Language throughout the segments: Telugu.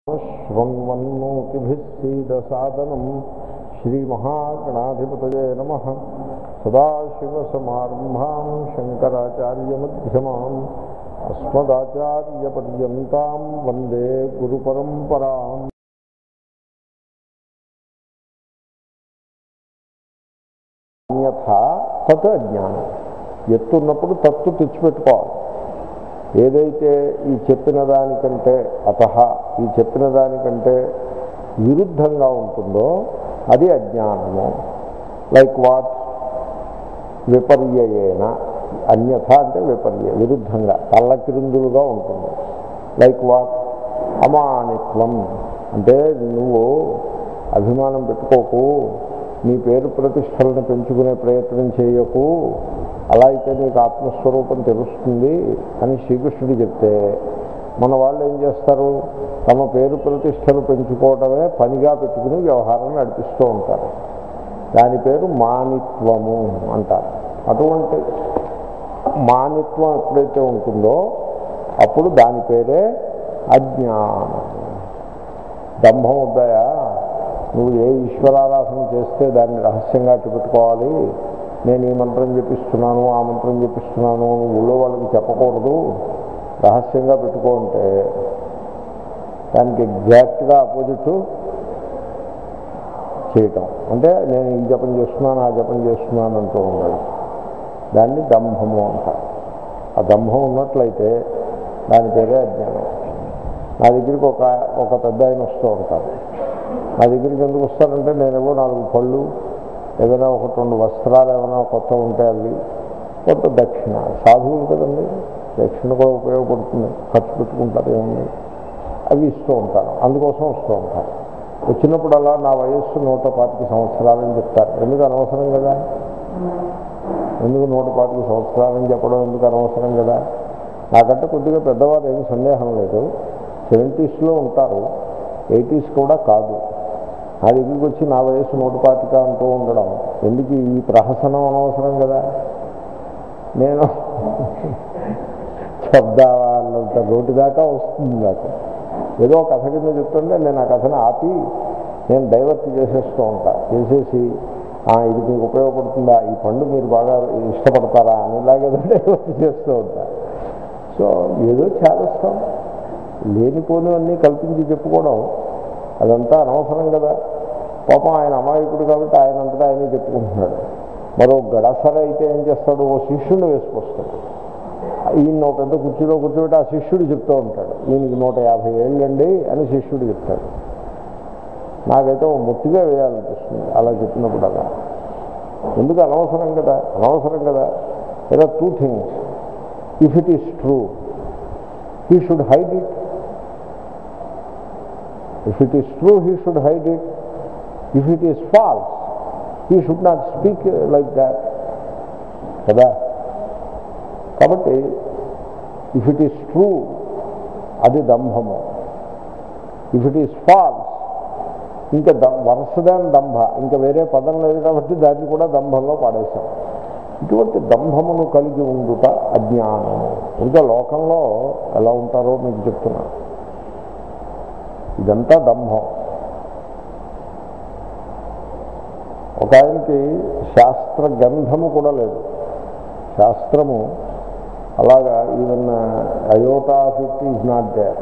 శృण्वन्नोतिभिस्सीदसादनं श्रीमहागणाधिपतये नमः सदाशिवसमारम्भां शङ्कराचार्यमध्यमाम् अस्मदाचार्यपर्यन्तां वन्दे गुरुपरम्पराम् అన్యథా తత్ అజ్ఞానం ఎత్తున్నప్పుడు తత్తు తెచ్చిపెట్టుకోవాలి ఏదైతే ఈ చెప్పిన దానికంటే అత ఈ చెప్పిన దానికంటే విరుద్ధంగా ఉంటుందో అది అజ్ఞానము లైక్ వాట్ విపర్యయేన అన్యథ అంటే విపర్య విరుద్ధంగా తల్లకిరిందులుగా ఉంటుంది లైక్ వాట్ అమానిత్వం అంటే నువ్వు అభిమానం పెట్టుకోకు నీ పేరు ప్రతిష్టలను పెంచుకునే ప్రయత్నం చేయకు అలా అయితే నీకు ఆత్మస్వరూపం తెలుస్తుంది అని శ్రీకృష్ణుడు చెప్తే మన వాళ్ళు ఏం చేస్తారు తమ పేరు ప్రతిష్టలు పెంచుకోవడమే పనిగా పెట్టుకుని వ్యవహారం నడిపిస్తూ ఉంటారు దాని పేరు మానిత్వము అంటారు అటువంటి మానిత్వం ఎప్పుడైతే ఉంటుందో అప్పుడు దాని పేరే అజ్ఞానం దంభం వద్దాయా నువ్వు ఏ ఈశ్వరారాధన చేస్తే దాన్ని రహస్యంగా పెట్టుకోవాలి నేను ఈ మంత్రం చెప్పిస్తున్నాను ఆ మంత్రం చెప్పిస్తున్నాను ఊళ్ళో వాళ్ళకి చెప్పకూడదు రహస్యంగా పెట్టుకుంటే దానికి ఎగ్జాక్ట్గా ఆపోజిట్ చేయటం అంటే నేను ఈ జపం చేస్తున్నాను ఆ జపం చేస్తున్నాను అంటూ ఉండడం దాన్ని దంభము అంటారు ఆ దంభం ఉన్నట్లయితే దాని పేరే అజ్ఞానం నా దగ్గరికి ఒక ఒక పెద్ద ఆయన వస్తూ ఉంటారు నా దగ్గరికి ఎందుకు వస్తారంటే నేనేమో నాలుగు పళ్ళు ఏదైనా ఒకటి రెండు వస్త్రాలు ఏమైనా కొత్త ఉంటే అవి కొంత దక్షిణ సాధువులు కదండి దక్షిణ కూడా ఉపయోగపడుతుంది ఖర్చు పెట్టుకుంటారు ఏముంది అవి ఇస్తూ ఉంటాను అందుకోసం వస్తూ ఉంటారు వచ్చినప్పుడు అలా నా వయస్సు నూట పాతిక సంవత్సరాలని చెప్తారు ఎందుకు అనవసరం కదా ఎందుకు నూట పాతిక సంవత్సరాలని చెప్పడం ఎందుకు అనవసరం కదా నాకంటే కొద్దిగా పెద్దవారు ఏమి సందేహం లేదు సెవెంటీస్లో ఉంటారు ఎయిటీస్ కూడా కాదు నా దగ్గరికి వచ్చి నా వయస్సు నూట పాతిక అంటూ ఉండడం ఎందుకు ఈ ప్రహసనం అనవసరం కదా నేను శబ్దాలంత రోడ్డు దాకా వస్తుంది నాకు ఏదో కథ కింద చెప్తుంటే నేను ఆ కథను ఆపి నేను డైవర్ట్ చేసేస్తూ ఉంటా చేసేసి ఇది మీకు ఉపయోగపడుతుందా ఈ పండు మీరు బాగా ఇష్టపడతారా అని ఇలాగే డైవర్ట్ చేస్తూ ఉంటా సో ఏదో చేస్తాం లేనిపోనివన్నీ కల్పించి చెప్పుకోవడం అదంతా అనవసరం కదా పాపం ఆయన అమాయకుడు కాబట్టి ఆయన అంతటా ఆయనే చెప్పుకుంటున్నాడు మరో గడసర అయితే ఏం చేస్తాడు ఓ శిష్యుడిని వేసుకొస్తాడు ఈయన ఒక పెద్ద కుర్చీలో కూర్చోబెట్టి ఆ శిష్యుడు చెప్తూ ఉంటాడు ఈయనకి నూట యాభై ఏళ్ళండి అని శిష్యుడు చెప్తాడు నాకైతే ఓ ముట్టిగా వేయాలనిపిస్తుంది అలా చెప్పినప్పుడు అలా ఎందుకు అనవసరం కదా అనవసరం కదా ఏదో two things if it is true he should hide it if it is true he should hide it if it is false he should not speak like that కదా కాబట్టి ఇఫ్ ఇట్ ఈస్ ట్రూ అది దంభము ఇఫ్ ఇట్ ఈస్ ఫాల్స్ ఇంకా ద వరుసదాని దంభ ఇంకా వేరే పదం లేదు కాబట్టి దాన్ని కూడా దంభంలో పాడేశాం ఇటువంటి దంభమును కలిగి ఉండుట అజ్ఞానము ఇంకా లోకంలో ఎలా ఉంటారో మీకు చెప్తున్నా ఇదంతా దంభం ఒక ఆయనకి శాస్త్ర గంధము కూడా లేదు శాస్త్రము అలాగా even iota of it is not there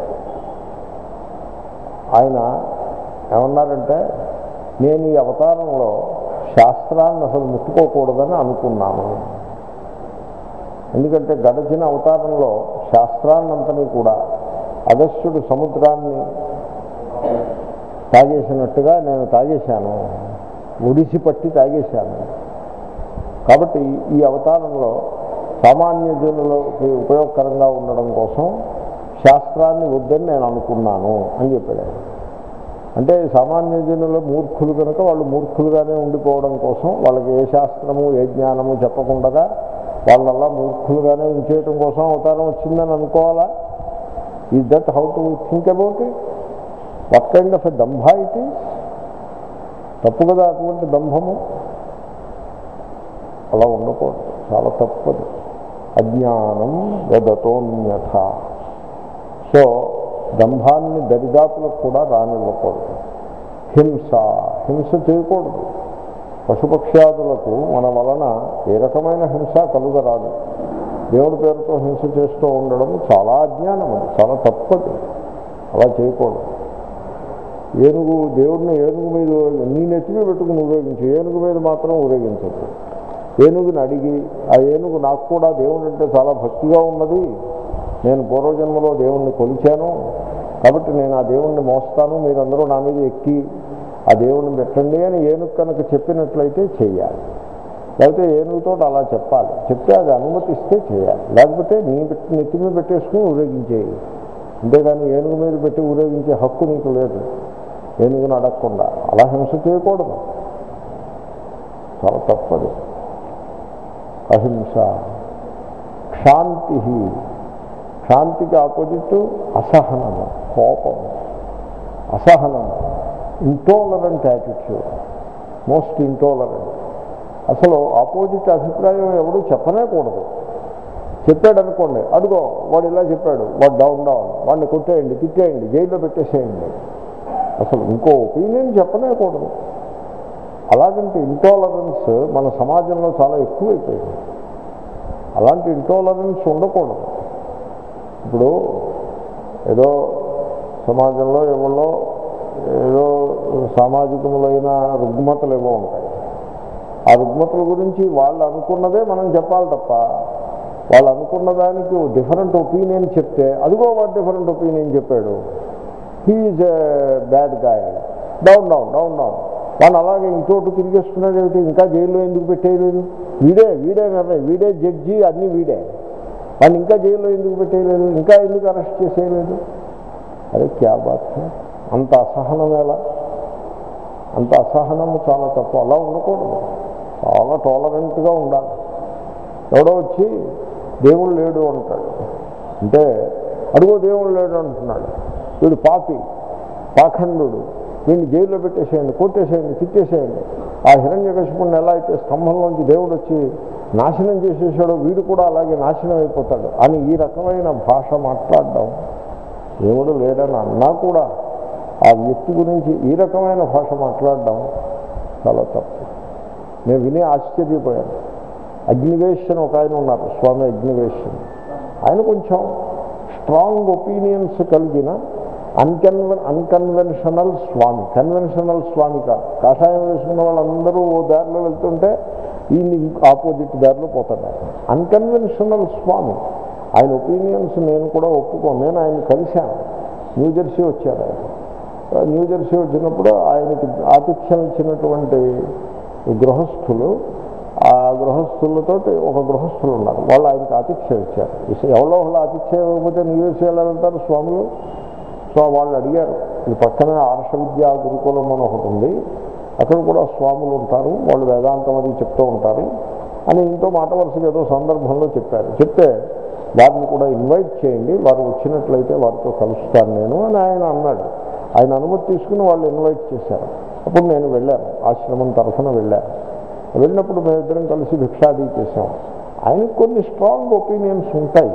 ఆయన ఏమన్నారంటే నేను ఈ అవతారంలో శాస్త్రాన్ని అసలు ముట్టుకోకూడదని అనుకున్నాను ఎందుకంటే గడచిన అవతారంలో శాస్త్రాన్నంతని కూడా అగస్త్యుడు సముద్రాన్ని తాగేసినట్టుగా నేను తాగేశాను ఒడిసి పట్టి తాగేశాను కాబట్టి ఈ అవతారంలో సామాన్య జనులకి ఉపయోగకరంగా ఉండడం కోసం శాస్త్రాన్ని వద్దని నేను అనుకున్నాను అని చెప్పాడు అంటే సామాన్య జనుల మూర్ఖులు కనుక వాళ్ళు మూర్ఖులుగానే ఉండిపోవడం కోసం వాళ్ళకి ఏ శాస్త్రము ఏ జ్ఞానము చెప్పకుండా వాళ్ళల్లా మూర్ఖులుగానే ఉంచేయటం కోసం అవతారం వచ్చిందని అనుకోవాలా is that how to think about it what kind of a దంభ ఇట్ ఈస్ తప్పు కదా అటువంటి దంభము అలా ఉండకూడదు చాలా తప్పదు అజ్ఞానం వదతోన్యథ సో దంభాన్ని దరిదాపులకు కూడా రానివ్వకూడదు హింస హింస చేయకూడదు పశుపక్ష్యాదులకు మన వలన ఏ రకమైన హింస కలుగరాదు దేవుడి పేరుతో హింస చేస్తూ ఉండడం చాలా అజ్ఞానం అది చాలా తప్పది అలా చేయకూడదు ఏనుగు దేవుడిని ఏనుగు మీద నీ నెత్తిమీ పెట్టుకుని ఊరేగించు ఏనుగు మీద మాత్రం ఊరేగించదు ఏనుగుని అడిగి ఆ ఏనుగు నాకు కూడా దేవుడు అంటే చాలా భక్తిగా ఉన్నది నేను పూర్వజన్మలో దేవుణ్ణి కొలిచాను కాబట్టి నేను ఆ దేవుణ్ణి మోస్తాను మీరందరూ నా మీద ఎక్కి ఆ దేవుణ్ణి పెట్టండి అని ఏనుగు కనుక చెప్పినట్లయితే చేయాలి లేకపోతే ఏనుగుతో అలా చెప్పాలి చెప్తే అది అనుమతిస్తే చేయాలి లేకపోతే నీ పెట్టి నెత్తి మీద పెట్టేసుకుని ఊరేగించేయి అంతేగాని ఏనుగు మీద పెట్టి ఊరేగించే హక్కు నీకు లేదు ఏనుగుని అడగకుండా అలా హింస చేయకూడదు చాలా తప్పదు అహింస క్షాంతి క్షాంతికి ఆపోజిట్ అసహనము కోపం అసహనము ఇంటోలరెంట్ యాటిట్యూడ్ మోస్ట్ ఇంటోలరెంట్ అసలు ఆపోజిట్ అభిప్రాయం ఎవడు చెప్పనేకూడదు చెప్పాడు అనుకోండి అడుగో వాడు ఇలా చెప్పాడు వాడు డౌన్ డౌన్ వాడిని కొట్టేయండి తిట్టేయండి జైల్లో పెట్టేసేయండి అసలు ఇంకో ఒపీనియన్ చెప్పనేకూడదు అలాగంటే ఇంటాలరెన్స్ మన సమాజంలో చాలా ఎక్కువైపోయింది అలాంటి ఇంటాలరెన్స్ ఉండకూడదు ఇప్పుడు ఏదో సమాజంలో ఎవరో ఏదో సామాజికములైన రుగ్మతలు ఏవో ఉంటాయి ఆ రుగ్మతల గురించి వాళ్ళు అనుకున్నదే మనం చెప్పాలి తప్ప వాళ్ళు అనుకున్న దానికి డిఫరెంట్ ఒపీనియన్ చెప్తే అదిగో వాడు డిఫరెంట్ ఒపీనియన్ చెప్పాడు he is bad guy down down down down వాడు అలాగే ఇంకోటి తిరిగేస్తున్నాడు ఏమిటి ఇంకా జైల్లో ఎందుకు పెట్టేయలేదు వీడే వీడే నిర్ణయం వీడే జడ్జి అన్నీ వీడే వాడిని ఇంకా జైల్లో ఎందుకు పెట్టేయలేదు ఇంకా ఎందుకు అరెస్ట్ చేసేయలేదు అదే క్యా బాత్ హై? అంత అసహనం ఎలా అంత అసహనము చాలా తప్పు అలా ఉండకూడదు చాలా టాలరెంట్గా ఉండాలి ఎవడో వచ్చి దేవుడు లేడు అంటాడు అంటే అడుగో దేవుడు లేడు అంటున్నాడు వీడు పాపి పాఖండు వీడిని జైల్లో పెట్టేసేయండి కొట్టేసేయండి తిట్టేసేయండి ఆ హిరణ్యకశిపుణ్ణి ఎలా అయితే స్తంభంలోంచి దేవుడు వచ్చి నాశనం చేసేసాడో వీడు కూడా అలాగే నాశనం అయిపోతాడు అని ఈ రకమైన భాష మాట్లాడడం దేవుడు లేడని అన్నా కూడా ఆ వ్యక్తి గురించి ఈ రకమైన భాష మాట్లాడడం చాలా తప్పు నేను విని ఆశ్చర్యపోయాను అగ్నివేషన్ ఒక ఆయన ఉన్నారు స్వామి అగ్నివేషన్ ఆయన కొంచెం స్ట్రాంగ్ ఒపీనియన్స్ కలిగిన అన్కన్వెన్ అన్కన్వెన్షనల్ స్వామి కన్వెన్షనల్ స్వామి కాదు కాషాయం వేసుకున్న వాళ్ళందరూ ఓ దారిలో వెళ్తుంటే ఈయన ఆపోజిట్ దారిలో పోతాడు ఆయన అన్కన్వెన్షనల్ స్వామి ఆయన ఒపీనియన్స్ నేను కూడా ఒప్పుకోను నేను ఆయన కలిశాను న్యూ జెర్సీ వచ్చారు ఆయన న్యూ జెర్సీ వచ్చినప్పుడు ఆయనకి ఆతిథ్యం ఇచ్చినటువంటి గృహస్థులు ఆ గృహస్థులతో ఒక గృహస్థులు ఉన్నారు వాళ్ళు ఆయనకి ఆతిథ్యం ఇచ్చారు ఇస- ఎవరో వాళ్ళు ఆతిథ్యం ఇవ్వకపోతే న్యూ జెర్సీ ఎలా వెళ్తారు స్వాములు సో వాళ్ళు అడిగారు ఈ పక్కనే ఆర్ష విద్యా గురుకులం అని ఒకటి ఉంది అక్కడ కూడా స్వాములు ఉంటారు వాళ్ళు వేదాంతం అది చెప్తూ ఉంటారు అని ఇంతో మాట వరుసగా ఏదో సందర్భంలో చెప్పారు చెప్తే వారిని కూడా ఇన్వైట్ చేయండి వారు వచ్చినట్లయితే వారితో కలుస్తాను నేను అని ఆయన అన్నాడు ఆయన అనుమతి తీసుకుని వాళ్ళు ఇన్వైట్ చేశారు అప్పుడు నేను వెళ్ళాను ఆశ్రమం తరఫున వెళ్ళాను వెళ్ళినప్పుడు మేమిద్దరం కలిసి భిక్షాది చేశాం ఆయనకు కొన్ని స్ట్రాంగ్ ఒపీనియన్స్ ఉంటాయి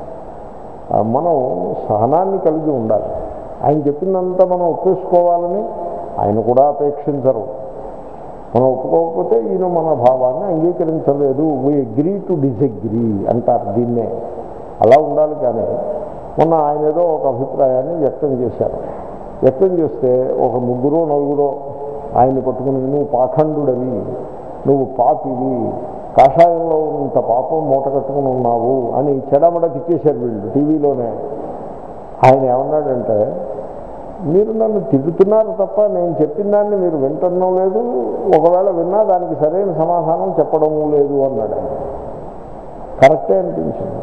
ఆ, మనం సహనాన్ని కలిగి ఉండాలి ఆయన చెప్పిందంతా మనం ఒప్పేసుకోవాలని ఆయన కూడా అపేక్షించరు మనం ఒప్పుకోకపోతే ఈయన మన భావాన్ని అంగీకరించలేదు వీ అగ్రీ టు డిసగ్రీ అంటారు దీన్నే అలా ఉండాలి కానీ మొన్న ఆయన ఏదో ఒక అభిప్రాయాన్ని వ్యక్తం చేశారు వ్యక్తం చేస్తే ఒక ముగ్గురు నలుగురు ఆయన్ని పట్టుకుని నువ్వు పాఖండుడవి నువ్వు పాపివి కాషాయంలో ఇంత పాపం మూట కట్టుకుని ఉన్నావు అని చెడమడ తిట్టేశారు వీళ్ళు టీవీలోనే ఆయన ఏమన్నాడంటే మీరు నన్ను తిడుతున్నారు తప్ప నేను చెప్పిన దాన్ని మీరు వింటడం లేదు ఒకవేళ విన్నా దానికి సరైన సమాధానం చెప్పడము లేదు అన్నాడు ఆయన కరెక్టే అనిపించింది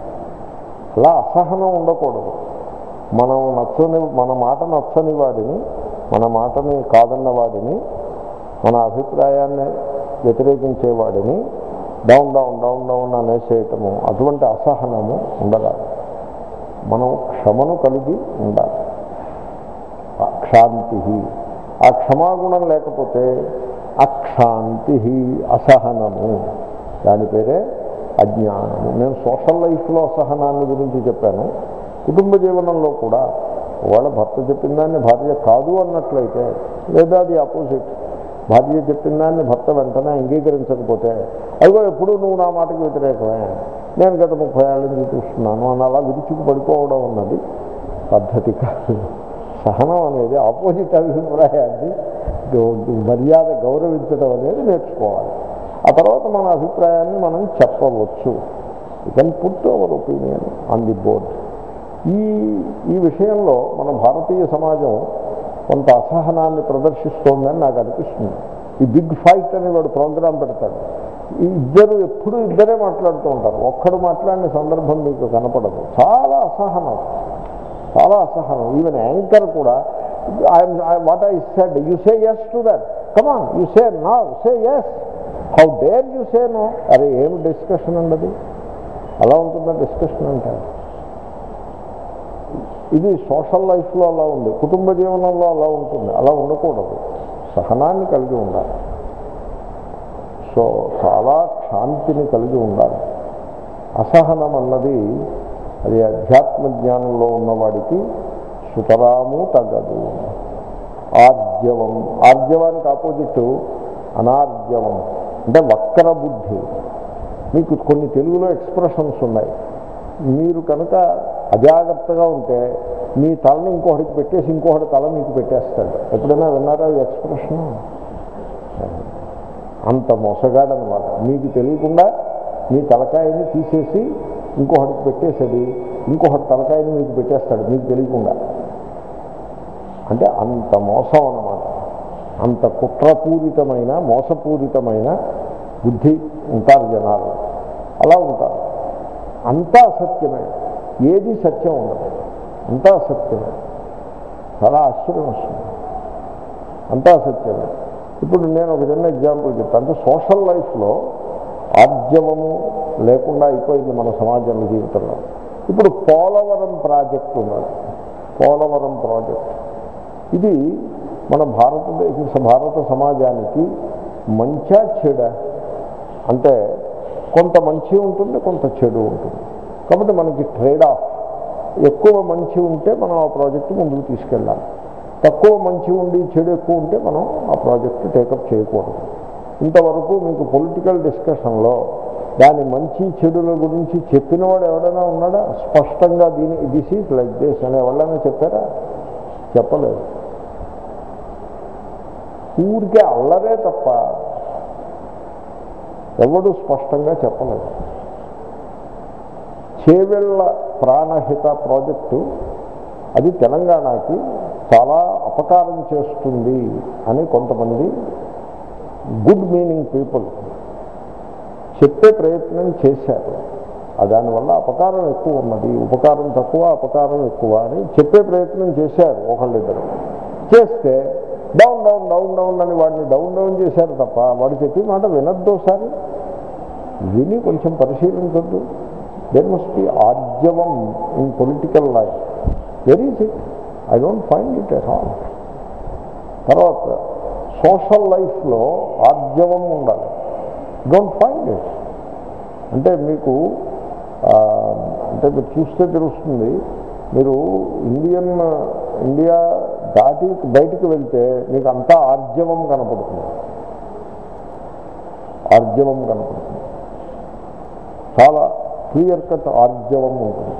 అలా అసహనం ఉండకూడదు మనం నచ్చని మన మాట నచ్చని వాడిని మన మాటని కాదన్న వాడిని మన అభిప్రాయాన్ని వ్యతిరేకించే వాడిని డౌన్ డౌన్ డౌన్ డౌన్ అనేసేయటము అటువంటి అసహనము ఉండరాదు మనం క్షమను కలిగి ఉండాలి అక్షాంతి ఆ క్షమాగుణం లేకపోతే అక్షాంతి అసహనము దాని పేరే అజ్ఞానము నేను సోషల్ లైఫ్లో అసహనాన్ని గురించి చెప్పాను కుటుంబ జీవనంలో కూడా ఒకవేళ భర్త చెప్పిన దాన్ని భార్య కాదు అన్నట్లయితే లేదా అది ఆపోజిట్ భార్య చెప్పిన దాన్ని భర్త వెంటనే అంగీకరించకపోతే అదిగో ఎప్పుడు నువ్వు నా మాటకు వ్యతిరేకమే నేను గత ముప్పై ఏళ్ళ నుంచి చూస్తున్నాను అని అలా విరుచుకు పడిపోవడం అన్నది పద్ధతి కాదు సహనం అనేది ఆపోజిట్ అభిప్రాయాన్ని గౌ- మర్యాద గౌరవించడం అనేది నేర్చుకోవాలి ఆ తర్వాత మన అభిప్రాయాన్ని మనం చెప్పవచ్చు you can put our opinion on the board ఈ ఈ విషయంలో మన భారతీయ సమాజం కొంత అసహనాన్ని ప్రదర్శిస్తోందని నాకు అనిపిస్తుంది ఈ బిగ్ ఫైట్ అని వాడు ప్రోగ్రాం పెడతాడు ఈ ఇద్దరు ఎప్పుడూ ఇద్దరే మాట్లాడుతూ ఉంటారు ఒక్కడు మాట్లాడిన సందర్భం మీకు కనపడదు చాలా అసహనం చాలా అసహనం ఈవెన్ యాంకర్ కూడా I'm what I said you say yes to that come on you say no say yes how dare you say no అరే ఏం డిస్కషన్ ఉండదు అలా ఉంటుందా డిస్కషన్ అంటే ఇది సోషల్ లైఫ్లో అలా ఉంది కుటుంబ జీవనంలో అలా ఉంటుంది అలా ఉండకూడదు సహనాన్ని కలిగి ఉండాలి సో చాలా శాంతిని కలిగి ఉండాలి అసహనం అన్నది అది అధ్యాత్మ జ్ఞానంలో ఉన్నవాడికి సుతరాము తగ్గదు ఆర్జవం ఆర్జవానికి ఆపోజిట్ అనార్జవం అంటే వక్ర బుద్ధి మీకు కొన్ని తెలుగులో ఎక్స్ప్రెషన్స్ ఉన్నాయి మీరు కనుక అజాగ్రత్తగా ఉంటే మీ తలని ఇంకొకటికి పెట్టేసి ఇంకొకటి తల మీకు పెట్టేస్తాడు ఎప్పుడైనా విన్నారా ఈ ఎక్స్ప్రెషన్ అంత మోసగాడనమాట మీకు తెలియకుండా మీ తలకాయని తీసేసి ఇంకొకటికి పెట్టేసేది ఇంకొకటి తలకాయని మీకు పెట్టేస్తాడు మీకు తెలియకుండా అంటే అంత మోసం అన్నమాట అంత కుట్రపూరితమైన మోసపూరితమైన బుద్ధి ఉంటారు జనాలు అలా ఉంటారు అంతా సత్యమే ఏది సత్యం ఉండదు అంతా సత్యమే చాలా ఆశ్చర్యం వస్తుంది అంతా సత్యమే ఇప్పుడు నేను ఒక చిన్న ఎగ్జాంపుల్ చెప్తాను అంటే సోషల్ లైఫ్లో ఆర్జవము లేకుండా అయిపోయింది మన సమాజంలో జీవితంలో ఇప్పుడు పోలవరం ప్రాజెక్ట్ ఉన్నది పోలవరం ప్రాజెక్ట్ ఇది మన భారతదేశ భారత సమాజానికి మంచా చెడ అంటే కొంత మంచి ఉంటుంది కొంత చెడు ఉంటుంది కాబట్టి మనకి ట్రేడ్ ఆఫ్ ఎక్కువ మంచి ఉంటే మనం ఆ ప్రాజెక్టు ముందుకు తీసుకెళ్ళాలి తక్కువ మంచి ఉండి చెడు ఎక్కువ ఉంటే మనం ఆ ప్రాజెక్టు టేకప్ చేయకూడదు ఇంతవరకు మీకు పొలిటికల్ డిస్కషన్లో దాని మంచి చెడుల గురించి చెప్పినవాడు ఎవడైనా ఉన్నాడా స్పష్టంగా దీని దిస్ ఈజ్ లైక్ దిస్ అని ఎవరైనా చెప్పారా చెప్పలేదు ఊరికే అల్లరే తప్ప ఎవడు స్పష్టంగా చెప్పలేదు చేవెళ్ళ ప్రాణహిత ప్రాజెక్టు అది తెలంగాణకి చాలా అపకారం చేస్తుంది అని కొంతమంది గుడ్ మీనింగ్ పీపుల్ చెప్పే ప్రయత్నం చేశారు ఆ దానివల్ల అపకారం ఎక్కువ ఉన్నది ఉపకారం తక్కువ అపకారం ఎక్కువ అని చెప్పే ప్రయత్నం చేశారు ఒకళ్ళిద్దరు చేస్తే డౌన్ డౌన్ డౌన్ డౌన్ అని వాడిని డౌన్ డౌన్ చేశారు తప్ప వాడు చెప్పి మాట వినద్దు ఒకసారి విని కొంచెం పరిశీలించద్దు దెర్ మస్ట్ బి ఆర్జవం in political life where is it I don't find it at all తర్వాత సోషల్ లైఫ్లో ఆర్జవం ఉండాలి డోంట్ ఫైండ్ ఇట్ అంటే మీకు ఆ, అంటే మీరు చూస్తే తెలుస్తుంది మీరు ఇండియన్ ఇండియా దాటి బయటికి వెళ్తే మీకు అంతా ఆర్జవం కనపడుతుంది ఆర్జవం కనపడుతుంది చాలా క్లియర్ కట్ ఆర్జవం ఉంటుంది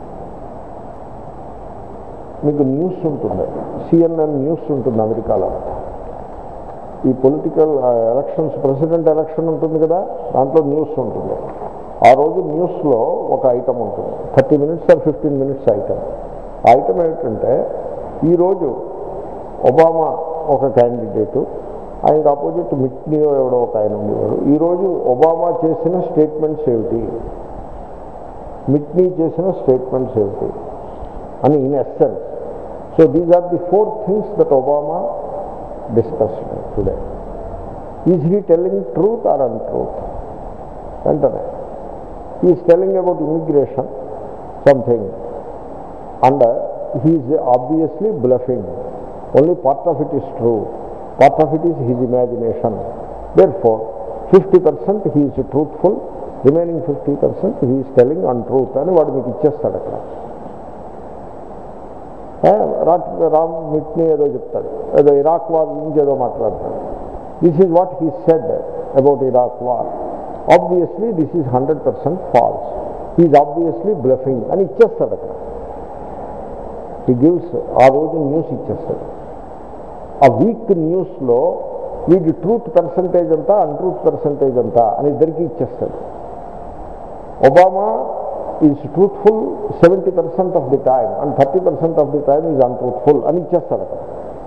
మీకు న్యూస్ ఉంటుంది సిఎన్ఎన్ న్యూస్ ఉంటుంది అమెరికాలో ఈ పొలిటికల్ ఎలక్షన్స్ ప్రెసిడెంట్ ఎలక్షన్ ఉంటుంది కదా దాంట్లో న్యూస్ ఉంటుంది ఆ రోజు న్యూస్లో ఒక ఐటమ్ ఉంటుంది thirty minutes or fifteen minutes item ఆ ఐటమ్ ఏమిటంటే ఈరోజు ఒబామా ఒక క్యాండిడేటు ఆయనకు ఆపోజిట్ మిట్నియో ఎవడో ఒక ఆయన ఉండేవాడు ఈరోజు ఒబామా చేసిన స్టేట్మెంట్స్ ఏమిటి మిట్నీ చేసిన స్టేట్మెంట్స్ ఏమిటి అని in essence so these are the four things that Obama discussed today is he telling truth or untruth వెంటనే is telling about immigration something and he's obviously bluffing only part of it is true part of it is his imagination therefore fifty percent he's truthful remaining fifty percent he's telling untruth అని వాడు మీకు ఇచ్చేస్తాడు అక్కడ ఏ, రాట్ రామ్ మిట్ని ఏదో చెప్తాడు ఏదో ఇరాక్ వార్ గురించి ఏదో మాట్లాడతాడు this is what he said about Iraq war obviously this is hundred percent false is obviously bluffing అని ఇచ్చేస్తాడు అక్కడ హీ గివ్స్ ఆ రోజు న్యూస్ ఇచ్చేస్తాడు ఆ వీక్ న్యూస్లో వీడి ట్రూత్ పర్సంటేజ్ అంతా అన్ట్రూత్ పర్సంటేజ్ అంతా అని ఇద్దరికి ఇచ్చేస్తాడు Obama is truthful seventy percent of the time and thirty percent of the time is untruthful అని ఇచ్చేస్తాడు అక్కడ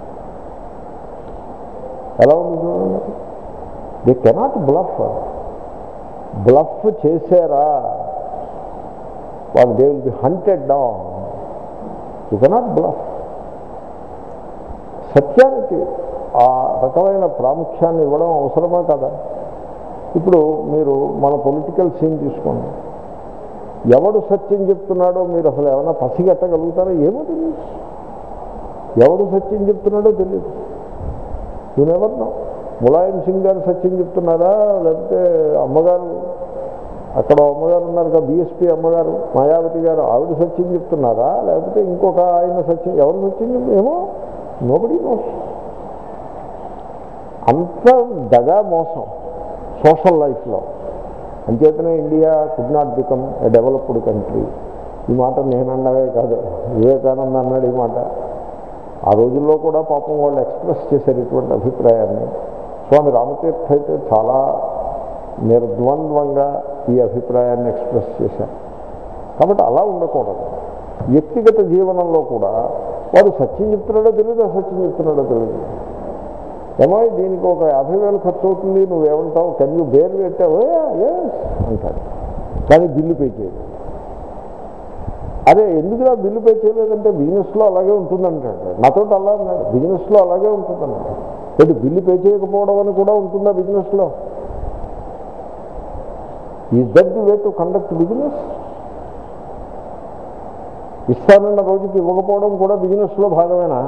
ఎలా ఉంది చూడండి దే కెనాట్ బ్లఫ్ బ్లఫ్ చేశారా వాళ్ళు they will be hunted down you cannot bluff సత్యానికి ఆ రకమైన ప్రాముఖ్యాన్ని ఇవ్వడం అవసరమా కదా ఇప్పుడు మీరు మన పొలిటికల్ సీన్ తీసుకోండి ఎవడు సత్యం చెప్తున్నాడో మీరు అసలు ఏమైనా పసిగట్టగలుగుతారో ఏమో తెలియదు ఎవడు సత్యం చెప్తున్నాడో తెలియదు ఎవరు ములాయం సింగ్ గారు సత్యం చెప్తున్నారా లేకపోతే అమ్మగారు అక్కడ అమ్మగారు ఉన్నారు కదా బీఎస్పీ అమ్మగారు మాయావతి గారు ఆవిడ సత్యం చెప్తున్నారా లేకపోతే ఇంకొక ఆయన సత్యం ఎవరు సత్యం చెప్ ఏమో నోబడి నోస్ అంత దగా మోసం సోషల్ లైఫ్లో అంచేతనే India could not become a developed country ఈ మాట నేను అన్నవే కాదు వివేకానంద అన్నాడు ఈ మాట ఆ రోజుల్లో కూడా పాపం వాళ్ళు ఎక్స్ప్రెస్ చేశారు ఇటువంటి అభిప్రాయాన్ని స్వామి రామతీర్థ అయితే చాలా నిర్ద్వంద్వంగా ఈ అభిప్రాయాన్ని ఎక్స్ప్రెస్ చేశారు కాబట్టి అలా ఉండకూడదు వ్యక్తిగత జీవనంలో కూడా వాడు సత్యం చెప్తున్నాడో తెలియదు అసత్యం చెప్తున్నాడో తెలియదు ఏమో దీనికి ఒక యాభై వేలు ఖర్చు అవుతుంది నువ్వేమంటావు కెన్ యూ బేర్ పెట్టావు ఎస్ అంటాడు కానీ బిల్లు పే చేయదు అదే ఎందుకురా బిల్లు పే చేయలేదంటే బిజినెస్లో అలాగే ఉంటుందంటాడు నాతో అలా అన్నాడు బిజినెస్లో అలాగే ఉంటుందన్నాడు ఏంటి బిల్లు పే చేయకపోవడం అని కూడా ఉంటుందా బిజినెస్లో is that the way to conduct business ఇస్తానన్న రోజుకి ఇవ్వకపోవడం కూడా బిజినెస్లో భాగమేనా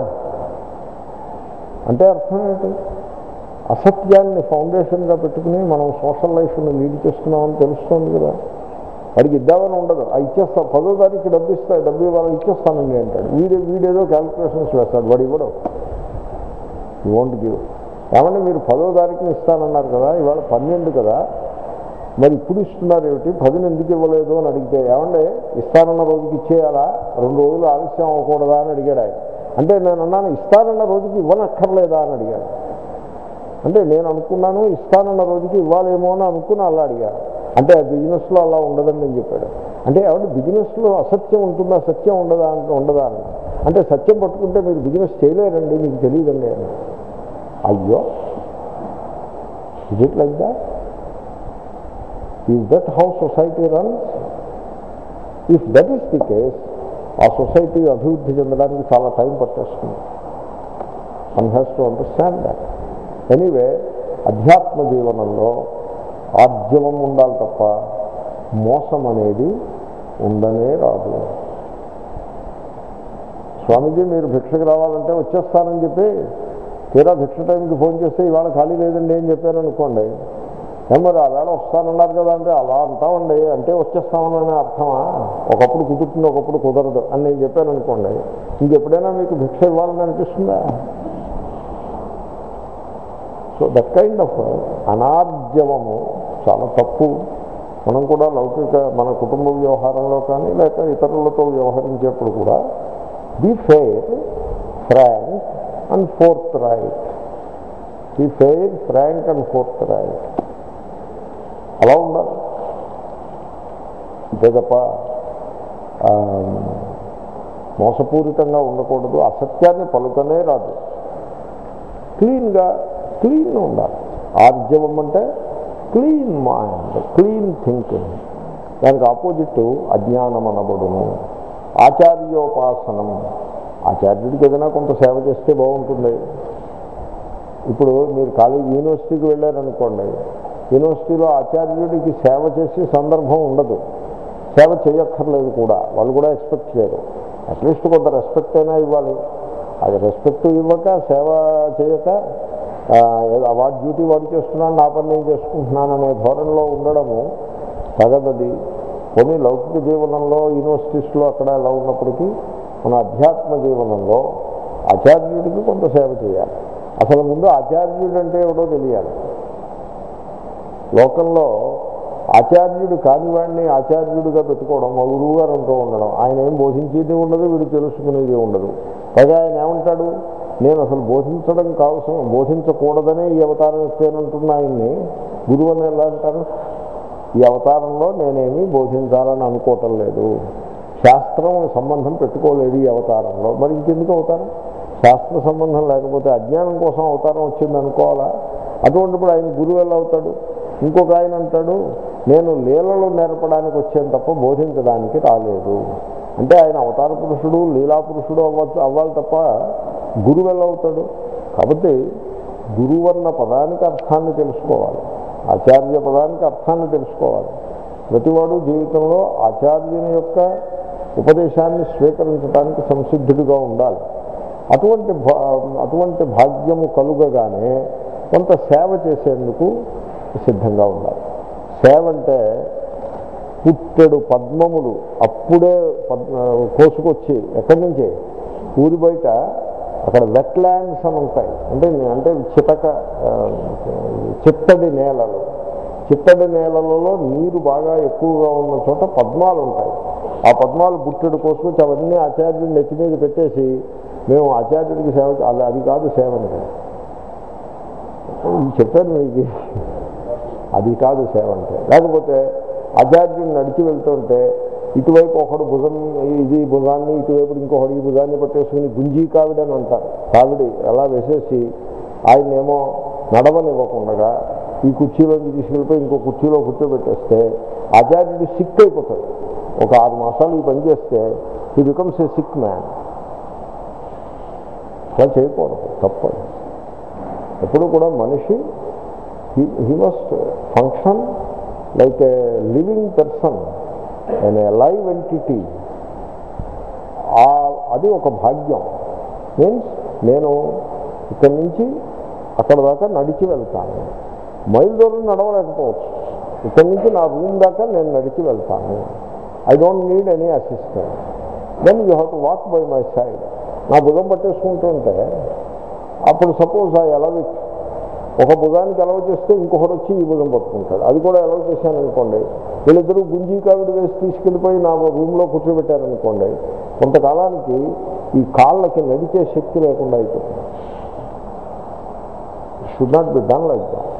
అంటే అర్థం ఏంటి అసత్యాన్ని ఫౌండేషన్గా పెట్టుకుని మనం సోషల్ లైఫ్ని లీడ్ చేస్తున్నామని తెలుస్తుంది కదా వాడికి ఇద్దామని ఉండదు ఆ ఇచ్చేస్తా పదో తారీఖు డబ్బు ఇస్తా డబ్బు ఇవ్వాలి ఇచ్చేస్తానండి అంటాడు వీడే వీడేదో క్యాల్కులేషన్స్ వేస్తాడు వాడు ఇవ్వడు యూ వాంట్ గివ్ ఏమంటే మీరు పదో తారీఖున ఇస్తానన్నారు కదా ఇవాళ పన్నెండు కదా మరి ఇప్పుడు ఇస్తున్నారు ఏమిటి పదిని ఎందుకు ఇవ్వలేదు అని అడిగితే ఏమంటే ఇస్తానన్న రోజుకి ఇచ్చేయాలా రెండు రోజులు ఆలస్యం అవ్వకూడదా అని అడిగాడు ఆయన అంటే నేను అన్నాను ఇస్తానన్న రోజుకి ఇవ్వనక్కర్లేదా అని అడిగాడు అంటే నేను అనుకున్నాను ఇస్తానన్న రోజుకి ఇవ్వాలేమో అని అనుకుని అలా అడిగాను అంటే బిజినెస్లో అలా ఉండదని నేను చెప్పాడు అంటే ఎవరి బిజినెస్లో అసత్యం ఉంటుందా సత్యం ఉండదా అంటే ఉండదా అని అంటే సత్యం పట్టుకుంటే మీరు బిజినెస్ చేయలేరండి మీకు తెలియదండి అని అయ్యో is it like that is that how society runs if that is the case ఆ సొసైటీ అభివృద్ధి చెందడానికి చాలా టైం పట్టేస్తుంది one has to understand that anyway అధ్యాత్మ జీవనంలో ఆర్జవం ఉండాలి తప్ప మోసం అనేది ఉండనే రాదు స్వామీజీ మీరు భిక్షకు రావాలంటే వచ్చేస్తానని చెప్పి తీరా భిక్ష టైంకి ఫోన్ చేస్తే ఇవాళ ఖాళీ లేదండి అని చెప్పారు అనుకోండి ఏం మరి ఆ వేళ వస్తానన్నారు కదా అంటే అలా అంటామండి అంటే వచ్చేస్తామని అర్థమా ఒకప్పుడు కుదురుతుంది ఒకప్పుడు కుదరదు అని నేను చెప్పాను అనుకోండి ఇంకెప్పుడైనా మీకు భిక్ష ఇవ్వాలని అనిపిస్తుందా సో దట్ కైండ్ ఆఫ్ అనార్జవము చాలా తప్పు మనం కూడా లౌకిక మన కుటుంబ వ్యవహారంలో కానీ లేక ఇతరులతో వ్యవహరించేప్పుడు కూడా be fair frank and forthright be fair frank and forthright అలా ఉండాలి అంతే తప్ప ఆ, మోసపూరితంగా ఉండకూడదు అసత్యాన్ని పలుకనే రాదు క్లీన్గా క్లీన్ ఉండాలి ఆర్జవం అంటే క్లీన్ మైండ్ క్లీన్ థింకింగ్ దానికి ఆపోజిట్ అజ్ఞానం అనబడును ఆచార్యోపాసనం ఆచార్యుడికి ఏదైనా కొంత సేవ చేస్తే బాగుంటుంది ఇప్పుడు మీరు కాలేజ్ యూనివర్సిటీకి వెళ్ళారనుకోండి యూనివర్సిటీలో ఆచార్యుడికి సేవ చేసే సందర్భం ఉండదు సేవ చేయక్కర్లేదు కూడా వాళ్ళు కూడా ఎక్స్పెక్ట్ చేయరు అట్లీస్ట్ కొంత రెస్పెక్ట్ అయినా ఇవ్వాలి అది రెస్పెక్ట్ ఇవ్వక సేవ చేయక ఆ, ఏదో వాడి డ్యూటీ వాడు చేస్తున్నాను నా పని నేను చేసుకుంటున్నాను అనే ధోరణిలో ఉండడము తగదది కొన్ని లౌకిక జీవనంలో యూనివర్సిటీస్లో అక్కడ ఎలా ఉన్నప్పటికీ మన అధ్యాత్మ జీవనంలో ఆచార్యుడికి కొంత సేవ చేయాలి అసలు ముందు ఆచార్యుడు అంటే ఎవడో తెలియాలి లోకంలో ఆచార్యుడు కానివాడిని ఆచార్యుడిగా పెట్టుకోవడం మా గురువు గారు అంటూ ఉండడం ఆయన ఏం బోధించేది ఉండదు వీడు తెలుసుకునేది ఉండదు పైగా ఆయన ఏమంటాడు నేను అసలు బోధించడం కావసం బోధించకూడదనే ఈ అవతారం ఎత్తానంటున్న ఆయన్ని గురువు అని ఎలా అంటారు ఈ అవతారంలో నేనేమి బోధించాలని అనుకోవటం లేదు శాస్త్రం సంబంధం పెట్టుకోలేదు ఈ అవతారంలో మరి ఇంకెందుకు అవతారం శాస్త్ర సంబంధం లేకపోతే అజ్ఞానం కోసం అవతారం వచ్చింది అనుకోవాలా అటువంటిప్పుడు ఆయన గురువు ఎలా అవుతాడు ఇంకొక ఆయన అంటాడు నేను లీలలు నేర్పడానికి వచ్చాను తప్ప బోధించడానికి రాలేదు అంటే ఆయన అవతార పురుషుడు లీలా పురుషుడు అవ్వచ్చు అవ్వాలి తప్ప గురువు ఎలా అవుతాడు కాబట్టి గురువు అన్న పదానికి అర్థాన్ని తెలుసుకోవాలి ఆచార్య పదానికి అర్థాన్ని తెలుసుకోవాలి ప్రతివాడు జీవితంలో ఆచార్యుని యొక్క ఉపదేశాన్ని స్వీకరించడానికి సంసిద్ధుడిగా ఉండాలి అటువంటి భా అటువంటి భాగ్యము కలుగగానే కొంత సేవ చేసేందుకు సిద్ధంగా ఉండాలి సేవ అంటే పుట్టెడు పద్మములు అప్పుడే పద్మ కోసుకొచ్చి ఎక్కడి నుంచి ఊరి బయట అక్కడ వెట్ ల్యాండ్స్ అని ఉంటాయి అంటే అంటే చితక ఆ, చిత్తడి నేలలు చిత్తడి నేలలలో నీరు బాగా ఎక్కువగా ఉన్న చోట పద్మాలు ఉంటాయి ఆ పద్మాలు బుట్టెడు కోసుకొచ్చి అవన్నీ ఆచార్యుడిని నెత్తి మీద పెట్టేసి మేము ఆచార్యుడికి సేవ చే- అది అది కాదు సేవ అంటే చెప్పాను మీకు అది కాదు సేవ అంటే లేకపోతే ఆచార్యుని నడిచి వెళ్తుంటే ఇటువైపు ఒకడు భుజం ఇది భుజాన్ని ఇటువైపు ఇంకొకటి ఈ భుజాన్ని పట్టేసుకుని గుంజీ కావిడి అని అంటారు కావిడి అలా వేసేసి ఆయన్నేమో నడవనివ్వకుండా ఈ కుర్చీలోంచి తీసుకెళ్ళిపోయి ఇంకో కుర్చీలో కూర్చోబెట్టేస్తే ఆచార్యుడు సిక్ అయిపోతాడు ఒక ఆరు మాసాలు ఈ పని చేస్తే ఈ బికమ్స్ ఏ సిక్ మ్యాన్ అలా చేయకూడదు తప్పదు ఎప్పుడు కూడా మనిషి he must function like a living person and a live entity అది ఒక భాగ్యం మీన్స్ నేను ఇక్కడి నుంచి అక్కడ దాకా నడిచి వెళ్తాను మైల్ దూరం నడవలేకపోవచ్చు ఇక్కడి నుంచి నా రూమ్ దాకా నేను నడిచి వెళ్తాను I don't need any assistant then you have to walk by my side నా భుజం పట్టేసుకుంటుంటే అప్పుడు సపోజ్ ఆ ఎలవి ఒక భుజానికి ఎలవ చేస్తే ఇంకొకటి వచ్చి ఈ భుజం పట్టుకుంటాడు అది కూడా ఎలవ చేశాను అనుకోండి వీళ్ళిద్దరూ గుంజీ కావిడి వేసి తీసుకెళ్ళిపోయి నా రూమ్లో కూర్చోబెట్టారనుకోండి కొంతకాలానికి ఈ కాళ్ళకి నడిచే శక్తి లేకుండా అయిపోతుంది should not be done like that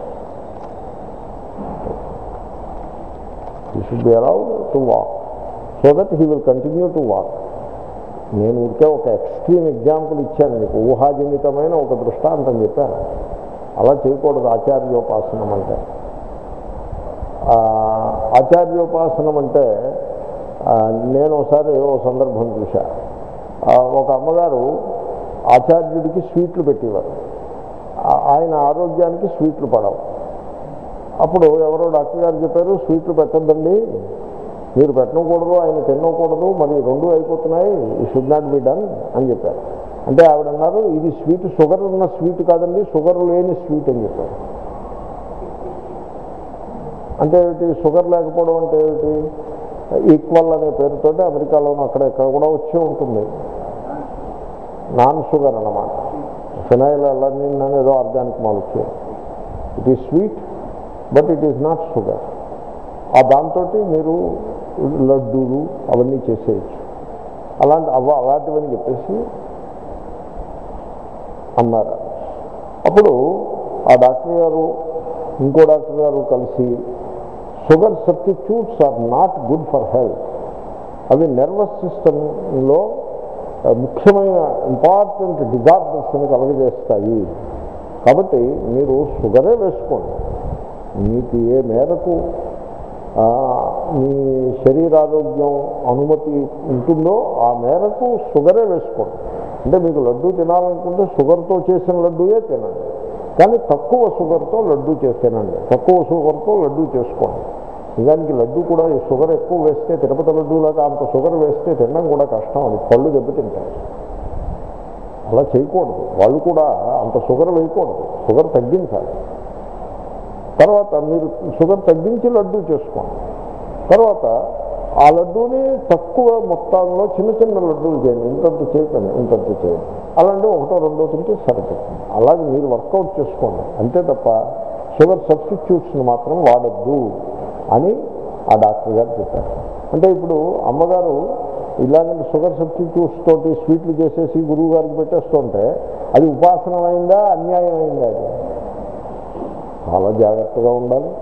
you should be allowed to walk so that he will continue to walk నేను ఊరికే ఒక ఎక్స్ట్రీమ్ ఎగ్జాంపుల్ ఇచ్చాను మీకు ఊహాజనితమైన ఒక దృష్టాంతం చెప్పాను అలా చేయకూడదు ఆచార్యోపాసనం అంటే ఆ, ఆచార్యోపాసనం అంటే ఆ, నేను ఒకసారి ఓ సందర్భం చూశా ఆ, ఒక అమ్మగారు ఆచార్యుడికి స్వీట్లు పెట్టేవారు ఆ- ఆయన ఆరోగ్యానికి స్వీట్లు పడవు అప్పుడు ఎవరో డాక్టర్ గారు చెప్పారు స్వీట్లు పెట్టద్దండి మీరు పెట్టకూడదు ఆయన తినకూడదు మరి రెండు అయిపోతున్నాయి ఈ షుడ్ నాట్ బి డన్ అని చెప్పారు అంటే ఆవిడ అన్నారు ఇది స్వీట్ షుగర్ ఉన్న స్వీట్ కాదండి షుగర్ లేని స్వీట్ అని చెప్పారు అంటే ఏమిటి షుగర్ లేకపోవడం అంటే ఏమిటి ఈక్వల్ అనే పేరుతోటి అమెరికాలోనూ అక్కడ ఇక్కడ కూడా వచ్చి ఉంటుంది నాన్ షుగర్ అన్నమాట ఫినాయిల్ అలర్నిన్ అని ఏదో organic molecule it is sweet but it is not sugar ఆ దాంతో మీరు లడ్డూలు అవన్నీ చేసేయచ్చు అలాంటి అవ అలాంటివని చెప్పేసి అన్నారు అప్పుడు ఆ డాక్టర్ గారు ఇంకో డాక్టర్ గారు కలిసి sugar substitutes are not good for health అవి నర్వస్ సిస్టంలో ముఖ్యమైన ఇంపార్టెంట్ డిజార్డర్స్ని కలగజేస్తాయి కాబట్టి మీరు షుగరే వేసుకోండి మీకు ఏ మేరకు ఆ, మీ శరీరారోగ్యం అనుమతి ఉంటుందో ఆ మేరకు షుగరే వేసుకోండి అంటే మీకు లడ్డూ తినాలనుకుంటే షుగర్తో చేసిన లడ్డూయే తినండి కానీ తక్కువ షుగర్తో లడ్డూ చేసి తినండి తక్కువ షుగర్తో లడ్డూ చేసుకోండి నిజానికి లడ్డు కూడా ఈ షుగర్ ఎక్కువ వేస్తే తిరుపతి లడ్డూలాగా అంత షుగర్ వేస్తే తినడం కూడా కష్టం అది పళ్ళు దెబ్బతింటాయి అలా చేయకూడదు వాళ్ళు కూడా అంత షుగర్ వేయకూడదు షుగర్ తగ్గించాలి తర్వాత మీరు షుగర్ తగ్గించి లడ్డూ చేసుకోండి తర్వాత ఆ లడ్డూని తక్కువ మొత్తంలో చిన్న చిన్న లడ్డూలు చేయండి ఇంతంత చేయకండి ఇంతంత చేయండి అలాంటి ఒకటో రెండో తింటే సరిపోతుంది అలాగే మీరు వర్కౌట్ చేసుకోండి అంతే తప్ప షుగర్ సబ్స్టిట్యూట్స్ని మాత్రం వాడద్దు అని ఆ డాక్టర్ గారు చెప్పారు అంటే ఇప్పుడు అమ్మగారు ఇలాంటి షుగర్ సబ్స్టిట్యూట్స్ తోటి స్వీట్లు చేసేసి గురువు గారికి పెట్టేస్తుంటే అది ఉపాసనమైందా అన్యాయమైందా అది చాలా జాగ్రత్తగా ఉండాలి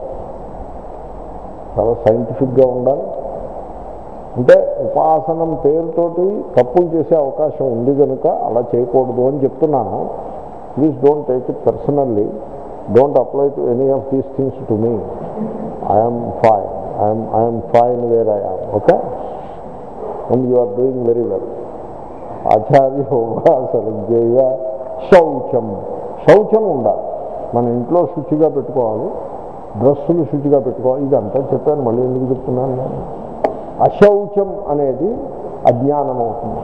చాలా సైంటిఫిక్గా ఉండాలి అంటే ఉపాసనం పేరుతోటి తప్పులు చేసే అవకాశం ఉంది కనుక అలా చేయకూడదు అని చెప్తున్నాను please don't take it personally don't apply to any of these things to me I'm fine I'm I'm fine where I'm okay and you are doing very well ఆచార్య ఉపాసనం చేయగా శౌచం శౌచం ఉండాలి మన ఇంట్లో శుచిగా పెట్టుకోవాలి డ్రెస్సులు శుచిగా పెట్టుకోవాలి ఇదంతా చెప్పాను మళ్ళీ ఎందుకు చెప్తున్నాను నేను అశౌచం అనేది అజ్ఞానం అవుతుంది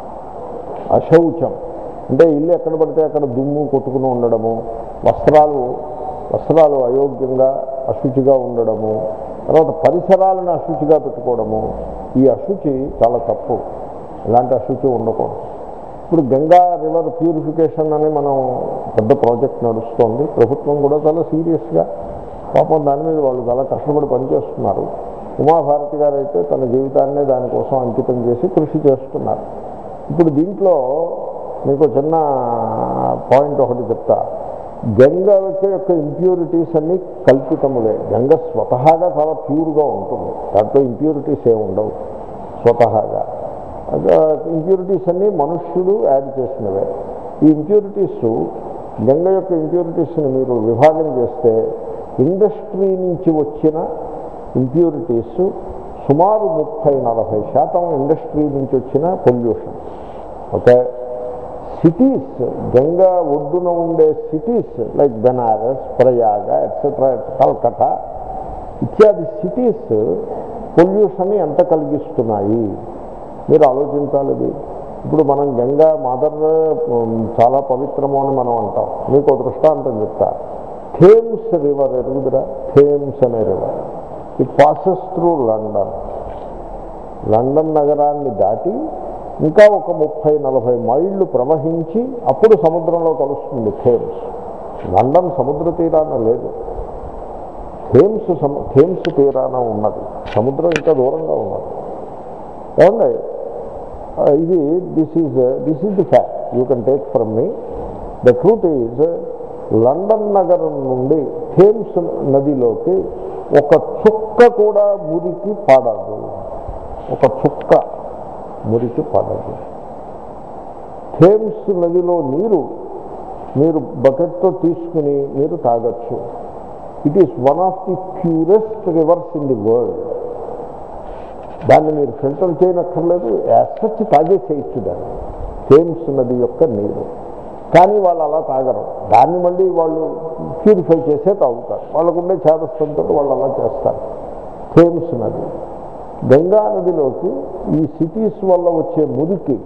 అశౌచం అంటే ఇల్లు ఎక్కడ పడితే అక్కడ దుమ్ము కొట్టుకుని ఉండడము వస్త్రాలు వస్త్రాలు అయోగ్యంగా అశుచిగా ఉండడము తర్వాత పరిసరాలను అశుచిగా పెట్టుకోవడము ఈ అశుచి చాలా తప్పు ఇలాంటి అశుచి ఉండకూడదు ఇప్పుడు గంగా రివర్ ప్యూరిఫికేషన్ అని మనం పెద్ద ప్రాజెక్ట్ నడుస్తోంది ప్రభుత్వం కూడా చాలా సీరియస్గా పాపం దాని మీద వాళ్ళు చాలా కష్టపడి పనిచేస్తున్నారు ఉమాభారతి గారు అయితే తన జీవితాన్నే దానికోసం అంకితం చేసి కృషి చేస్తున్నారు ఇప్పుడు దీంట్లో మీకు చిన్న పాయింట్ ఒకటి చెప్తా గంగ యొక్క ఇంప్యూరిటీస్ అన్నీ కల్పితములే గంగ స్వతహాగా చాలా ప్యూర్గా ఉంటుంది దాంట్లో ఇంప్యూరిటీస్ ఏమి ఉండవు స్వతహాగా ఇంప్యూరిటీస్ అన్నీ మనుష్యుడు యాడ్ చేసినవే ఈ ఇంప్యూరిటీస్ గంగ యొక్క ఇంప్యూరిటీస్ని మీరు విభాగం చేస్తే ఇండస్ట్రీ నుంచి వచ్చిన ఇంప్యూరిటీస్ సుమారు ముప్పై నలభై శాతం ఇండస్ట్రీ నుంచి వచ్చిన పొల్యూషన్ ఓకే సిటీస్ గంగా ఒడ్డున ఉండే cities like Benaras Prayag etcetera Calcutta ఇత్యాది సిటీస్ పొల్యూషన్ ఎంత కలిగిస్తున్నాయి మీరు ఆలోచించాలి ఇది ఇప్పుడు మనం గంగా మదర్ చాలా పవిత్రము అని మనం అంటాం మీకు ఒక దృష్టాంతం చెప్తా థేమ్స్ రివర్ ఎరుగుదరా థేమ్స్ అనే river it passes through London London నగరాన్ని దాటి ఇంకా ఒక ముప్పై నలభై మైళ్ళు ప్రవహించి అప్పుడు సముద్రంలో కలుస్తుంది థేమ్స్ లండన్ సముద్ర తీరాన లేదు థేమ్స్ సము థేమ్స్ తీరాన ఉన్నది సముద్రం ఇంకా దూరంగా ఉన్నది ఏమండి ఇది this is this is the fact you can take from me the truth is London నగరం నుండి థేమ్స్ నదిలోకి ఒక చుక్క కూడా మురికి పడదు ఒక చుక్క మురికి పడదు థేమ్స్ నదిలో నీరు మీరు బకెట్తో తీసుకుని మీరు తాగొచ్చు it is one of the purest rivers in the world దాన్ని మీరు ఫిల్టర్ చేయనక్కర్లేదు యాసచ్చి తాగేసేయచ్చు దాన్ని థేమ్స్ నది యొక్క నీరు కానీ వాళ్ళు అలా తాగరు దాన్ని మళ్ళీ వాళ్ళు ప్యూరిఫై చేసే తాగుతారు వాళ్ళకుండే చేదస్తంతో వాళ్ళు అలా చేస్తారు థేమ్స్ నది గంగా నదిలోకి ఈ సిటీస్ వల్ల వచ్చే మురికి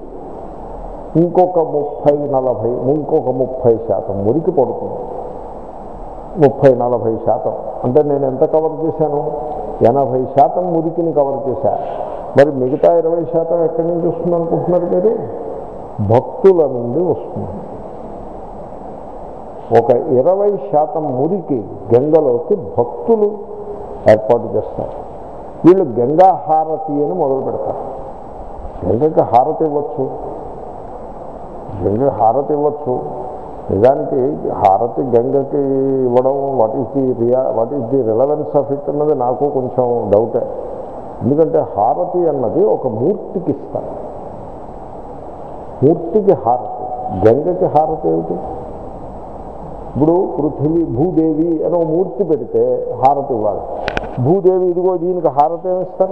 ఇంకొక ముప్పై నలభై ఇంకొక ముప్పై శాతం మురికి పడుతుంది ముప్పై నలభై శాతం అంటే నేను ఎంత కవర్ చేశాను ఎనభై శాతం మురికిని కవర్ చేశా మరి మిగతా ఇరవై శాతం ఎక్కడి నుంచి వస్తుంది అనుకుంటున్నారు మీరు భక్తుల నుండి వస్తుంది ఒక ఇరవై శాతం మురికి గంగలోకి భక్తులు ఏర్పాటు చేస్తారు వీళ్ళు గంగా హారతి అని మొదలు పెడతారు గంగకి హారతి ఇవ్వచ్చు గంగకి హారతి ఇవ్వచ్చు నిజానికి హారతి గంగకి ఇవ్వడం what is the rea what is the relevance of it అన్నది నాకు కొంచెం డౌటే ఎందుకంటే హారతి అన్నది ఒక మూర్తికి ఇస్తారు మూర్తికి హారతి గంగకి హారతి ఏమిటి ఇప్పుడు పృథివీ భూదేవి అని ఒక మూర్తి పెడితే హారతి ఇవ్వాలి భూదేవి ఇదిగో దీనికి హారతి ఏమిస్తారు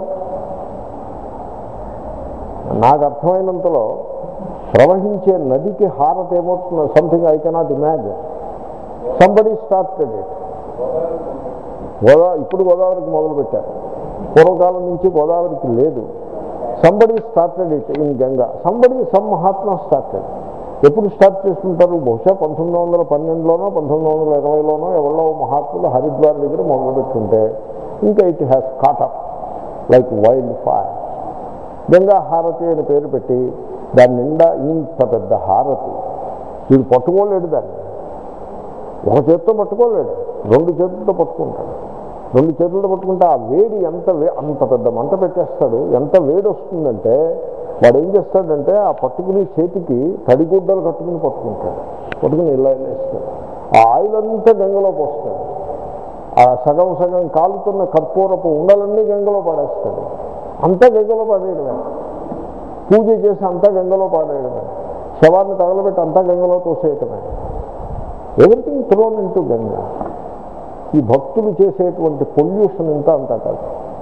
నాకు అర్థమైనంతలో ప్రవహించే నదికి హారతి ఏమవుతుంది something I cannot imagine somebody started it గోదా ఇప్పుడు గోదావరికి మొదలుపెట్టారు పూర్వకాలం నుంచి గోదావరికి లేదు somebody started it in Ganga somebody some mahatma started ఎప్పుడు స్టార్ట్ చేసుకుంటారు బహుశా పంతొమ్మిది వందల పన్నెండులోనో పంతొమ్మిది వందల ఇరవైలోనో ఎవరో మహాత్ములు హరిద్వార్ దగ్గర మొదలుపెట్టుంటే ఇంకా it has caught up like wild fire Ganga Aarti అని పేరు పెట్టి దాని నిండా ఇంత పెద్ద హారతి వీడు పట్టుకోలేడు దాన్ని ఒక చేత్తో పట్టుకోలేడు రెండు చేతులతో పట్టుకుంటాడు రెండు చేతులతో పట్టుకుంటే ఆ వేడి ఎంత వే అంత పెద్ద మంట పెట్టేస్తాడు ఎంత వేడి వస్తుందంటే వాడు ఏం చేస్తాడంటే ఆ పట్టుకుని చేతికి తడిగుడ్డలు కట్టుకుని పట్టుకుంటాడు పట్టుకుని ఇలా ఇలా ఇస్తాడు ఆ ఆయిల్ అంతా గంగలో పోస్తాడు ఆ సగం సగం కాలుతున్న కర్పూరపు ఉండలన్నీ గంగలో పడేస్తాడు అంతా గంగలో పడేయడమే పూజ చేసి అంతా గంగలో పాడేయడమే శవాన్ని తగలబెట్టి అంతా గంగలో తోసేయటమే ఎవ్రీథింగ్ థ్రోన్ ఇంటూ గంగ ఈ భక్తులు చేసేటువంటి పొల్యూషన్ ఇంత అంతా కాదు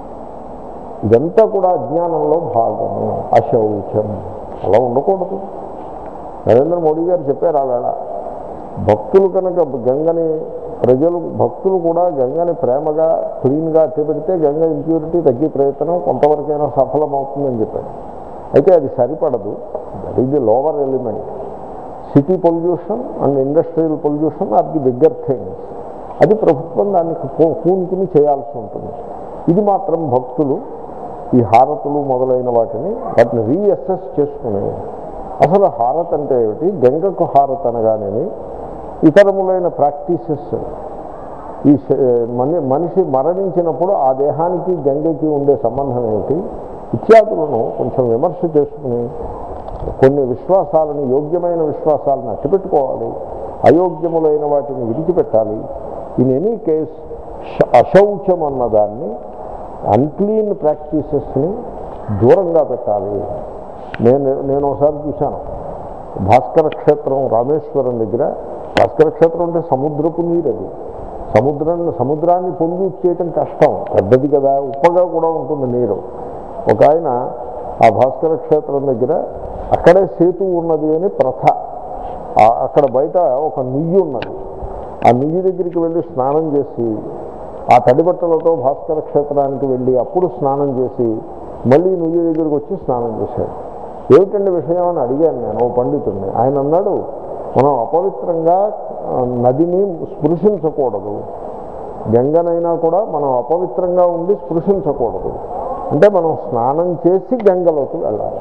ఇదంతా కూడా అజ్ఞానంలో భాగము అశౌచం అలా ఉండకూడదు నరేంద్ర మోడీ గారు చెప్పారు ఆ వేళ భక్తులు కనుక గంగని ప్రజలు భక్తులు కూడా గంగని ప్రేమగా క్లీన్గా పెడితే గంగ ఇంప్యూరిటీ తగ్గే ప్రయత్నం కొంతవరకైనా సఫలమవుతుందని చెప్పారు అయితే అది సరిపడదు that is the lower element city pollution and industrial pollution are the bigger things అది ప్రభుత్వం దానికి పూ- పూనుకుని చేయాల్సి ఉంటుంది ఇది మాత్రం భక్తులు ఈ హారతులు మొదలైన వాటిని వాటిని రీఅసెస్ చేసుకుని అసలు హారత్ అంటే ఏమిటి గంగకు హారత్ అనగానేమి ఇతరములైన ప్రాక్టీసెస్ ఈ శ- మని మనిషి మరణించినప్పుడు ఆ దేహానికి గంగకి ఉండే సంబంధం ఏమిటి ఇత్యాదులను కొంచెం విమర్శ చేసుకుని కొన్ని విశ్వాసాలను యోగ్యమైన విశ్వాసాలను అట్టిపెట్టుకోవాలి అయోగ్యములైన వాటిని విడిచిపెట్టాలి ఇన్ ఎనీ కేస్ అశౌచం అన్నదాన్ని అన్క్లీన్ ప్రాక్టీసెస్ని దూరంగా పెట్టాలి నేను నేను ఒకసారి చూశాను భాస్కర క్షేత్రం రామేశ్వరం దగ్గర భాస్కర క్షేత్రం అంటే సముద్రపు నీరు అది సముద్రాన్ని సముద్రాన్ని పొంగి చేయటం కష్టం పెద్దది కదా ఉప్పగా కూడా ఉంటుంది నీరు ఒక ఆయన ఆ భాస్కర క్షేత్రం దగ్గర అక్కడే సేతు ఉన్నది అని ప్రథ ఆ- అక్కడ బయట ఒక నుయ్యి ఉన్నది ఆ నుయ్యి దగ్గరికి వెళ్ళి స్నానం చేసి ఆ తడి బట్టలతో భాస్కర క్షేత్రానికి వెళ్ళి అప్పుడు స్నానం చేసి మళ్ళీ నుయ్యి దగ్గరికి వచ్చి స్నానం చేశాడు ఏమిటండి విషయం అని అడిగాను నేను ఓ పండితుడిని ఆయన అన్నాడు మనం అపవిత్రంగా ఆ, నదిని స్పృశించకూడదు గంగనైనా కూడా మనం అపవిత్రంగా ఉండి స్పృశించకూడదు అంటే మనం స్నానం చేసి గంగలోకి వెళ్ళాలి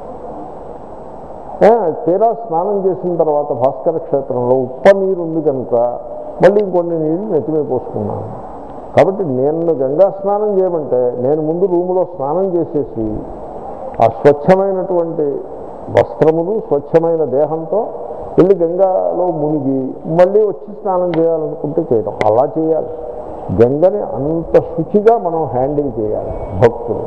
ఏ, తీరా స్నానం చేసిన తర్వాత భాస్కర క్షేత్రంలో ఉప్ప నీరు ఉంది కనుక మళ్ళీ ఇంకొన్ని నీళ్ళు నెత్తిమీ పోసుకున్నాను కాబట్టి నేను గంగా స్నానం చేయమంటే నేను ముందు రూములో స్నానం చేసేసి ఆ స్వచ్ఛమైనటువంటి వస్త్రములు స్వచ్ఛమైన దేహంతో వెళ్ళి గంగాలో మునిగి మళ్ళీ వచ్చి స్నానం చేయాలనుకుంటే చేయడం అలా చేయాలి గంగని అంత శుచిగా మనం హ్యాండిల్ చేయాలి భక్తులు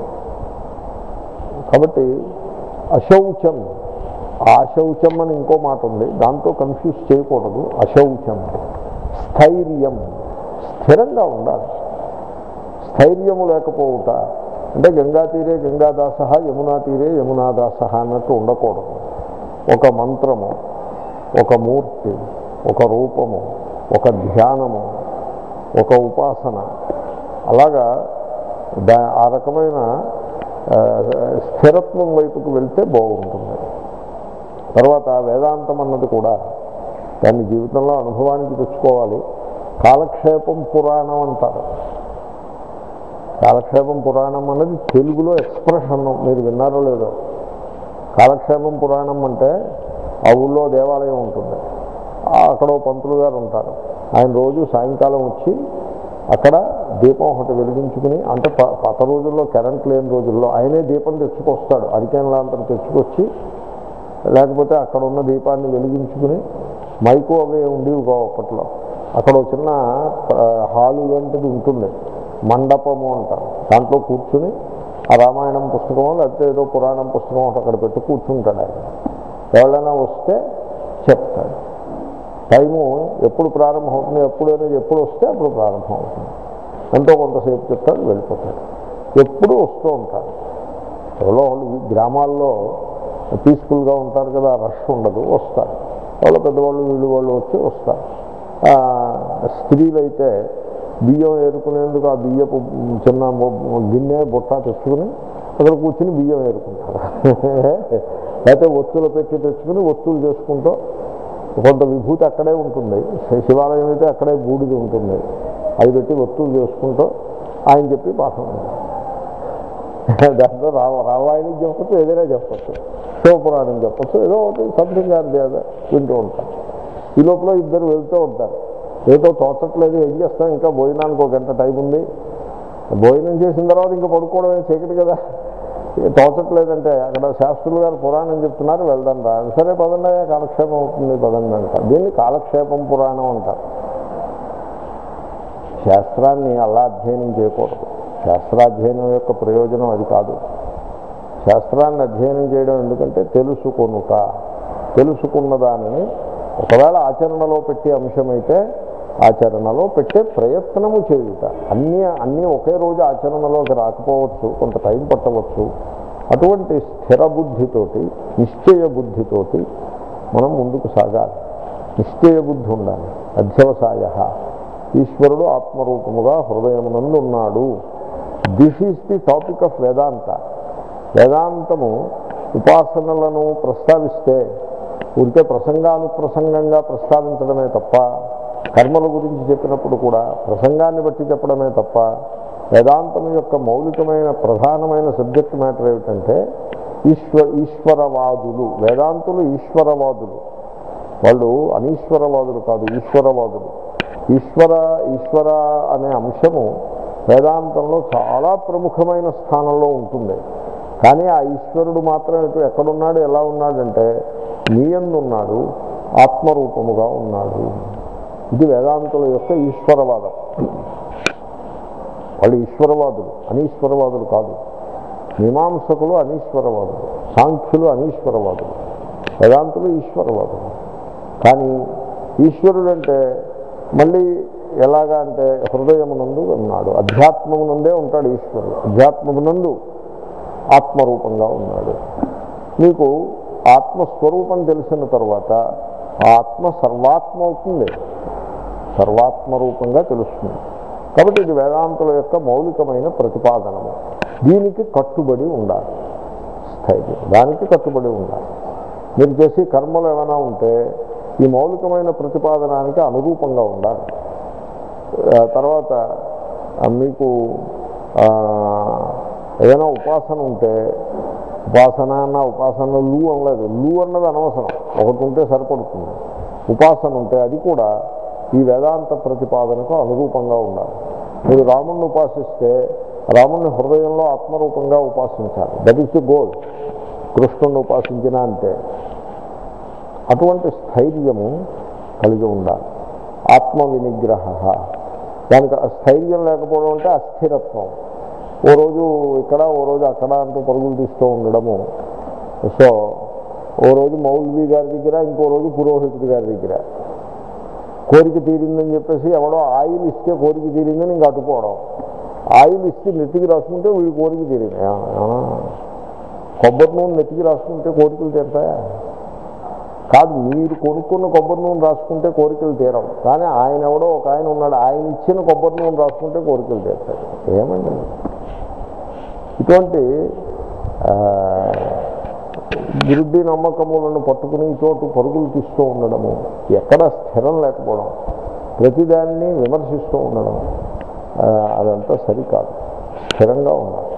కాబట్టి అశౌచం ఆశౌచం అని ఇంకో మాట ఉంది దాంతో కన్ఫ్యూజ్ చేయకూడదు అశౌచం స్థైర్యం స్థిరంగా ఉండాలి స్థైర్యము లేకపోవుట అంటే గంగా తీరే గంగాదాస యమునా తీరే యమునాదాస అన్నట్టు ఉండకూడదు ఒక మంత్రము ఒక మూర్తి ఒక రూపము ఒక ధ్యానము ఒక ఉపాసన అలాగా దా ఆ రకమైన ఆ, స్థిరత్వం వైపుకు వెళ్తే బాగుంటుంది తర్వాత వేదాంతం అన్నది కూడా దాన్ని జీవితంలో అనుభవానికి తెచ్చుకోవాలి కాలక్షేపం పురాణం అంటారు కాలక్షేపం పురాణం అన్నది తెలుగులో ఎక్స్ప్రెషన్ మీరు విన్నారో లేదో కాలక్షేపం పురాణం అంటే ఆ ఊళ్ళో దేవాలయం ఉంటుంది ఆ అక్కడ ఓ పంతులు గారు ఉంటారు ఆయన రోజు సాయంకాలం వచ్చి అక్కడ దీపం ఒకటి వెలిగించుకుని అంటే ప- పాత రోజుల్లో కరెంట్ లేని రోజుల్లో ఆయనే దీపం తెచ్చుకొస్తాడు అరికెన్ లాంతరం తెచ్చుకొచ్చి లేకపోతే అక్కడ ఉన్న దీపాన్ని వెలిగించుకుని మైకు అవి ఉండేవి కావు అప్పట్లో అక్కడ ఒక చిన్న ఆ, హాలు లాంటిది ఉంటుంది మండపము అంటారు దాంట్లో కూర్చుని ఆ రామాయణం పుస్తకం లేకపోతే ఏదో పురాణం పుస్తకం ఒకటి అక్కడ పెట్టి కూర్చుంటాడు ఆయన ఎవరైనా వస్తే చెప్తాడు టైము ఎప్పుడు ప్రారంభమవుతుంది ఎప్పుడైనా ఎప్పుడు వస్తే అప్పుడు ప్రారంభం అవుతుంది ఎంతో కొంతసేపు చెప్తాడు వెళ్ళిపోతాడు ఎప్పుడు వస్తూ ఉంటారు ఎవరో వాళ్ళు ఈ గ్రామాల్లో పీస్ఫుల్గా ఉంటారు కదా రష్ ఉండదు వస్తారు వాళ్ళ పెద్దవాళ్ళు వీళ్ళు వాళ్ళు వచ్చి వస్తారు ఆ, స్త్రీలైతే బియ్యం ఏరుకునేందుకు ఆ బియ్యపు చిన్న మొ- గిన్నె బుట్ట తెచ్చుకుని అక్కడ కూర్చుని బియ్యం ఏరుకుంటారు లేకపోతే ఒత్తులు పెట్టి తెచ్చుకుని ఒత్తులు చేసుకుంటూ కొంత విభూతి అక్కడే ఉంటుంది శి- శివాలయం అయితే అక్కడే బూడిది ఉంటుంది అది పెట్టి ఒత్తులు చేసుకుంటూ ఆయన చెప్పి పాఠం వింటారు. దాంట్లో రా రామాయణం చెప్పచ్చు ఏదైనా చెప్పచ్చు శివపురాణం చెప్పచ్చు ఏదో ఒకటి సంథింగ్ ఆర్ ది అదర్ వింటూ ఉంటాం ఈ లోపల ఇద్దరు వెళ్తూ ఉంటారు ఏదో తోచట్లేదు ఏం చేస్తాం ఇంకా భోజనానికి ఒక గంట టైం ఉంది భోజనం చేసిన తర్వాత ఇంకా పడుకోవడమే చీకటి కదా ఇక తోచట్లేదంటే అక్కడ శాస్త్రులు గారు పురాణం చెప్తున్నారు వెళ్దాం రా సరే పదండి కాలక్షేపం అవుతుంది పదండి అంటారు దీన్ని కాలక్షేపం పురాణం అంటారు శాస్త్రాన్ని అలా అధ్యయనం చేయకూడదు శాస్త్రాధ్యయనం యొక్క ప్రయోజనం అది కాదు శాస్త్రాన్ని అధ్యయనం చేయడం ఎందుకంటే తెలుసుకొనుట తెలుసుకున్న దానిని ఒకవేళ ఆచరణలో పెట్టే అంశమైతే ఆచరణలో పెట్టే ప్రయత్నము చేయుట అన్నీ అన్నీ ఒకే రోజు ఆచరణలోకి రాకపోవచ్చు కొంత టైం పట్టవచ్చు అటువంటి స్థిర బుద్ధితోటి నిశ్చయ బుద్ధితోటి మనం ముందుకు సాగాలి నిశ్చయ బుద్ధి ఉండాలి అధ్యవసాయ ఈశ్వరుడు ఆత్మరూపముగా హృదయమునందు ఉన్నాడు this is the topic of Vedanta వేదాంతము ఉపాసనలను ప్రస్తావిస్తే ఊరికే ప్రసంగానుప్రసంగంగా ప్రస్తావించడమే తప్ప కర్మల గురించి చెప్పినప్పుడు కూడా ప్రసంగాన్ని బట్టి చెప్పడమే తప్ప వేదాంతం యొక్క మౌలికమైన ప్రధానమైన సబ్జెక్ట్ మ్యాటర్ ఏమిటంటే ఈశ్వ ఈశ్వరవాదులు వేదాంతులు ఈశ్వరవాదులు వాళ్ళు అనీశ్వరవాదులు కాదు ఈశ్వరవాదులు ఈశ్వర ఈశ్వర అనే అంశము వేదాంతంలో చాలా ప్రముఖమైన స్థానంలో ఉంటుంది కానీ ఆ ఈశ్వరుడు మాత్రం ఇటు ఎక్కడున్నాడు ఎలా ఉన్నాడంటే నీయందున్నాడు ఆత్మరూపముగా ఉన్నాడు ఇది వేదాంతుల యొక్క ఈశ్వరవాదం వాళ్ళు ఈశ్వరవాదులు అనీశ్వరవాదులు కాదు మీమాంసకులు అనీశ్వరవాదులు సాంఖ్యులు అనీశ్వరవాదులు వేదాంతులు ఈశ్వరవాదులు కానీ ఈశ్వరుడు అంటే మళ్ళీ ఎలాగా అంటే హృదయమునందు ఉన్నాడు అధ్యాత్మమునందే ఉంటాడు ఈశ్వరుడు అధ్యాత్మమునందు ఆత్మరూపంగా ఉన్నాడు మీకు ఆత్మస్వరూపం తెలిసిన తర్వాత ఆ ఆత్మ సర్వాత్మ అవుతుంది సర్వాత్మ రూపంగా తెలుస్తుంది కాబట్టి ఇది వేదాంతుల యొక్క మౌలికమైన ప్రతిపాదనము దీనికి కట్టుబడి ఉండాలి స్థైర్యం దానికి కట్టుబడి ఉండాలి మీరు చేసే కర్మలు ఏమైనా ఉంటే ఈ మౌలికమైన ప్రతిపాదనానికి అనురూపంగా ఉండాలి ఆ తర్వాత ఆ, మీకు ఆ, ఏదైనా ఉపాసన ఉంటే ఉపాసన అన్న ఉపాసన లూ అనలేదు లూ అన్నది అనవసరం ఒకటి ఉంటే సరిపడుతుంది ఉపాసన ఉంటే అది కూడా ఈ వేదాంత ప్రతిపాదనకు అనురూపంగా ఉండాలి మీరు రాముణ్ణి ఉపాసిస్తే రాముణ్ణి హృదయంలో ఆత్మరూపంగా ఉపాసించాలి దట్ ఈస్ ది గోల్ కృష్ణుణ్ణి ఉపాసించిన అంతే అటువంటి స్థైర్యము కలిగి ఉండాలి ఆత్మ వినిగ్రహ దానికి ఆ స్థైర్యం లేకపోవడం అంటే అస్థిరత్వం ఓ రోజు ఇక్కడ ఓ రోజు అక్కడ అంటూ పరుగులు తీస్తూ ఉండడము సో ఓ రోజు మౌల్వీ గారి దగ్గర ఇంకో రోజు పురోహితుడి గారి దగ్గర కోరిక తీరిందని చెప్పేసి ఎవడో ఆయిల్ ఇస్తే కోరిక తీరిందని ఇంక అట్టుకోవడం ఆయిల్ ఇస్తే నెత్తికి రాసుకుంటే వీడి కోరిక తీరింది ఆ, ఆ. కొబ్బరి నూనె నెత్తికి రాసుకుంటే కోరికలు తీరుతాయా కాదు మీరు కొనుక్కున్న కొబ్బరి నూనె రాసుకుంటే కోరికలు తీరవు కానీ ఆయన ఎవడో ఒక ఆయన ఉన్నాడు ఆయన ఇచ్చిన కొబ్బరి నూనె రాసుకుంటే కోరికలు తీరుతాయి ఏమండి ఇటువంటి ఆ, విరుద్ధి నమ్మకములను పట్టుకుని చోటు పరుగులు తీస్తూ ఉండడము ఎక్కడ స్థిరం లేకపోవడం ప్రతిదాన్ని విమర్శిస్తూ ఉండడం ఆ, అదంతా సరికాదు స్థిరంగా ఉండాలి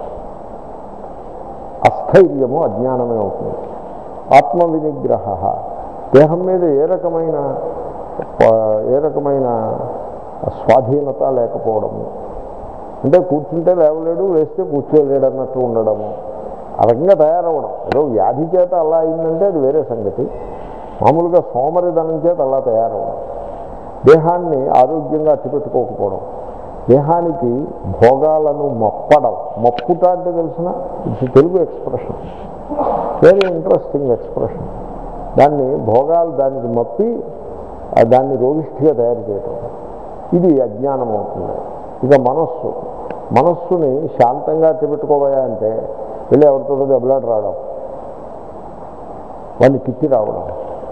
అస్థైర్యము అజ్ఞానమే అవుతుంది ఆత్మ వినిగ్రహ దేహం మీద ఏ రకమైన ఆ, ఏ రకమైన స్వాధీనత లేకపోవడము అంటే కూర్చుంటే లేవలేడు లేస్తే కూర్చోలేడు అన్నట్టు ఉండడము ఆ రకంగా తయారవడం ఏదో వ్యాధి చేత అలా అయిందంటే అది వేరే సంగతి మామూలుగా సోమరిధనం చేత అలా తయారవడం దేహాన్ని ఆరోగ్యంగా అట్టిపెట్టుకోకపోవడం దేహానికి భోగాలను మొప్పడం మొప్పుట అంటే తెలిసిన ఇది Telugu expression very interesting expression దాన్ని భోగాలు దానికి మప్పి ఆ దాన్ని రోగిష్ఠిగా తయారు చేయటం ఇది అజ్ఞానం అవుతుంది ఇక మనస్సు మనస్సుని శాంతంగా అట్టబెట్టుకోబోయా అంటే వెళ్ళి ఎవరితో దెబ్బలాట రావడం వాడిని తిట్టి రావడం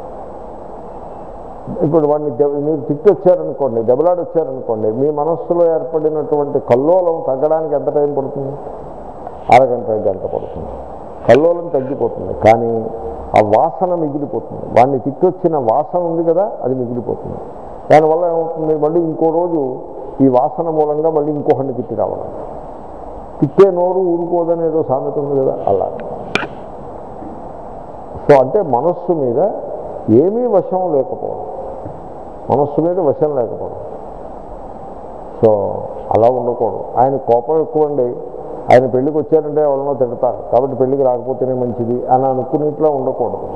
ఇప్పుడు వాడిని దెబ్బ- మీరు తిట్టి వచ్చారనుకోండి దెబ్బలాట వచ్చారనుకోండి మీ మనస్సులో ఏర్పడినటువంటి కల్లోలం తగ్గడానికి ఎంత టైం పడుతుంది అరగంట గంట పడుతుంది కల్లోలం తగ్గిపోతుంది కానీ ఆ వాసన మిగిలిపోతుంది వాడిని తిట్టొచ్చిన వాసన ఉంది కదా అది మిగిలిపోతుంది దానివల్ల ఏమవుతుంది మళ్ళీ ఇంకో రోజు ఈ వాసన మూలంగా మళ్ళీ ఇంకొకరిని తిట్టి రావడం తిట్టే నోరు ఊరుకోదని ఏదో సామెత ఉంది కదా అలా సో అంటే మనస్సు మీద ఏమీ వశం లేకపోవడం మనస్సు మీద వశం లేకపోవడం సో అలా ఉండకూడదు ఆయన కోపం ఎక్కువ అండి ఆయన పెళ్ళికి వచ్చారంటే ఎవరినో తిడతారు కాబట్టి పెళ్ళికి రాకపోతేనే మంచిది అని అనుకునేట్లా ఉండకూడదు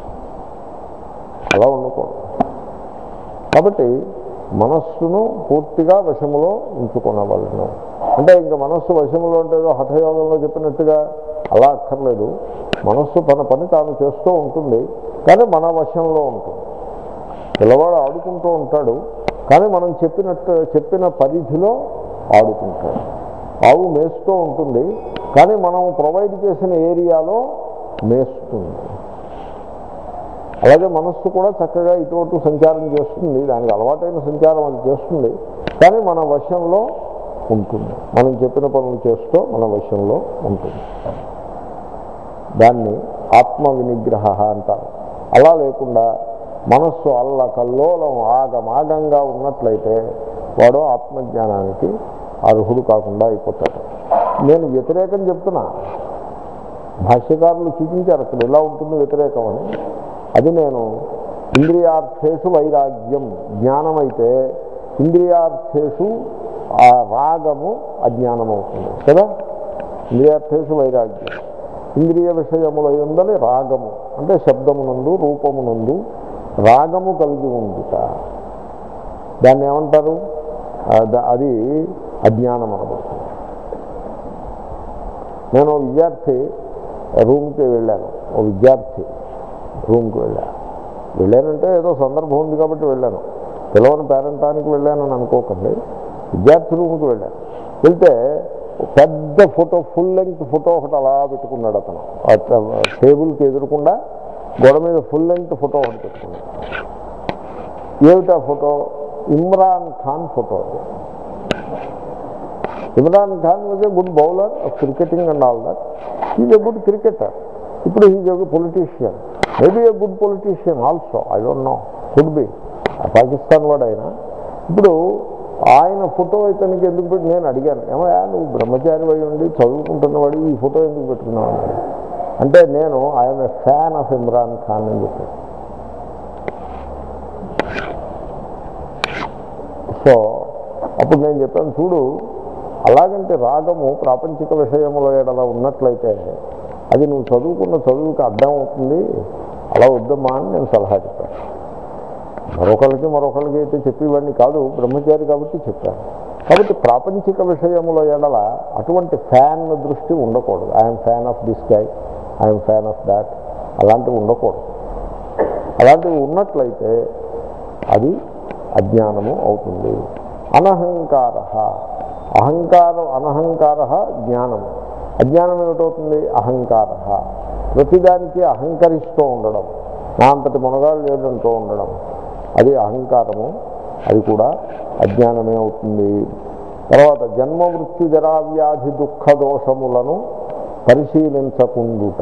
అలా ఉండకూడదు కాబట్టి మనస్సును పూర్తిగా వశములో ఉంచుకునవలను అంటే ఇంకా మనస్సు వశములో అంటే ఏదో హఠయోగంలో చెప్పినట్టుగా అలా అక్కర్లేదు మనస్సు తన పని తాను చేస్తూ ఉంటుంది కానీ మన వశంలో ఉంటుంది పిల్లవాడు ఆడుకుంటూ ఉంటాడు కానీ మనం చెప్పినట్టు చెప్పిన పరిధిలో ఆడుకుంటాడు ఆవు మేస్తూ ఉంటుంది కానీ మనం ప్రొవైడ్ చేసిన ఏరియాలో మేస్తుంది అలాగే మనస్సు కూడా చక్కగా ఇటు అటు సంచారం చేస్తుంది దానికి అలవాటైన సంచారం అది చేస్తుంది కానీ మన వశంలో ఉంటుంది మనం చెప్పిన పనులు చేస్తూ మన వశంలో ఉంటుంది దాన్ని ఆత్మ వినిగ్రహ అంటారు అలా లేకుండా మనస్సు అల్ల కల్లోలం ఆగమాగంగా ఉన్నట్లయితే వాడు ఆత్మజ్ఞానానికి అర్హుడు కాకుండా అయిపోతాడు నేను వ్యతిరేకం చెప్తున్నా భాష్యకారులు చూపించారు అక్కడ ఎలా ఉంటుంది వ్యతిరేకం అని అది నేను ఇంద్రియార్థేషు వైరాగ్యం జ్ఞానం అయితే ఇంద్రియార్థేషు ఆ రాగము అజ్ఞానం అవుతుంది కదా ఇంద్రియార్థేషు వైరాగ్యం ఇంద్రియ విషయముల ఎందని రాగము అంటే శబ్దమునందు రూపమునందు రాగము కలిగి ఉండుట దాన్ని ఏమంటారు ఆ, ద- అది అజ్ఞానం అనబడుతుంది నేను ఓ విద్యార్థి రూమ్కి వెళ్ళాను ఓ విద్యార్థి రూమ్కి వెళ్ళాను వెళ్ళానంటే ఏదో సందర్భం ఉంది కాబట్టి వెళ్ళాను పిలవని పేరెంటానికి వెళ్ళానని అనుకోకండి విద్యార్థి రూమ్కి వెళ్ళాను వెళ్తే ఓ పెద్ద ఫోటో ఫుల్ లెంగ్త్ ఫోటో ఒకటి అలా పెట్టుకున్నాడు అతను ఆ ట- టేబుల్కి ఎదురకుండా గోడ మీద ఫుల్ లెంగ్త్ ఫోటో ఒకటి పెట్టుకున్నాడు ఏమిటా ఫోటో ఇమ్రాన్ ఖాన్ ఫోటో అది Imran Khan was a good bowler of cricketing and all that is a good cricketer ఇప్పుడు is a politician maybe a good politician also I don't know could be Pakistan వాడు ఆయన ఇప్పుడు ఆయన ఫోటో ఇతనికి ఎందుకు పెట్టి నేను అడిగాను ఏమయ్యా నువ్వు బ్రహ్మచారి అయి ఉండి చదువుకుంటున్నవాడు ఈ ఫోటో ఎందుకు పెట్టుకున్నావు అన్నాడు. అంటే నేను I'm a fan of Imran Khan అని చెప్పాను సో అప్పుడు నేను చెప్పాను చూడు అలాగంటే రాగము ప్రాపంచిక విషయముల ఎడల ఉన్నట్లయితే అది నువ్వు చదువుకున్న చదువుకి అర్థం అవుతుంది అలా వద్దమ్మా అని నేను సలహా చెప్పాను మరొకరికి మరొకరికి అయితే చెప్పేవాడిని కాదు బ్రహ్మచారి కాబట్టి చెప్పాను కాబట్టి ప్రాపంచిక విషయముల ఎడల అటువంటి ఫ్యాన్ దృష్టి ఉండకూడదు I'm fan of this guy I'm fan of that అలాంటివి ఉండకూడదు అలాంటివి ఉన్నట్లయితే అది అజ్ఞానము అవుతుంది అనహంకార అహంకారం అనహంకార జ్ఞానము అజ్ఞానం ఏమిటవుతుంది అహంకార ప్రతిదానికి అహంకరిస్తూ ఉండడం నా అంతటి మునగాలు లేదంటూ ఉండడం అది అహంకారము అది కూడా అజ్ఞానమే అవుతుంది తర్వాత జన్మ మృత్యు జరా వ్యాధి దుఃఖ దోషములను పరిశీలించకుండుట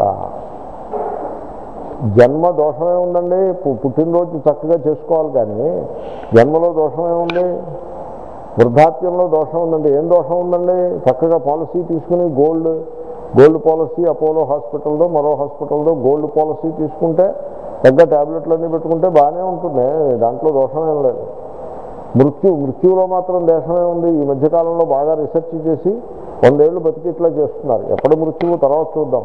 జన్మ దోషమే ఉందండి పు- పుట్టినరోజు చక్కగా చేసుకోవాలి కానీ జన్మలో దోషమే ఉంది వృద్ధాప్యంలో దోషం ఉందండి ఏం దోషం ఉందండి చక్కగా పాలసీ తీసుకుని గోల్డ్ గోల్డ్ పాలసీ అపోలో హాస్పిటల్దో మరో హాస్పిటల్దో గోల్డ్ పాలసీ తీసుకుంటే పెద్ద ట్యాబ్లెట్లన్నీ పెట్టుకుంటే బాగానే ఉంటుంది దాంట్లో దోషం ఏం లేదు మృత్యు మృత్యువులో మాత్రం దేశమే ఉంది ఈ మధ్యకాలంలో బాగా రీసెర్చ్ చేసి వందేళ్ళు బతికి ఇట్లా చేస్తున్నారు ఎప్పటి మృత్యువు తర్వాత చూద్దాం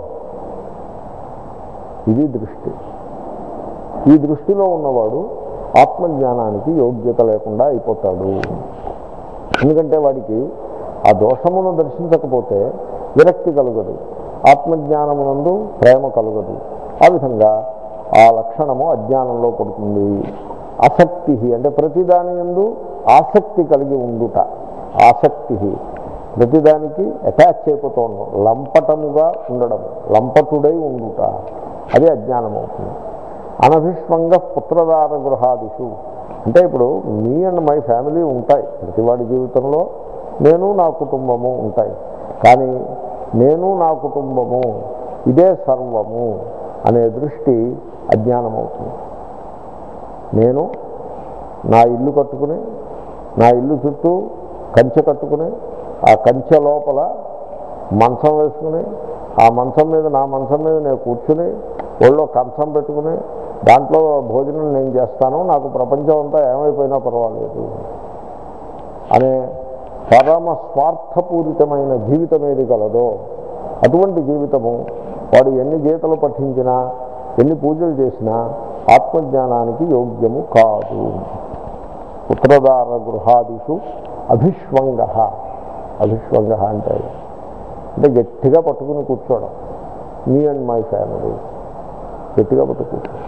ఇది దృష్టి ఈ దృష్టిలో ఉన్నవాడు ఆత్మజ్ఞానానికి యోగ్యత లేకుండా అయిపోతాడు ఎందుకంటే వాడికి ఆ దోషమును దర్శించకపోతే విరక్తి కలగదు ఆత్మజ్ఞానమునందు ప్రేమ కలగదు ఆ విధంగా ఆ లక్షణము అజ్ఞానంలో పడుతుంది ఆసక్తి అంటే ప్రతిదాని ఎందు ఆసక్తి కలిగి ఉండుట ఆసక్తి ప్రతిదానికి అటాచ్ అయిపోతూ ఉండడం లంపటముగా ఉండడం లంపటుడై ఉండుట అది అజ్ఞానం అవుతుంది అనభిష్వంగ పుత్రదార గృహాదిషు అంటే ఇప్పుడు మీ అండ్ మై ఫ్యామిలీ ఉంటాయి ప్రతివాడి జీవితంలో నేను నా కుటుంబము ఉంటాయి కానీ నేను నా కుటుంబము ఇదే సర్వము అనే దృష్టి అజ్ఞానం అవుతుంది నేను నా ఇల్లు కట్టుకుని నా ఇల్లు చుట్టూ కంచె కట్టుకుని ఆ కంచె లోపల మంచం వేసుకుని ఆ మంచం మీద నా మంచం మీద నేను కూర్చుని ఒళ్ళో కంచం పెట్టుకుని దాంట్లో భోజనం నేను చేస్తాను నాకు ప్రపంచం అంతా ఏమైపోయినా పర్వాలేదు అనే పరమ స్వార్థపూరితమైన జీవితం ఏది కలదో అటువంటి జీవితము వాడు ఎన్ని గీతలు పఠించినా ఎన్ని పూజలు చేసినా ఆత్మజ్ఞానానికి యోగ్యము కాదు పుత్రదార గృహాదిషు అభిష్వంగ అభిష్వంగ అంటే అంటే గట్టిగా పట్టుకుని కూర్చోవడం మీ అండ్ మై ఫ్యామిలీ గట్టిగా పట్టు కూర్చోవడం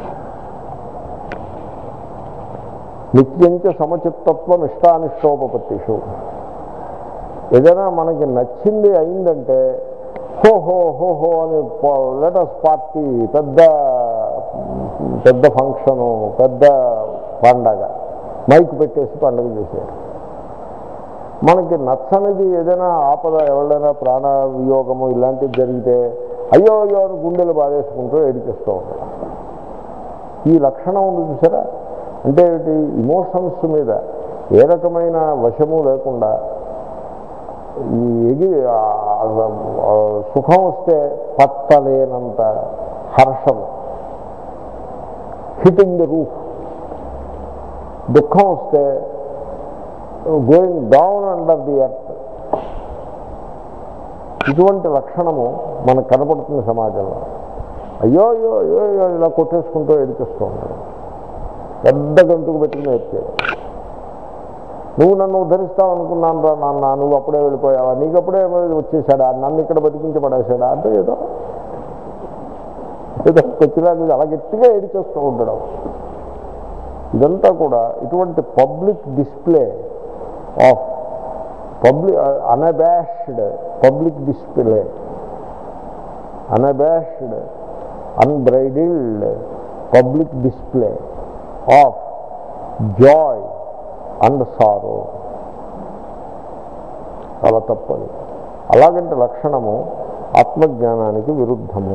నిత్యంచ సమచిత్తత్వం ఇష్టానిష్టోపత్తిషు ఏదైనా మనకి నచ్చింది అయిందంటే హో హో హో హో అని లెటస్ పార్టీ పెద్ద పెద్ద ఫంక్షను పెద్ద పండగ మైక్ పెట్టేసి పండగ చేశారు మనకి నచ్చనిది ఏదైనా ఆపద ఎవరైనా ప్రాణ వియోగము ఇలాంటివి జరిగితే అయ్యో అయ్యో అని గుండెలు బాధేసుకుంటూ ఏడిపిస్తూ ఉంటారు ఈ లక్షణం ఉంది చూసారా అంటే ఏమిటి ఇమోషన్స్ మీద ఏ రకమైన వశము లేకుండా ఈ ఎగి ఆ- ఆ సుఖం వస్తే పత్తలేనంత హర్షము హిటింగ్ ద రూఫ్ దుఃఖం వస్తే going down under the earth ఇటువంటి లక్షణము మనకు కనపడుతుంది సమాజంలో అయ్యో అయ్యో అయ్యో అయ్యో ఇలా కొట్టేసుకుంటూ ఏడిపిస్తూ ఉంటాడు పెద్ద గంతుకు పెట్టుకుని ఏడ్చాడు నువ్వు నన్ను ఉద్ధరిస్తావు అనుకున్నాను రా నాన్న నువ్వు అప్పుడే వెళ్ళిపోయావా నీకు అప్పుడే వచ్చేసాడా నన్ను ఇక్కడ బతికించి పడేసాడా అంటే ఏదో ఏదో కొచ్చిలాగా అలా గట్టిగా ఏడిచేస్తూ ఉండడం ఇదంతా కూడా ఇటువంటి public display of public unabashed public display unabashed unbridled public display of joy and sorrow చాలా తప్పది అలాగంటే లక్షణము ఆత్మజ్ఞానానికి విరుద్ధము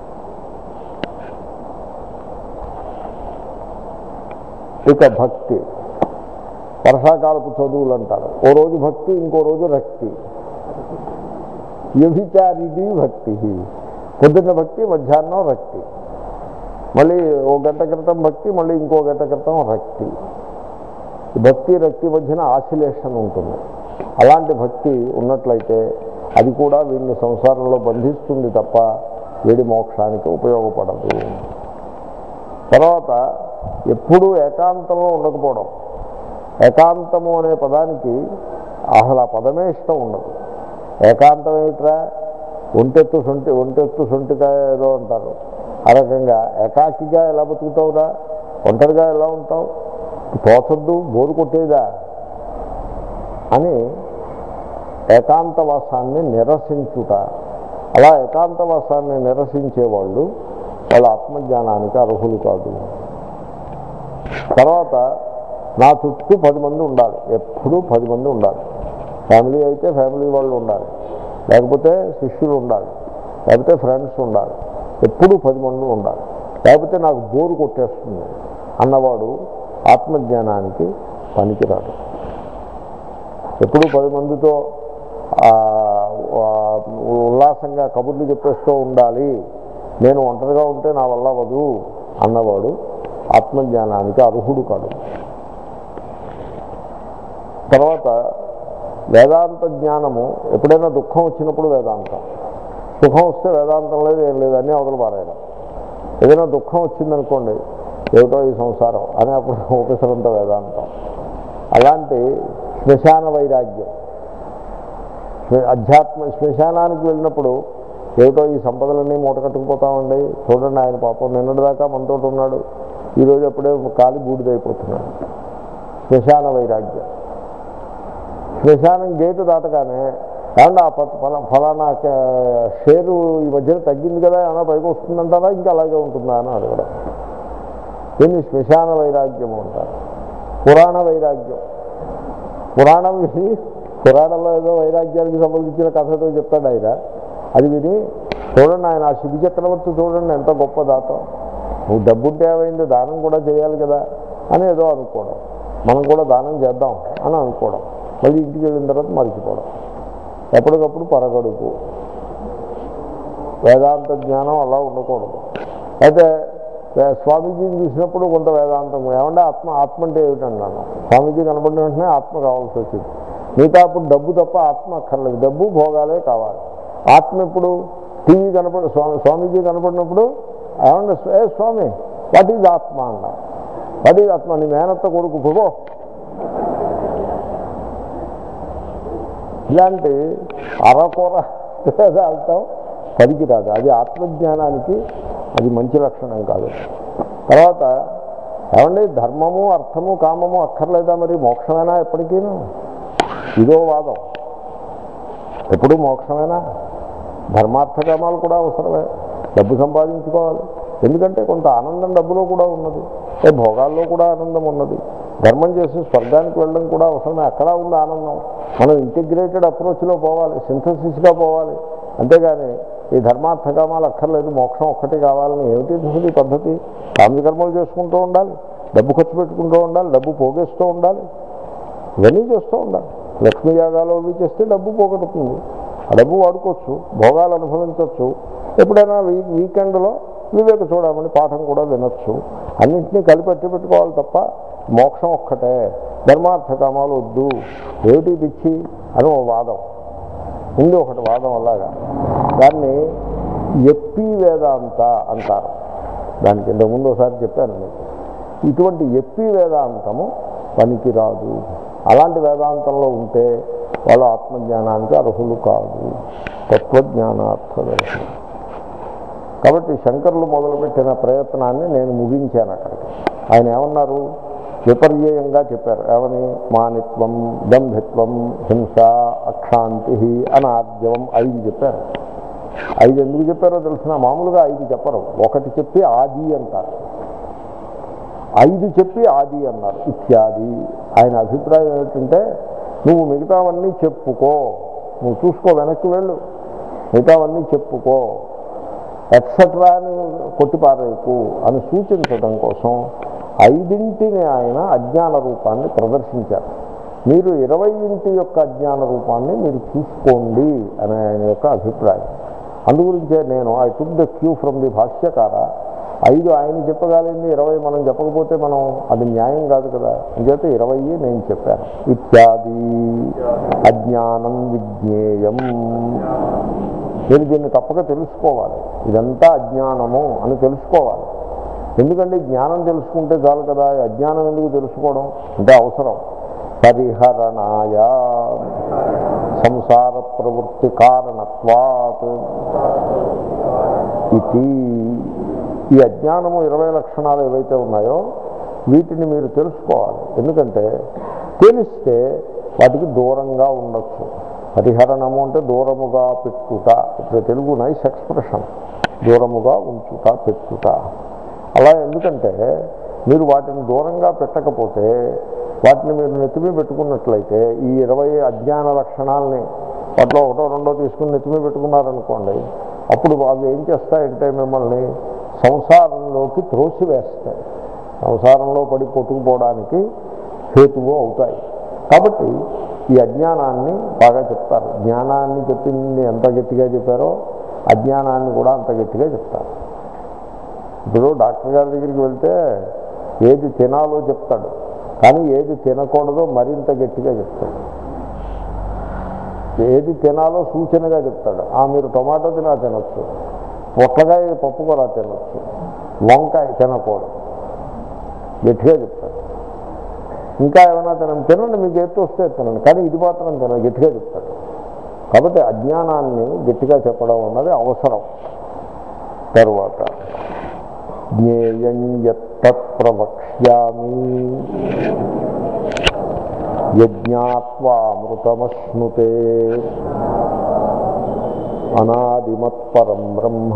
ఇక భక్తి వర్షాకాలపు చదువులు అంటారు ఓ రోజు భక్తి ఇంకో రోజు రక్తి వ్యభిచారిది భక్తి పొద్దున్న భక్తి మధ్యాహ్నం రక్తి మళ్ళీ ఓ గంట క్రితం భక్తి మళ్ళీ ఇంకో గంట క్రితం రక్తి ఈ భక్తి రక్తి మధ్యన ఆసిలేషన్ ఉంటుంది అలాంటి భక్తి ఉన్నట్లయితే అది కూడా వీడిని సంసారంలో బంధిస్తుంది తప్ప వీడి మోక్షానికి ఉపయోగపడదు తర్వాత ఎప్పుడూ ఏకాంతంలో ఉండకపోవడం ఏకాంతము అనే పదానికి అసలు ఆ పదమే ఇష్టం ఉండదు ఏకాంతం ఏమిట్రా ఒంటెత్తు సొంటి ఒంటెత్తు సొంటికాయ ఏదో అంటారు ఆ రకంగా ఏకాకిగా ఎలా బతుకుతావురా ఒంటరిగా ఎలా ఉంటావు తోచద్దు బోరు కొట్టేదా అని ఏకాంతవాసాన్ని నిరసించుట అలా ఏకాంతవాసాన్ని నిరసించేవాళ్ళు వాళ్ళ ఆత్మజ్ఞానానికి అర్హులు కాదు తర్వాత నా చుట్టూ పది మంది ఉండాలి ఎప్పుడూ పది మంది ఉండాలి ఫ్యామిలీ అయితే ఫ్యామిలీ వాళ్ళు ఉండాలి లేకపోతే శిష్యులు ఉండాలి లేకపోతే ఫ్రెండ్స్ ఉండాలి ఎప్పుడూ పది మంది ఉండాలి లేకపోతే నాకు బోరు కొట్టేస్తుంది అన్నవాడు ఆత్మజ్ఞానానికి పనికిరాడు ఎప్పుడు పది మందితో ఆ, ఆ, ఉల్లాసంగా కబుర్లు చెప్పేస్తూ ఉండాలి నేను ఒంటరిగా ఉంటే నా వల్ల అవ్వదు అన్నవాడు ఆత్మజ్ఞానానికి అర్హుడు కాడు తర్వాత వేదాంత జ్ఞానము ఎప్పుడైనా దుఃఖం వచ్చినప్పుడు వేదాంతం సుఖం వస్తే వేదాంతం లేదు ఏం లేదు అన్నీ అవతల పారాయడం ఏదైనా దుఃఖం వచ్చిందనుకోండి ఏమిటో ఈ సంసారం అని అప్పుడు ఉపసరంత వేదాంతం అలాంటి శ్మశాన వైరాగ్యం శ్మ- అధ్యాత్మ శ్మశానానికి వెళ్ళినప్పుడు ఏమిటో ఈ సంపదలన్నీ మూట కట్టుకుపోతామండి చూడండి ఆయన పాపం నిన్నటిదాకా మనతో ఉన్నాడు ఈరోజు అప్పుడే కాలి బూడిదైపోతున్నాడు శ్మశాన వైరాగ్యం శ్మశానం గేటు దాటగానే ఏమన్నా ఆ ప- ఫల ఫలానా క- షేరు ఈ మధ్యన తగ్గింది కదా ఏమైనా పైకి వస్తుందంటారా ఇంకా అలాగే ఉంటుందా అని అడగడం దీన్ని శ్మశాన వైరాగ్యము అంటారు పురాణ వైరాగ్యం పురాణం విని పురాణంలో ఏదో వైరాగ్యానికి సంబంధించిన కథతో చెప్తాడు ఆయన అది విని చూడండి ఆయన ఆ శిబి చక్రవర్తి చూడండి ఎంత గొప్ప దాతం నువ్వు డబ్బుంటే ఏమైంది దానం కూడా చేయాలి కదా అని ఏదో అనుకోవడం మనం కూడా దానం చేద్దాం అని అనుకోవడం మళ్ళీ ఇంటికి వెళ్ళిన తర్వాత మర్చిపోవడం ఎప్పటికప్పుడు పరగడుపు వేదాంత జ్ఞానం అలా ఉండకూడదు అయితే వే- స్వామీజీని చూసినప్పుడు కొంత వేదాంతం ఏమంటే ఆత్మ ఆత్మ అంటే ఏమిటన్నాను స్వామీజీ కనపడిన వెంటనే ఆత్మ కావాల్సి వచ్చింది మిగతా అప్పుడు డబ్బు తప్ప ఆత్మ అక్కర్లేదు డబ్బు భోగాలే కావాలి ఆత్మ ఇప్పుడు టీవీ కనపడి స్వామి స్వామీజీ కనపడినప్పుడు ఏమంటే ఏ స్వామి వాట్ ఈజ్ ఆత్మ అన్నా వాట్ ఈజ్ ఆత్మ నీ మేనత్త కొడుకు భుగో ఇలాంటి అరకొర వేదాంతం పనికిరాదు అది ఆత్మజ్ఞానానికి అది మంచి లక్షణం కాదు తర్వాత ఏమండి ధర్మము అర్థము కామము అక్కర్లేదా మరి మోక్షమేనా ఎప్పటికీను ఇదో వాదం ఎప్పుడు మోక్షమేనా ధర్మార్థ కామాలు కూడా అవసరమే డబ్బు సంపాదించుకోవాలి ఎందుకంటే కొంత ఆనందం డబ్బులో కూడా ఉన్నది ఏ భోగాల్లో కూడా ఆనందం ఉన్నది ధర్మం చేసి స్వర్గానికి వెళ్ళడం కూడా అవసరమే అక్కడ ఉంది ఆనందం మనం ఇంటిగ్రేటెడ్ అప్రోచ్లో పోవాలి సింథసిస్గా పోవాలి అంతేగాని ఈ ధర్మార్థ కామాలు అక్కర్లేదు మోక్షం ఒక్కటి కావాలని ఏమిటి అసలు ఈ పద్ధతి కామ్యకర్మలు చేసుకుంటూ ఉండాలి డబ్బు ఖర్చు పెట్టుకుంటూ ఉండాలి డబ్బు పోగేస్తూ ఉండాలి ఇవన్నీ చేస్తూ ఉండాలి లక్ష్మీ యాగాలు అవి చేస్తే డబ్బు పోగొడుతుంది ఆ డబ్బు వాడుకోవచ్చు భోగాలు అనుభవించవచ్చు ఎప్పుడైనా వీ వీకెండ్లో వివేక చూడమని పాఠం కూడా వినొచ్చు అన్నింటినీ కలిపెట్టి పెట్టుకోవాలి తప్ప మోక్షం ఒక్కటే ధర్మార్థ కామాలు వద్దు ఏమిటి పిచ్చి అని ఓ వాదం ఉంది ఒకటి వాదం అలాగా దాన్ని ఎప్పి వేదాంత అంటారు దానికి ఇంతకు ముందు ఒకసారి చెప్పాను మీకు ఇటువంటి ఎప్పి వేదాంతము పనికిరాదు అలాంటి వేదాంతంలో ఉంటే వాళ్ళు ఆత్మజ్ఞానానికి అర్హులు కాదు తత్వజ్ఞానార్థ దర్శనం కాబట్టి శంకరులు మొదలుపెట్టిన ప్రయత్నాన్ని నేను ముగించాను అక్కడికి ఆయన ఏమన్నారు విపర్యయంగా చెప్పారు ఏమని మానిత్వం దంభిత్వం హింస అక్షాంతి అనార్జవం ఐదు చెప్పారు ఐదు ఎందుకు చెప్పారో తెలిసిన మామూలుగా ఐదు చెప్పరు ఒకటి చెప్పి ఆది అంటారు ఐదు చెప్పి ఆది అన్నారు ఇత్యాది ఆయన అభిప్రాయం ఏమిటంటే నువ్వు మిగతావన్నీ చెప్పుకో నువ్వు చూసుకో వెనక్కి వెళ్ళు మిగతావన్నీ చెప్పుకో ఎట్సెట్రా అని కొట్టిపారేకు అని సూచించడం కోసం ఐదింటిని ఆయన అజ్ఞాన రూపాన్ని ప్రదర్శించారు మీరు ఇరవై ఇంటి యొక్క అజ్ఞాన రూపాన్ని మీరు చూసుకోండి అనే ఆయన యొక్క అభిప్రాయం అందుగురించే నేను I took the cue from the భాష్యకార ఐదు ఆయన చెప్పగలిగింది ఇరవై మనం చెప్పకపోతే మనం అది న్యాయం కాదు కదా అంచేత ఇరవై నేను చెప్పాను ఇత్యాది అజ్ఞానం విజ్ఞేయం మీరు దీన్ని తప్పక తెలుసుకోవాలి ఇదంతా అజ్ఞానము అని తెలుసుకోవాలి ఎందుకంటే జ్ఞానం తెలుసుకుంటే చాలు కదా ఈ అజ్ఞానం ఎందుకు తెలుసుకోవడం అంటే అవసరం పరిహరణాయ సంసార ప్రవృత్తి కారణత్వాత్ ఇది ఈ అజ్ఞానము ఇరవై లక్షణాలు ఏవైతే ఉన్నాయో వీటిని మీరు తెలుసుకోవాలి ఎందుకంటే తెలిస్తే వాటికి దూరంగా ఉండొచ్చు పరిహరణము అంటే దూరముగా పెట్టుట ఇప్పుడు తెలుగు నైస్ ఎక్స్ప్రెషన్ దూరముగా ఉంచుట పెట్టుట అలా ఎందుకంటే మీరు వాటిని దూరంగా పెట్టకపోతే వాటిని మీరు నెత్తిమీ పెట్టుకున్నట్లయితే ఈ ఇరవై అజ్ఞాన లక్షణాలని వాటిలో ఒకటో రెండో తీసుకుని నెత్తిమీ పెట్టుకున్నారనుకోండి అప్పుడు అవి ఏం చేస్తాయంటే మిమ్మల్ని సంసారంలోకి త్రోసివేస్తాయి సంసారంలో పడి కొట్టుకుపోవడానికి హేతువు అవుతాయి కాబట్టి ఈ అజ్ఞానాన్ని బాగా చెప్తారు జ్ఞానాన్ని చెప్పింది ఎంత గట్టిగా చెప్పారో అజ్ఞానాన్ని కూడా అంత గట్టిగా చెప్తారు ఇప్పుడు డాక్టర్ గారి దగ్గరికి వెళ్తే ఏది తినాలో చెప్తాడు కానీ ఏది తినకూడదో మరింత గట్టిగా చెప్తాడు ఏది తినాలో సూచనగా చెప్తాడు ఆ మీరు టొమాటో తినా తినొచ్చు పొట్లకాయ పప్పు కూర తినొచ్చు వంకాయ తినకూడదు గట్టిగా చెప్తాడు ఇంకా ఏమైనా తినండి తినండి మీకు ఎత్తు వస్తే తినండి కానీ ఇది మాత్రం తినండి గట్టిగా చెప్తాడు కాబట్టి అజ్ఞానాన్ని గట్టిగా చెప్పడం అన్నది అవసరం తరువాత జ్ఞేయం యత్తత్ ప్రవక్ష్యామి యజ్ఞాత్వామృతమశ్నుతే అనాదిమత్పరం బ్రహ్మ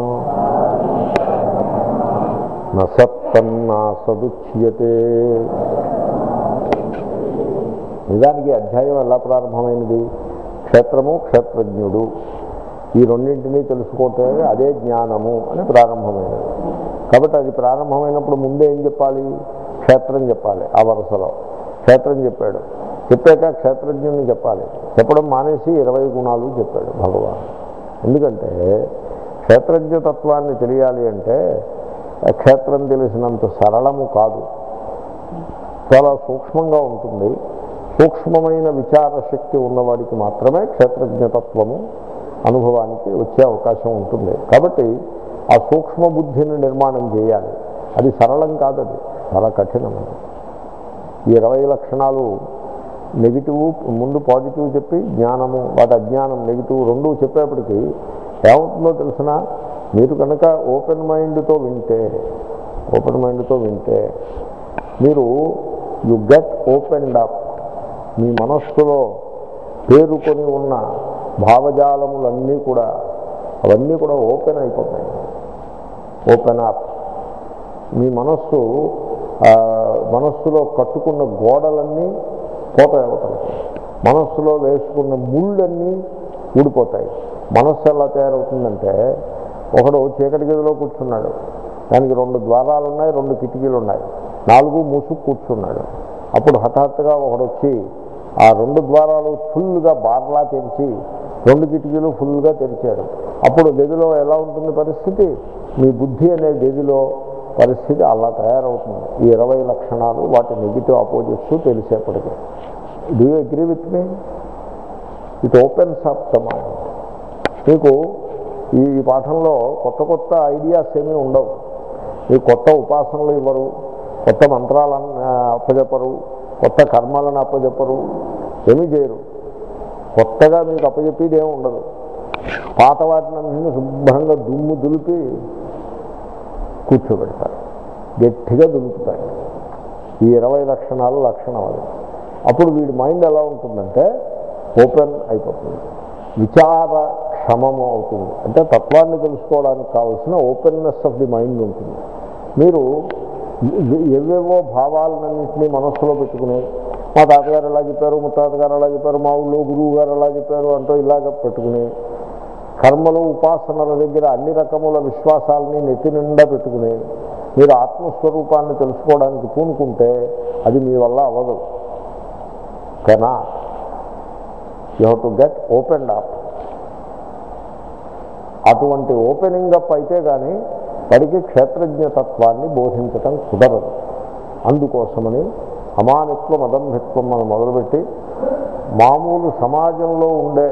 నసత్తన్నా సదుచ్యతే నిజానికి అధ్యాయం ఎలా ప్రారంభమైనది క్షేత్రము క్షేత్రజ్ఞుడు ఈ రెండింటినీ తెలుసుకోవటమే అదే జ్ఞానము అని ప్రారంభమైనది కాబట్టి అది ప్రారంభమైనప్పుడు ముందే ఏం చెప్పాలి క్షేత్రం చెప్పాలి ఆ వరుసలో క్షేత్రం చెప్పాడు చెప్పాక క్షేత్రజ్ఞుని చెప్పాలి చెప్పడం మానేసి ఇరవై గుణాలు చెప్పాడు భగవాన్ ఎందుకంటే క్షేత్రజ్ఞతత్వాన్ని తెలియాలి అంటే ఆ క్షేత్రం తెలిసినంత సరళము కాదు చాలా సూక్ష్మంగా ఉంటుంది సూక్ష్మమైన విచార శక్తి ఉన్నవాడికి మాత్రమే క్షేత్రజ్ఞతత్వము అనుభవానికి వచ్చే అవకాశం ఉంటుంది కాబట్టి ఆ సూక్ష్మ బుద్ధిని నిర్మాణం చేయాలి అది సరళం కాదు అది చాలా కఠినమైనది ఈ ఇరవై లక్షణాలు నెగిటివ్ ముందు పాజిటివ్ చెప్పి జ్ఞానము వాటి అజ్ఞానం నెగిటివ్ రెండు చెప్పేప్పటికీ ఏమవుతుందో తెలిసిన మీరు కనుక ఓపెన్ మైండ్తో వింటే ఓపెన్ మైండ్తో వింటే మీరు యు గెట్ ఓపెన్డ్ అప్ మీ మనస్సులో పేరుకొని ఉన్న భావజాలములన్నీ కూడా అవన్నీ కూడా ఓపెన్ అయిపోతాయి ఓపెన్ అప్ మీ మనస్సు ఆ, మనస్సులో కట్టుకున్న గోడలన్నీ పోతాయి అవతలకి మనస్సులో వేసుకున్న ముళ్ళన్నీ ఊడిపోతాయి మనస్సు ఎలా తయారవుతుందంటే ఒకడు చీకటి గదిలో కూర్చున్నాడు దానికి రెండు ద్వారాలు ఉన్నాయి రెండు కిటికీలు ఉన్నాయి నాలుగు మూసుకు కూర్చున్నాడు అప్పుడు హఠాత్తుగా ఒకడు వచ్చి ఆ రెండు ద్వారాలు ఫుల్గా బార్లా తెరిచి రెండు కిటికీలు ఫుల్గా తెరిచాడు అప్పుడు గదిలో ఎలా ఉంటుంది పరిస్థితి మీ బుద్ధి అనే గదిలో పరిస్థితి అలా తయారవుతుంది ఈ ఇరవై లక్షణాలు వాటి నెగిటివ్ ఆపోజిట్స్ తెలిసేప్పటికీ do you agree with me it opens up the mind మీకు ఈ ఈ పాఠంలో కొత్త కొత్త ఐడియాస్ ఏమీ ఉండవు మీకు కొత్త ఉపాసనలు ఇవ్వరు కొత్త మంత్రాలను ఆ, అప్పచెప్పరు కొత్త కర్మలను అప్పచెప్పరు ఏమీ చేయరు కొత్తగా మీకు అప్పచెప్పేది ఏమి ఉండదు పాత వాటిని శుభ్రంగా దుమ్ము దులిపి కూర్చోబెడతారు గట్టిగా దులుపుతారు ఈ ఇరవై లక్షణాలు లక్షణం అది అప్పుడు వీడి మైండ్ ఎలా ఉంటుందంటే ఓపెన్ అయిపోతుంది విచార క్షమము అవుతుంది అంటే తత్వాన్ని తెలుసుకోవడానికి కావాల్సిన ఓపెన్నెస్ ఆఫ్ ది మైండ్ ఉంటుంది మీరు ఎవేవో భావాలన్నింటినీ మనస్సులో పెట్టుకుని మా తాతగారు ఎలా చెప్పారు ముత్తాతగారు ఎలా చెప్పారు మా ఊళ్ళో గురువు గారు ఎలా చెప్పారు అంటూ ఇలాగ పెట్టుకుని కర్మలు ఉపాసనల దగ్గర అన్ని రకముల విశ్వాసాలని నెత్తి నిండా పెట్టుకుని మీరు ఆత్మస్వరూపాన్ని తెలుసుకోవడానికి పూనుకుంటే అది మీ వల్ల అవ్వదు cannot you have to get opened up అటువంటి ఓపెనింగ్ అప్ అయితే కానీ వాడికి క్షేత్రజ్ఞతత్వాన్ని బోధించటం కుదరదు అందుకోసమని అమానిత్వం అదంభిత్వం మనం మొదలుపెట్టి మామూలు సమాజంలో ఉండే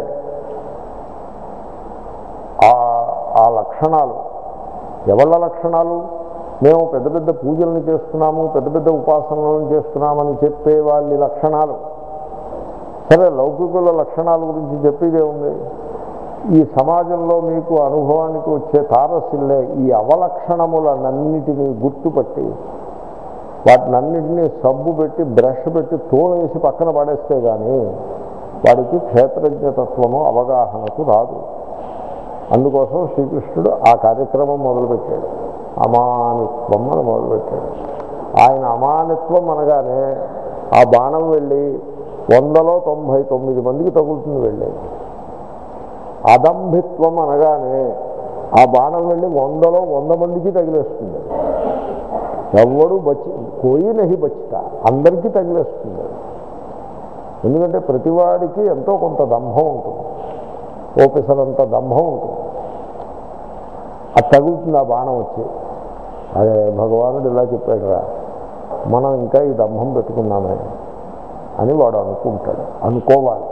ఆ- ఆ లక్షణాలు ఎవళ్ళ లక్షణాలు మేము పెద్ద పెద్ద పూజలను చేస్తున్నాము పెద్ద పెద్ద ఉపాసనలను చేస్తున్నామని చెప్పే వాళ్ళ లక్షణాలు సరే లౌకికుల లక్షణాల గురించి చెప్పేదే ఉంది ఈ సమాజంలో మీకు అనుభవానికి వచ్చే తారసిల్లే ఈ అవలక్షణములనన్నిటినీ గుర్తుపట్టి వాటినన్నిటినీ సబ్బు పెట్టి బ్రష్ పెట్టి తోనేసి పక్కన పడేస్తే కానీ వాడికి క్షేత్రజ్ఞతత్వము అవగాహనకు రాదు అందుకోసం శ్రీకృష్ణుడు ఆ కార్యక్రమం మొదలుపెట్టాడు అమానిత్వం అని మొదలుపెట్టాడు ఆయన అమానిత్వం అనగానే ఆ బాణం వెళ్ళి వందలో తొంభై తొమ్మిది మందికి తగులుతుంది వెళ్ళి అదంభిత్వం అనగానే ఆ బాణం వెళ్ళి వందలో వంద మందికి తగిలేస్తుంది ఎవడు బచ్చి కోయి నహి బచ్చిత అందరికీ తగిలేస్తుంది ఎందుకంటే ప్రతివాడికి ఎంతో కొంత దంభం ఉంటుంది ఓపెసరంత దంభం ఉంటుంది అది తగులుతుంది ఆ బాణం వచ్చి అదే భగవానుడు ఇలా చెప్పాడురా మనం ఇంకా ఈ దంభం పెట్టుకున్నామే అని వాడు అనుకుంటాడు అనుకోవాలి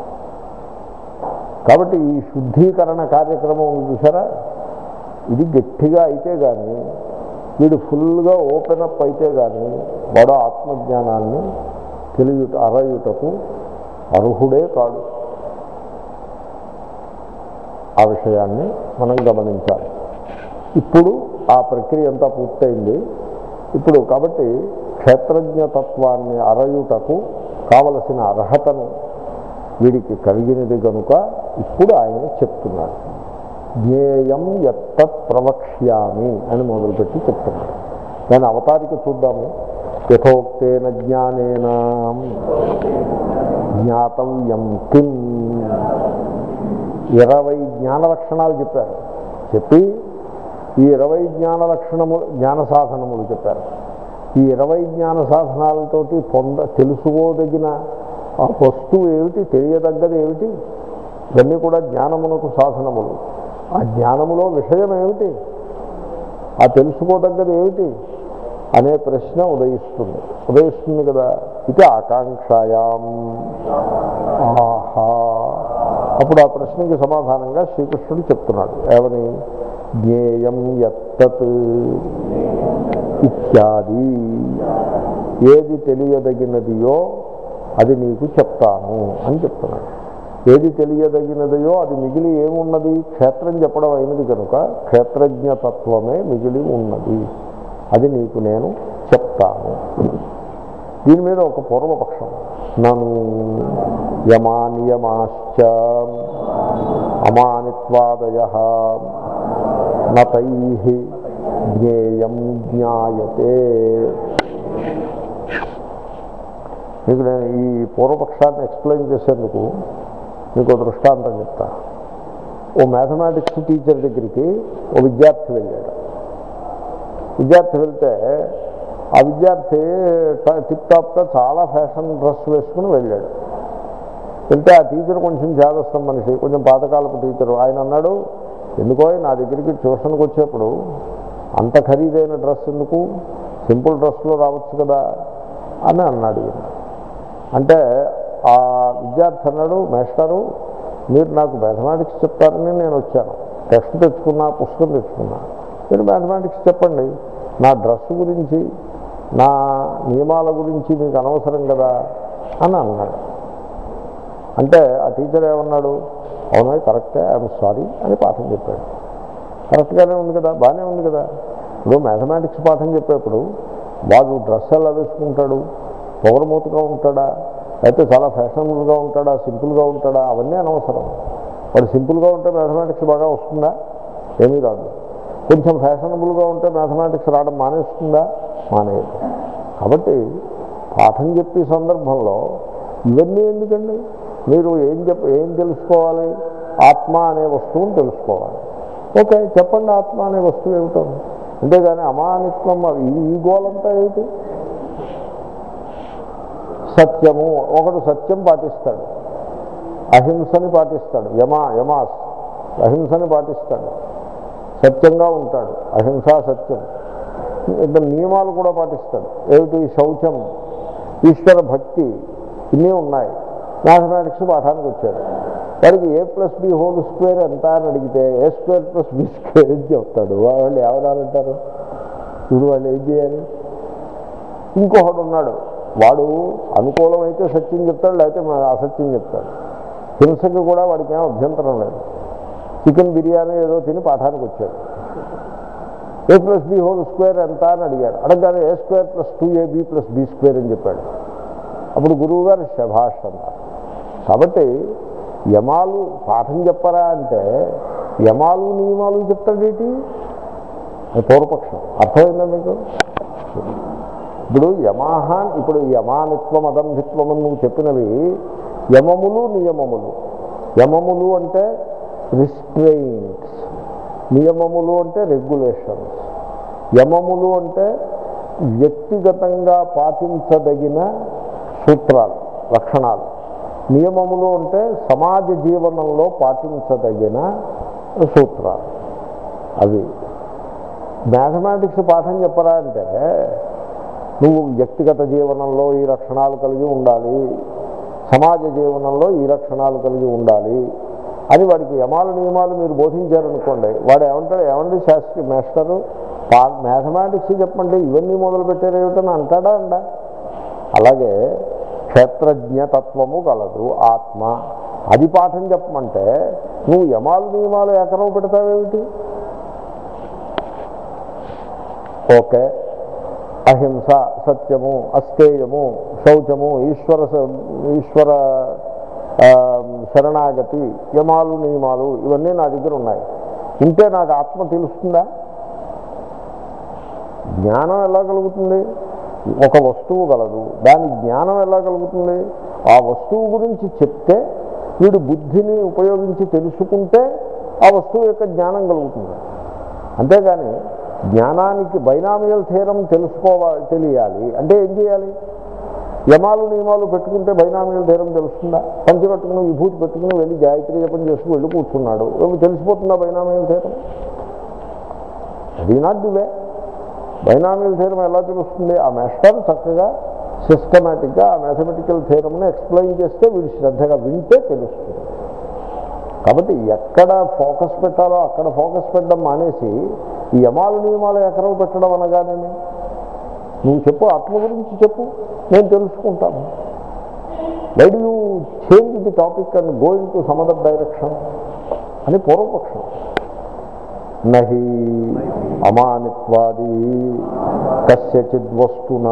కాబట్టి ఈ శుద్ధీకరణ కార్యక్రమం ఉంది చూసారా ఇది గట్టిగా అయితే కానీ వీడు ఫుల్గా ఓపెన్ అప్ అయితే కానీ వాడు ఆత్మజ్ఞానాన్ని తెలియట అరయుటకు అర్హుడే కాడు ఆ విషయాన్ని మనం గమనించాలి ఇప్పుడు ఆ ప్రక్రియ అంతా పూర్తయింది ఇప్పుడు కాబట్టి క్షేత్రజ్ఞతత్వాన్ని అరయుటకు కావలసిన అర్హతను వీడికి కలిగినది కనుక ఇప్పుడు ఆయన చెప్తున్నాడు జ్ఞేయం ఎత్తత్ ప్రవక్ష్యామి అని మొదలుపెట్టి చెప్తున్నాడు దాని అవతారిక చూద్దాము యథోక్తేన జ్ఞానేన జ్ఞాతవ్యం కిం ఇరవై జ్ఞాన లక్షణాలు చెప్పారు చెప్పి ఈ ఇరవై జ్ఞాన లక్షణము జ్ఞాన సాధనములు చెప్పారు ఈ ఇరవై జ్ఞాన సాధనాలతోటి పొంద తెలుసుకోదగిన ఆ వస్తువు ఏమిటి తెలియదగ్గది ఏమిటి ఇవన్నీ కూడా జ్ఞానమునకు సాధనములు ఆ జ్ఞానములో విషయం ఏమిటి ఆ తెలుసుకోదగ్గది ఏమిటి అనే ప్రశ్న ఉదయిస్తుంది ఉదయిస్తుంది కదా ఇది ఆకాంక్షాయాం ఆహా అప్పుడు ఆ ప్రశ్నకి సమాధానంగా శ్రీకృష్ణుడు చెప్తున్నాడు ఏమని జ్ఞేయం యత్తత్ ఇత్యాది ఏది తెలియదగినదియో అది నీకు చెప్తాను అని చెప్తున్నాడు ఏది తెలియదగినదయో అది మిగిలి ఏమున్నది క్షేత్రం చెప్పడం అయినది కనుక క్షేత్రజ్ఞతత్వమే మిగిలి ఉన్నది అది నీకు నేను చెప్తాను దీని మీద ఒక పూర్వపక్షం నన్ను యమానియమాశ్చ అమానిత్వాదయ నతై జ్ఞేయం జ్ఞాయతే మీకు నేను ఈ పూర్వపక్షాన్ని ఎక్స్ప్లెయిన్ చేసేందుకు మీకు ఒక దృష్టాంతం చెప్తా ఓ మ్యాథమెటిక్స్ టీచర్ దగ్గరికి ఓ విద్యార్థి వెళ్ళాడు విద్యార్థి వెళ్తే ఆ విద్యార్థి టిప్ టాప్గా చాలా ఫ్యాషన్ డ్రెస్ వేసుకుని వెళ్ళాడు వెళ్తే ఆ టీచర్ కొంచెం చేదస్తాం మనిషి కొంచెం పాతకాలపు టీచరు ఆయన అన్నాడు ఎందుకో నా దగ్గరికి ట్యూషన్కి వచ్చేప్పుడు అంత ఖరీదైన డ్రెస్ ఎందుకు సింపుల్ డ్రెస్లో రావచ్చు కదా అని అన్నాడు ఈయన. అంటే ఆ విద్యార్థి అన్నాడు మేస్టారు మీరు నాకు మ్యాథమెటిక్స్ చెప్తారని నేను వచ్చాను టెక్స్ట్ తెచ్చుకున్నా పుస్తకం తెచ్చుకున్నా మీరు మ్యాథమెటిక్స్ చెప్పండి నా డ్రెస్ గురించి నా నియమాల గురించి మీకు అనవసరం కదా అని అన్నాడు అంటే ఆ టీచర్ ఏమన్నాడు అవునా కరెక్టే ఐఎమ్ సారీ అని పాఠం చెప్పాడు కరెక్ట్గానే ఉంది కదా బాగానే ఉంది కదా ఇప్పుడు మ్యాథమెటిక్స్ పాఠం చెప్పేప్పుడు వాడు డ్రెస్ ఎలా వేసుకుంటాడు పొగరమూతగా ఉంటాడా అయితే చాలా ఫ్యాషనబుల్గా ఉంటాడా సింపుల్గా ఉంటాడా అవన్నీ అనవసరం వాడు సింపుల్గా ఉంటే మ్యాథమెటిక్స్ బాగా వస్తుందా ఏమీ రాదు కొంచెం ఫ్యాషనబుల్గా ఉంటే మ్యాథమెటిక్స్ రావడం మానేస్తుందా మానేయదు కాబట్టి పాఠం చెప్పే సందర్భంలో ఇవన్నీ ఎందుకండి మీరు ఏం చెప్ప ఏం తెలుసుకోవాలి ఆత్మ అనే వస్తువుని తెలుసుకోవాలి ఓకే చెప్పండి ఆత్మ అనే వస్తువు ఏమిటో అంతేగాని అమానిత్వం ఈ ఈ గోలంతా ఏమిటి సత్యము ఒకడు సత్యం పాటిస్తాడు అహింసని పాటిస్తాడు యమా యమాస్ అహింసని పాటిస్తాడు సత్యంగా ఉంటాడు అహింస సత్యం ఇద్దరు నియమాలు కూడా పాటిస్తాడు ఏమిటి శౌచం ఈశ్వర భక్తి ఇన్ని ఉన్నాయి మ్యాథమెటిక్స్ పాఠానికి వచ్చాడు వాడికి a plus b whole square ఎంత అని అడిగితే a square plus b square అని చెప్తాడు వాళ్ళు ఎవరాలంటారు ఇప్పుడు వాళ్ళు ఏం చేయాలి ఇంకొకడు ఉన్నాడు వాడు అనుకూలమైతే సత్యం చెప్తాడు లేకపోతే మన అసత్యం చెప్తాడు హింసకి కూడా వాడికి ఏం అభ్యంతరం లేదు చికెన్ బిర్యానీ ఏదో తిని పాఠానికి వచ్చాడు a plus b whole square ఎంత అని అడిగాడు అడగగానే a square plus two a b plus b square అని చెప్పాడు అప్పుడు గురువు గారు శభాష్ అన్నారు కాబట్టి యమాలు పాఠం చెప్పరా అంటే యమాలు నియమాలు చెప్తాడేటి అది పూర్వపక్షం అర్థమైందా మీకు ఇప్పుడు యమాహ ఇప్పుడు యమానిత్వం అదంభిత్వం అని నువ్వు చెప్పినవి యమములు నియమములు యమములు అంటే రిస్ట్రెయింట్స్ నియమములు అంటే రెగ్యులేషన్స్ యమములు అంటే వ్యక్తిగతంగా పాటించదగిన సూత్రాలు లక్షణాలు నియమములు అంటే సమాజ జీవనంలో పాటించదగిన సూత్రాలు అవి మ్యాథమెటిక్స్ పాఠం చెప్పరా అంటే నువ్వు వ్యక్తిగత జీవనంలో ఈ లక్షణాలు కలిగి ఉండాలి సమాజ జీవనంలో ఈ లక్షణాలు కలిగి ఉండాలి అని వాడికి యమాల నియమాలు మీరు బోధించారనుకోండి వాడు ఏమంటాడు ఏమండి శాస్త్రి మాస్టరు మ్యాథమెటిక్స్ చెప్పండి ఇవన్నీ మొదలు పెట్టారు ఏమిటని అంటాడా అండా అలాగే క్షేత్రజ్ఞతత్వము కలదు ఆత్మ అది పాఠం చెప్పమంటే నువ్వు యమాలు నియమాలు ఎకరం పెడతావేమిటి ఓకే అహింస సత్యము అస్థేయము శౌచము ఈశ్వర స- ఈశ్వర ఆ, శరణాగతి యమాలు నియమాలు ఇవన్నీ నా దగ్గర ఉన్నాయి ఉంటే నాకు ఆత్మ తెలుస్తుందా జ్ఞానం ఎలా కలుగుతుంది ఒక వస్తువు గలదు దాని జ్ఞానం ఎలా కలుగుతుంది ఆ వస్తువు గురించి చెప్తే వీడు బుద్ధిని ఉపయోగించి తెలుసుకుంటే ఆ వస్తువు యొక్క జ్ఞానం కలుగుతుంది అంతేగాని జ్ఞానానికి బైనామియల్ థీరం తెలుసుకోవాలి తెలియాలి అంటే ఏం చేయాలి యమాలు నియమాలు పెట్టుకుంటే బైనామీల ధైర్యం తెలుస్తుందా పంచి కట్టుకుని విభూతి పెట్టుకుని వెళ్ళి గాయత్రి జపం చేసుకుని వెళ్ళి కూర్చున్నాడు ఏమి తెలిసిపోతుందా బైనామీల ధైర్యం అది నాట్ ది వే బైనామీల థీరం ఎలా తెలుస్తుంది ఆ మాస్టర్ చక్కగా సిస్టమేటిక్గా ఆ మ్యాథమెటికల్ థీరంని ఎక్స్ప్లెయిన్ చేస్తే వీడు శ్రద్ధగా వింటే తెలుస్తుంది కాబట్టి ఎక్కడ ఫోకస్ పెట్టాలో అక్కడ ఫోకస్ పెట్టడం మానేసి ఈ యమాలు నియమాలు ఎకరలు పెట్టడం అనగానే నువ్వు చెప్పు ఆత్మ గురించి చెప్పు నేను తెలుసుకుంటాను why do change the topic and go into some other direction అని పూర్వపక్షం నహి అమానిత్వాది కస్యచిద్ వస్తున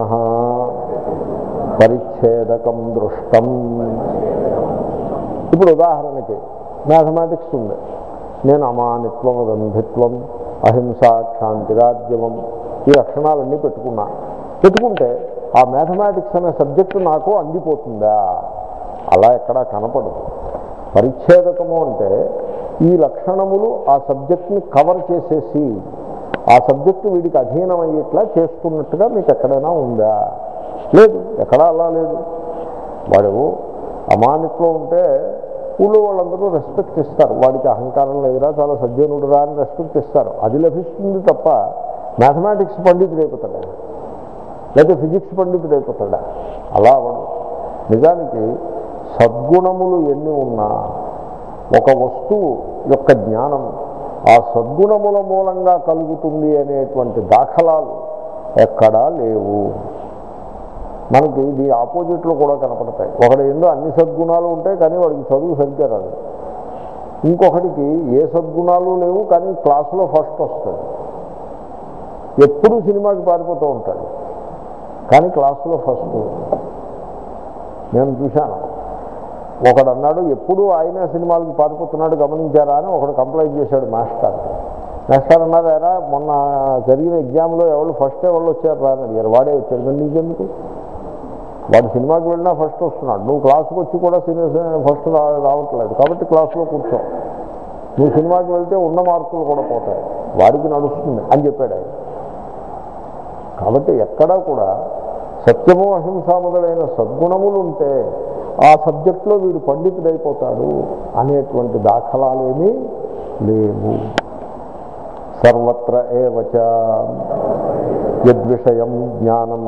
పరిచ్ఛేదకం దృష్టం ఇప్పుడు ఉదాహరణకి మ్యాథమెటిక్స్ ఉంది నేను అమానిత్వం రంభిత్వం అహింస క్షాంతిరాజ్యవం ఈ లక్షణాలన్నీ పెట్టుకున్నా పెట్టుకుంటే ఆ మ్యాథమెటిక్స్ అనే సబ్జెక్టు నాకు అందిపోతుందా అలా ఎక్కడా కనపడదు పరిచ్ఛేదకము అంటే ఈ లక్షణములు ఆ సబ్జెక్ట్ని కవర్ చేసేసి ఆ సబ్జెక్టు వీడికి అధీనమయ్యేట్లా చేస్తున్నట్టుగా మీకు ఎక్కడైనా ఉందా లేదు ఎక్కడా అలా లేదు వాడు అమానిత్వం ఉంటే ఊళ్ళో వాళ్ళందరూ రెస్పెక్ట్ ఇస్తారు వాడికి అహంకారం లేదురా చాలా సజ్జనుడురా అని రెస్పెక్ట్ ఇస్తారు అది లభిస్తుంది తప్ప మ్యాథమెటిక్స్ పండితుడు అయిపోతాడా లేదా ఫిజిక్స్ పండితుడు అయిపోతాడా అలా అవడు నిజానికి సద్గుణములు ఎన్ని ఉన్నా ఒక వస్తువు యొక్క జ్ఞానం ఆ సద్గుణముల మూలంగా కలుగుతుంది అనేటువంటి దాఖలాలు ఎక్కడా లేవు మనకి ఇది ఆపోజిట్లో కూడా కనపడతాయి ఒకటి ఎన్నో అన్ని సద్గుణాలు ఉంటాయి కానీ వాడికి చదువు సరిగ్గా రాదు ఇంకొకటికి ఏ సద్గుణాలు లేవు కానీ క్లాసులో ఫస్ట్ వస్తాడు ఎప్పుడూ సినిమాకి పారిపోతూ ఉంటాడు కానీ క్లాసులో ఫస్ట్ నేను చూశాను ఒకడు అన్నాడు ఎప్పుడూ ఆయన సినిమాలకు పారిపోతున్నాడు గమనించారా అని ఒకడు కంప్లైంట్ చేశాడు మాస్టర్ మాస్టర్ అన్నారు ఎరా మొన్న జరిగిన ఎగ్జామ్లో ఎవరు ఫస్ట్ ఎవరు వచ్చారు రా అని అడిగారు వాడే వచ్చాడు మరి నీకెందుకు వాడు సినిమాకి వెళ్ళినా ఫస్ట్ వస్తున్నాడు నువ్వు క్లాసుకు వచ్చి కూడా సినిమా ఫస్ట్ రా రావట్లేదు కాబట్టి క్లాసులో కూర్చో నువ్వు సినిమాకి వెళ్తే ఉన్న మార్కులు కూడా పోతాయి వాడికి నడుస్తుంది అని చెప్పాడు ఆయన కాబట్టి ఎక్కడా కూడా సత్యము అహింస మొదలైన సద్గుణములు ఉంటే ఆ సబ్జెక్ట్లో వీడు పండితుడైపోతాడు అనేటువంటి దాఖలాలేమీ లేవు సర్వత్ర ఏవచ యద్విషయం జ్ఞానం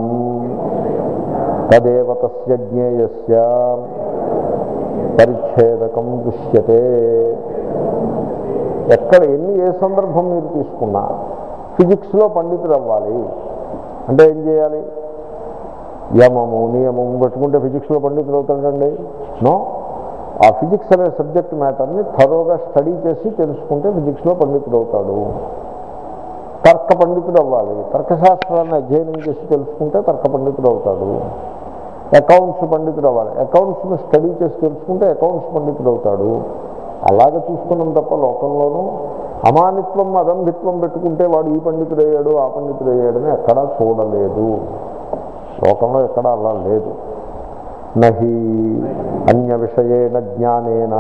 తదేవ తస్య జ్ఞేయస్య పరిచ్ఛేదకం దృశ్యతే ఎక్కడ ఎన్ని ఏ సందర్భం మీరు తీసుకున్నా ఫిజిక్స్లో పండితుడు అవ్వాలి అంటే ఏం చేయాలి యమము నియమము పెట్టుకుంటే ఫిజిక్స్లో పండితులు అవుతాడండి నో ఆ ఫిజిక్స్ అనే సబ్జెక్ట్ మ్యాటర్ని థరోగా స్టడీ చేసి తెలుసుకుంటే ఫిజిక్స్లో పండితుడు అవుతాడు తర్క పండితుడు అవ్వాలి తర్కశాస్త్రాన్ని అధ్యయనం చేసి తెలుసుకుంటే తర్క పండితుడు అవుతాడు అకౌంట్స్ పండితుడు అవ్వాలి అకౌంట్స్ని స్టడీ చేసి తెలుసుకుంటే అకౌంట్స్ పండితుడు అవుతాడు అలాగే చూస్తున్నాం తప్ప లోకంలోనూ అమానిత్వం అదంభిత్వం పెట్టుకుంటే వాడు ఈ పండితుడు అయ్యాడు ఆ పండితుడు అయ్యాడని ఎక్కడా చూడలేదు లోకంలో ఎక్కడా అలా లేదు నహి అన్య విషయేణ జ్ఞానేన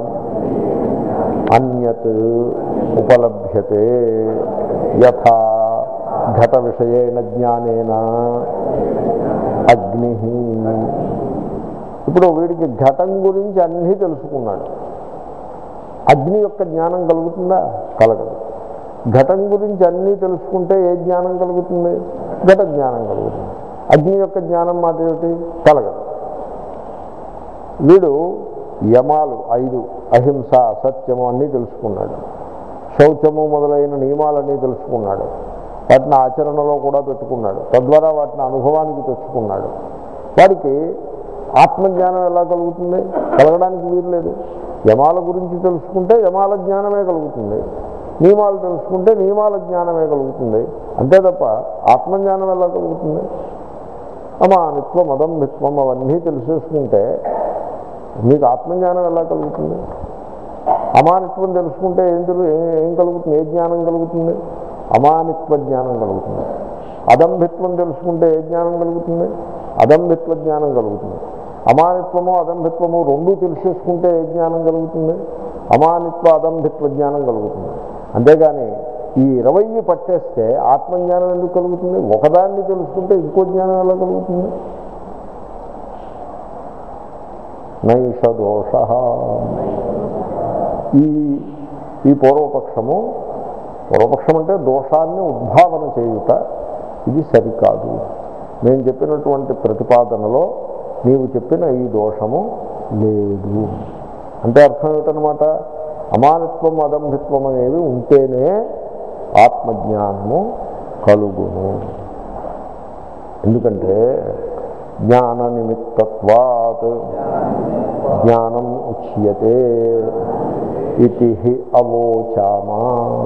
అన్యత్ ఉపలభ్యతే యథా ఘట విషయేణ జ్ఞానేన అగ్ని ఇప్పుడు వీడికి ఘటం గురించి అన్నీ తెలుసుకున్నాడు అగ్ని యొక్క జ్ఞానం కలుగుతుందా కలగదు ఘటం గురించి అన్నీ తెలుసుకుంటే ఏ జ్ఞానం కలుగుతుంది ఘట జ్ఞానం కలుగుతుంది అగ్ని యొక్క జ్ఞానం మాట ఏమిటి కలగదు వీడు యమాలు ఐదు అహింస సత్యము అన్నీ తెలుసుకున్నాడు శౌచము మొదలైన నియమాలన్నీ తెలుసుకున్నాడు వాటిని ఆచరణలో కూడా పెట్టుకున్నాడు తద్వారా వాటిని అనుభవానికి తెచ్చుకున్నాడు వాడికి ఆత్మజ్ఞానం ఎలా కలుగుతుంది కలగడానికి వీలు లేదు యమాల గురించి తెలుసుకుంటే యమాల జ్ఞానమే కలుగుతుంది నియమాలు తెలుసుకుంటే నియమాల జ్ఞానమే కలుగుతుంది అంతే తప్ప ఆత్మజ్ఞానం ఎలా కలుగుతుంది అమానిత్వం అదంభిత్వం అవన్నీ తెలిసేసుకుంటే మీకు ఆత్మజ్ఞానం ఎలా కలుగుతుంది అమానిత్వం తెలుసుకుంటే ఏం తెలు ఏ- ఏం కలుగుతుంది ఏ జ్ఞానం కలుగుతుంది అమానిత్వ జ్ఞానం కలుగుతుంది అదంభిత్వం తెలుసుకుంటే ఏ జ్ఞానం కలుగుతుంది అదంభిత్వ జ్ఞానం కలుగుతుంది అమానిత్వము అదంభిత్వము రెండూ తెలిసేసుకుంటే ఏ జ్ఞానం కలుగుతుంది అమానిత్వ అదంభిత్వ జ్ఞానం కలుగుతుంది అంతేగాని ఈ ఇరవై పట్టేస్తే ఆత్మజ్ఞానం ఎందుకు కలుగుతుంది ఒకదాన్ని తెలుసుకుంటే ఇంకో జ్ఞానం ఎలా కలుగుతుంది నైష దోష ఈ ఈ పూర్వపక్షము పూర్వపక్షం అంటే దోషాన్ని ఉద్భావన చేయుట ఇది సరికాదు నేను చెప్పినటువంటి ప్రతిపాదనలో నీవు చెప్పిన ఈ దోషము లేదు అంటే అర్థం ఏమిటనమాట అమానత్వం అదంభిత్వం అనేవి ఉంటేనే ఆత్మజ్ఞానము కలుగును ఎందుకంటే జ్ఞాన నిమిత్తత్వాత్ జ్ఞానం ఉచ్యతే ఇది అవోచామా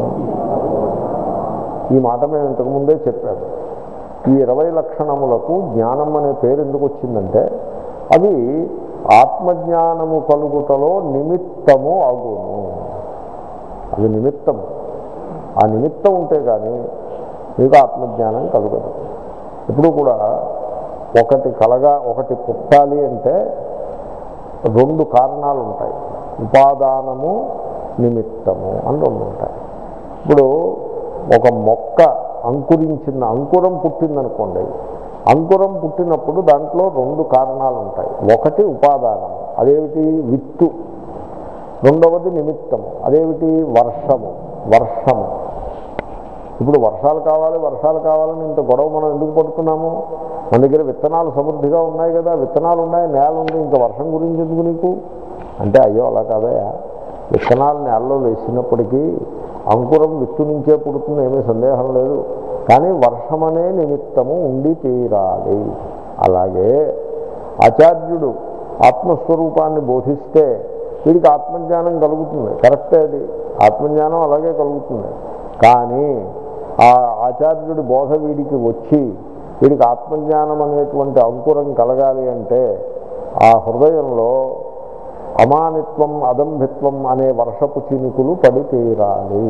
ఈ మాట మేము ఇంతకుముందే చెప్పాము ఈ ఇరవై లక్షణములకు జ్ఞానం అనే పేరు ఎందుకు వచ్చిందంటే అవి ఆత్మజ్ఞానము కలుగుటలో నిమిత్తము అగును అది నిమిత్తము ఆ నిమిత్తం ఉంటే కానీ మీకు ఆత్మజ్ఞానం కలుగదు ఇప్పుడు కూడా ఒకటి కలగా ఒకటి పుట్టాలి అంటే రెండు కారణాలు ఉంటాయి ఉపాదానము నిమిత్తము అని రెండు ఉంటాయి ఇప్పుడు ఒక మొక్క అంకురించిన అంకురం పుట్టిందనుకోండి అంకురం పుట్టినప్పుడు దాంట్లో రెండు కారణాలు ఉంటాయి ఒకటి ఉపాదానం అదేమిటి విత్తు రెండవది నిమిత్తము అదేమిటి వర్షము వర్షము ఇప్పుడు వర్షాలు కావాలి వర్షాలు కావాలని ఇంత గొడవ మనం ఎందుకు పడుతున్నాము మన దగ్గర విత్తనాలు సమృద్ధిగా ఉన్నాయి కదా విత్తనాలు ఉన్నాయి నేల ఉంది ఇంకా వర్షం గురించి ఎందుకు నీకు అంటే అయ్యో అలా కాదయా విత్తనాలు నేలలో వేసినప్పటికీ అంకురం విత్తు నుంచే పుడుతుంది ఏమీ సందేహం లేదు కానీ వర్షమనే నిమిత్తము ఉండి తీరాలి అలాగే ఆచార్యుడు ఆత్మస్వరూపాన్ని బోధిస్తే వీడికి ఆత్మజ్ఞానం కలుగుతుంది కరెక్టే అది ఆత్మజ్ఞానం అలాగే కలుగుతుంది కానీ ఆ ఆచార్యుడి బోధ వీడికి వచ్చి వీడికి ఆత్మజ్ఞానం అనేటువంటి అంకురం కలగాలి అంటే ఆ హృదయంలో అమానిత్వం అదంభిత్వం అనే వర్షపు చినుకులు పడి తీరాలి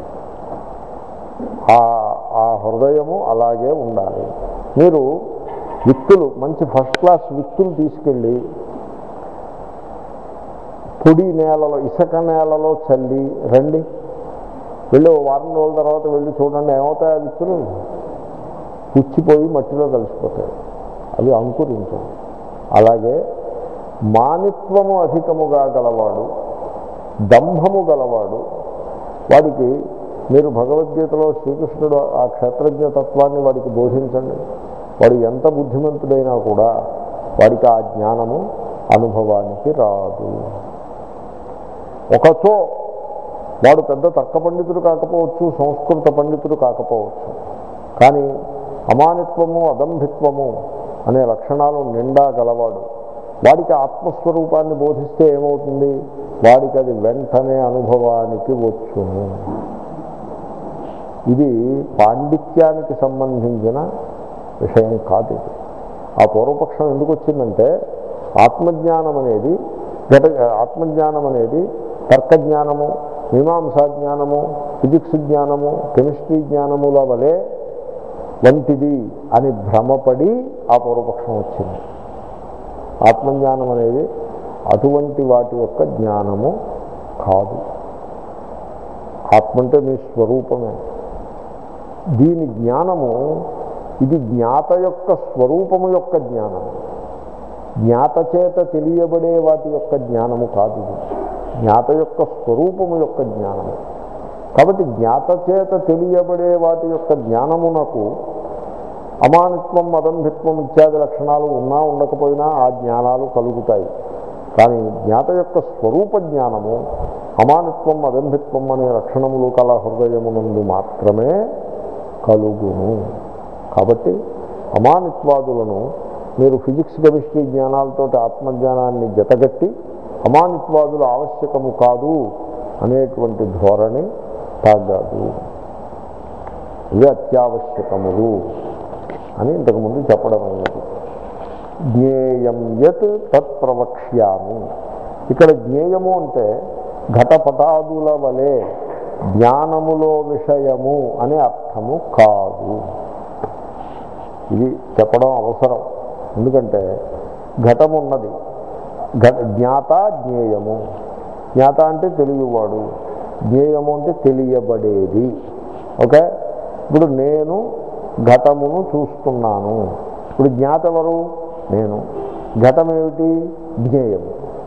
ఆ ఆ హృదయము అలాగే ఉండాలి మీరు విత్తులు మంచి ఫస్ట్ క్లాస్ విత్తులు తీసుకెళ్ళి పొడి నేలలో ఇసుక నేలలో చల్లి రండి వెళ్ళి ఓ వారం రోజుల తర్వాత వెళ్ళి చూడండి ఏమవుతాయి ఆ విత్తులు పుచ్చిపోయి మట్టిలో కలిసిపోతాయి అవి అంకురించవు అలాగే మానిత్వము అధికముగా గలవాడు దంభము గలవాడు వాడికి మీరు భగవద్గీతలో శ్రీకృష్ణుడు ఆ క్షేత్రజ్ఞ తత్వాన్ని వాడికి బోధించండి వాడు ఎంత బుద్ధిమంతుడైనా కూడా వాడికి ఆ జ్ఞానము అనుభవానికి రాదు ఒకచో వాడు పెద్ద తర్క పండితుడు కాకపోవచ్చు సంస్కృత పండితుడు కాకపోవచ్చు కానీ అమానిత్వము అదంభిత్వము అనే లక్షణాలు నిండా గలవాడు వాడికి ఆత్మస్వరూపాన్ని బోధిస్తే ఏమవుతుంది వాడికి అది వెంటనే అనుభవానికి వచ్చును ఇది పాండిత్యానికి సంబంధించిన విషయం కాదు ఇది ఆ పూర్వపక్షం ఎందుకు వచ్చిందంటే ఆత్మజ్ఞానం అనేది ఘట ఆత్మజ్ఞానం అనేది తర్కజ్ఞానము మీమాంసా జ్ఞానము ఫిజిక్స్ జ్ఞానము కెమిస్ట్రీ జ్ఞానముల వలె వంటిది అని భ్రమపడి ఆ పూర్వపక్షం వచ్చింది ఆత్మజ్ఞానం అనేది అటువంటి వాటి యొక్క జ్ఞానము కాదు ఆత్మ అంటే మీ స్వరూపమే దీని జ్ఞానము ఇది జ్ఞాత యొక్క స్వరూపము యొక్క జ్ఞానము జ్ఞాత చేత తెలియబడే వాటి యొక్క జ్ఞానము కాదు ఇది జ్ఞాత యొక్క స్వరూపము యొక్క జ్ఞానము కాబట్టి జ్ఞాత చేత తెలియబడే వాటి యొక్క జ్ఞానమునకు అమానిత్వం అదంభిత్వం ఇత్యాది లక్షణాలు ఉన్నా ఉండకపోయినా ఆ జ్ఞానాలు కలుగుతాయి కానీ జ్ఞాత యొక్క స్వరూప జ్ఞానము అమానిత్వం అదంభిత్వం అనే లక్షణములు కల హృదయమునందు మాత్రమే కలుగును కాబట్టి అమానిత్వాదులను మీరు ఫిజిక్స్ కెమిస్ట్రీ జ్ఞానాలతో ఆత్మజ్ఞానాన్ని జతగట్టి అమానిత్వాదులు ఆవశ్యకము కాదు అనేటువంటి ధోరణి తాగదు ఇవి అత్యావశ్యకములు అని ఇంతకుముందు చెప్పడం అన్నది జ్ఞేయం యత్ తత్ ప్రవక్ష్యామి ఇక్కడ జ్ఞేయము అంటే ఘటపటాదుల వలె జ్ఞానములో విషయము అనే అర్థము కాదు ఇది చెప్పడం అవసరం ఎందుకంటే ఘటం ఉన్నది ఘట జ్ఞాత జ్ఞేయము జ్ఞాత అంటే తెలియవాడు జ్ఞేయము అంటే తెలియబడేది ఓకే ఇప్పుడు నేను ఘటమును చూస్తున్నాను ఇప్పుడు జ్ఞాత ఎవరు నేను ఘటం ఏమిటి జ్ఞేయము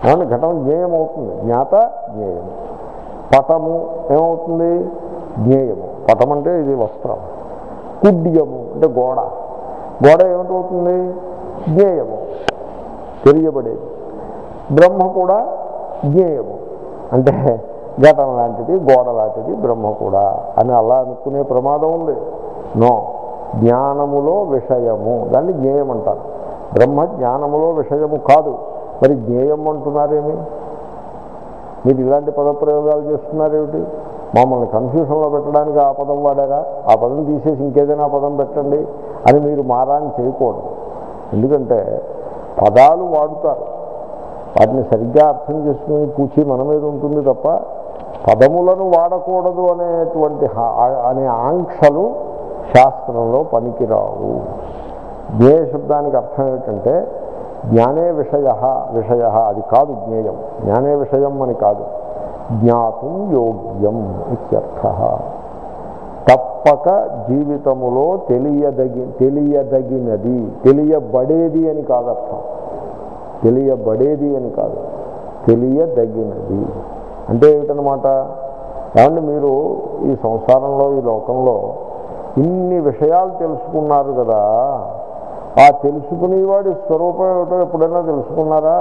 ఏమన్నా ఘటం జ్ఞేయం అవుతుంది జ్ఞాత జ్ఞేయం పటము ఏమవుతుంది జ్ఞేయము పటం అంటే ఇది వస్త్రం కుడ్యము అంటే గోడ గోడ ఏమిటవుతుంది జ్ఞేయము తెలియబడేది బ్రహ్మ కూడా జ్ఞేయము అంటే ఘటన లాంటిది గోడ లాంటిది బ్రహ్మ కూడా అని అలా అనుకునే ప్రమాదం ఉంది నో జ్ఞానములో విషయము దాన్ని జ్ఞేయం అంటారు బ్రహ్మ జ్ఞానములో విషయము కాదు మరి జ్ఞేయం అంటున్నారేమి మీరు ఇలాంటి పదప్రయోగాలు చేస్తున్నారేమిటి మమ్మల్ని కన్ఫ్యూషన్లో పెట్టడానికి ఆ పదం వాడారా ఆ పదం తీసేసి ఇంకేదైనా పదం పెట్టండి అని మీరు మారాన్ని చేయకూడదు ఎందుకంటే పదాలు వాడుతారు వాటిని సరిగ్గా అర్థం చేసుకుని పూచి మన మీద ఉంటుంది తప్ప పదములను వాడకూడదు అనేటువంటి హా- అనే ఆంక్షలు శాస్త్రంలో పనికిరావు జ్ఞేయ శబ్దానికి అర్థం ఏమిటంటే జ్ఞానే విషయ విషయ అది కాదు జ్ఞేయం జ్ఞానే విషయం అని కాదు జ్ఞాతం యోగ్యం ఇత్యర్థ తప్పక జీవితములో తెలియదగి తెలియదగినది తెలియబడేది అని కాదు అర్థం తెలియబడేది అని కాదు తెలియదగినది అంటే ఏమిటనమాట ఏమంటే మీరు ఈ సంసారంలో ఈ లోకంలో ఇన్ని విషయాలు తెలుసుకున్నారు కదా ఆ తెలుసుకునేవాడి స్వరూపం ఏమిటో ఎప్పుడైనా తెలుసుకున్నారా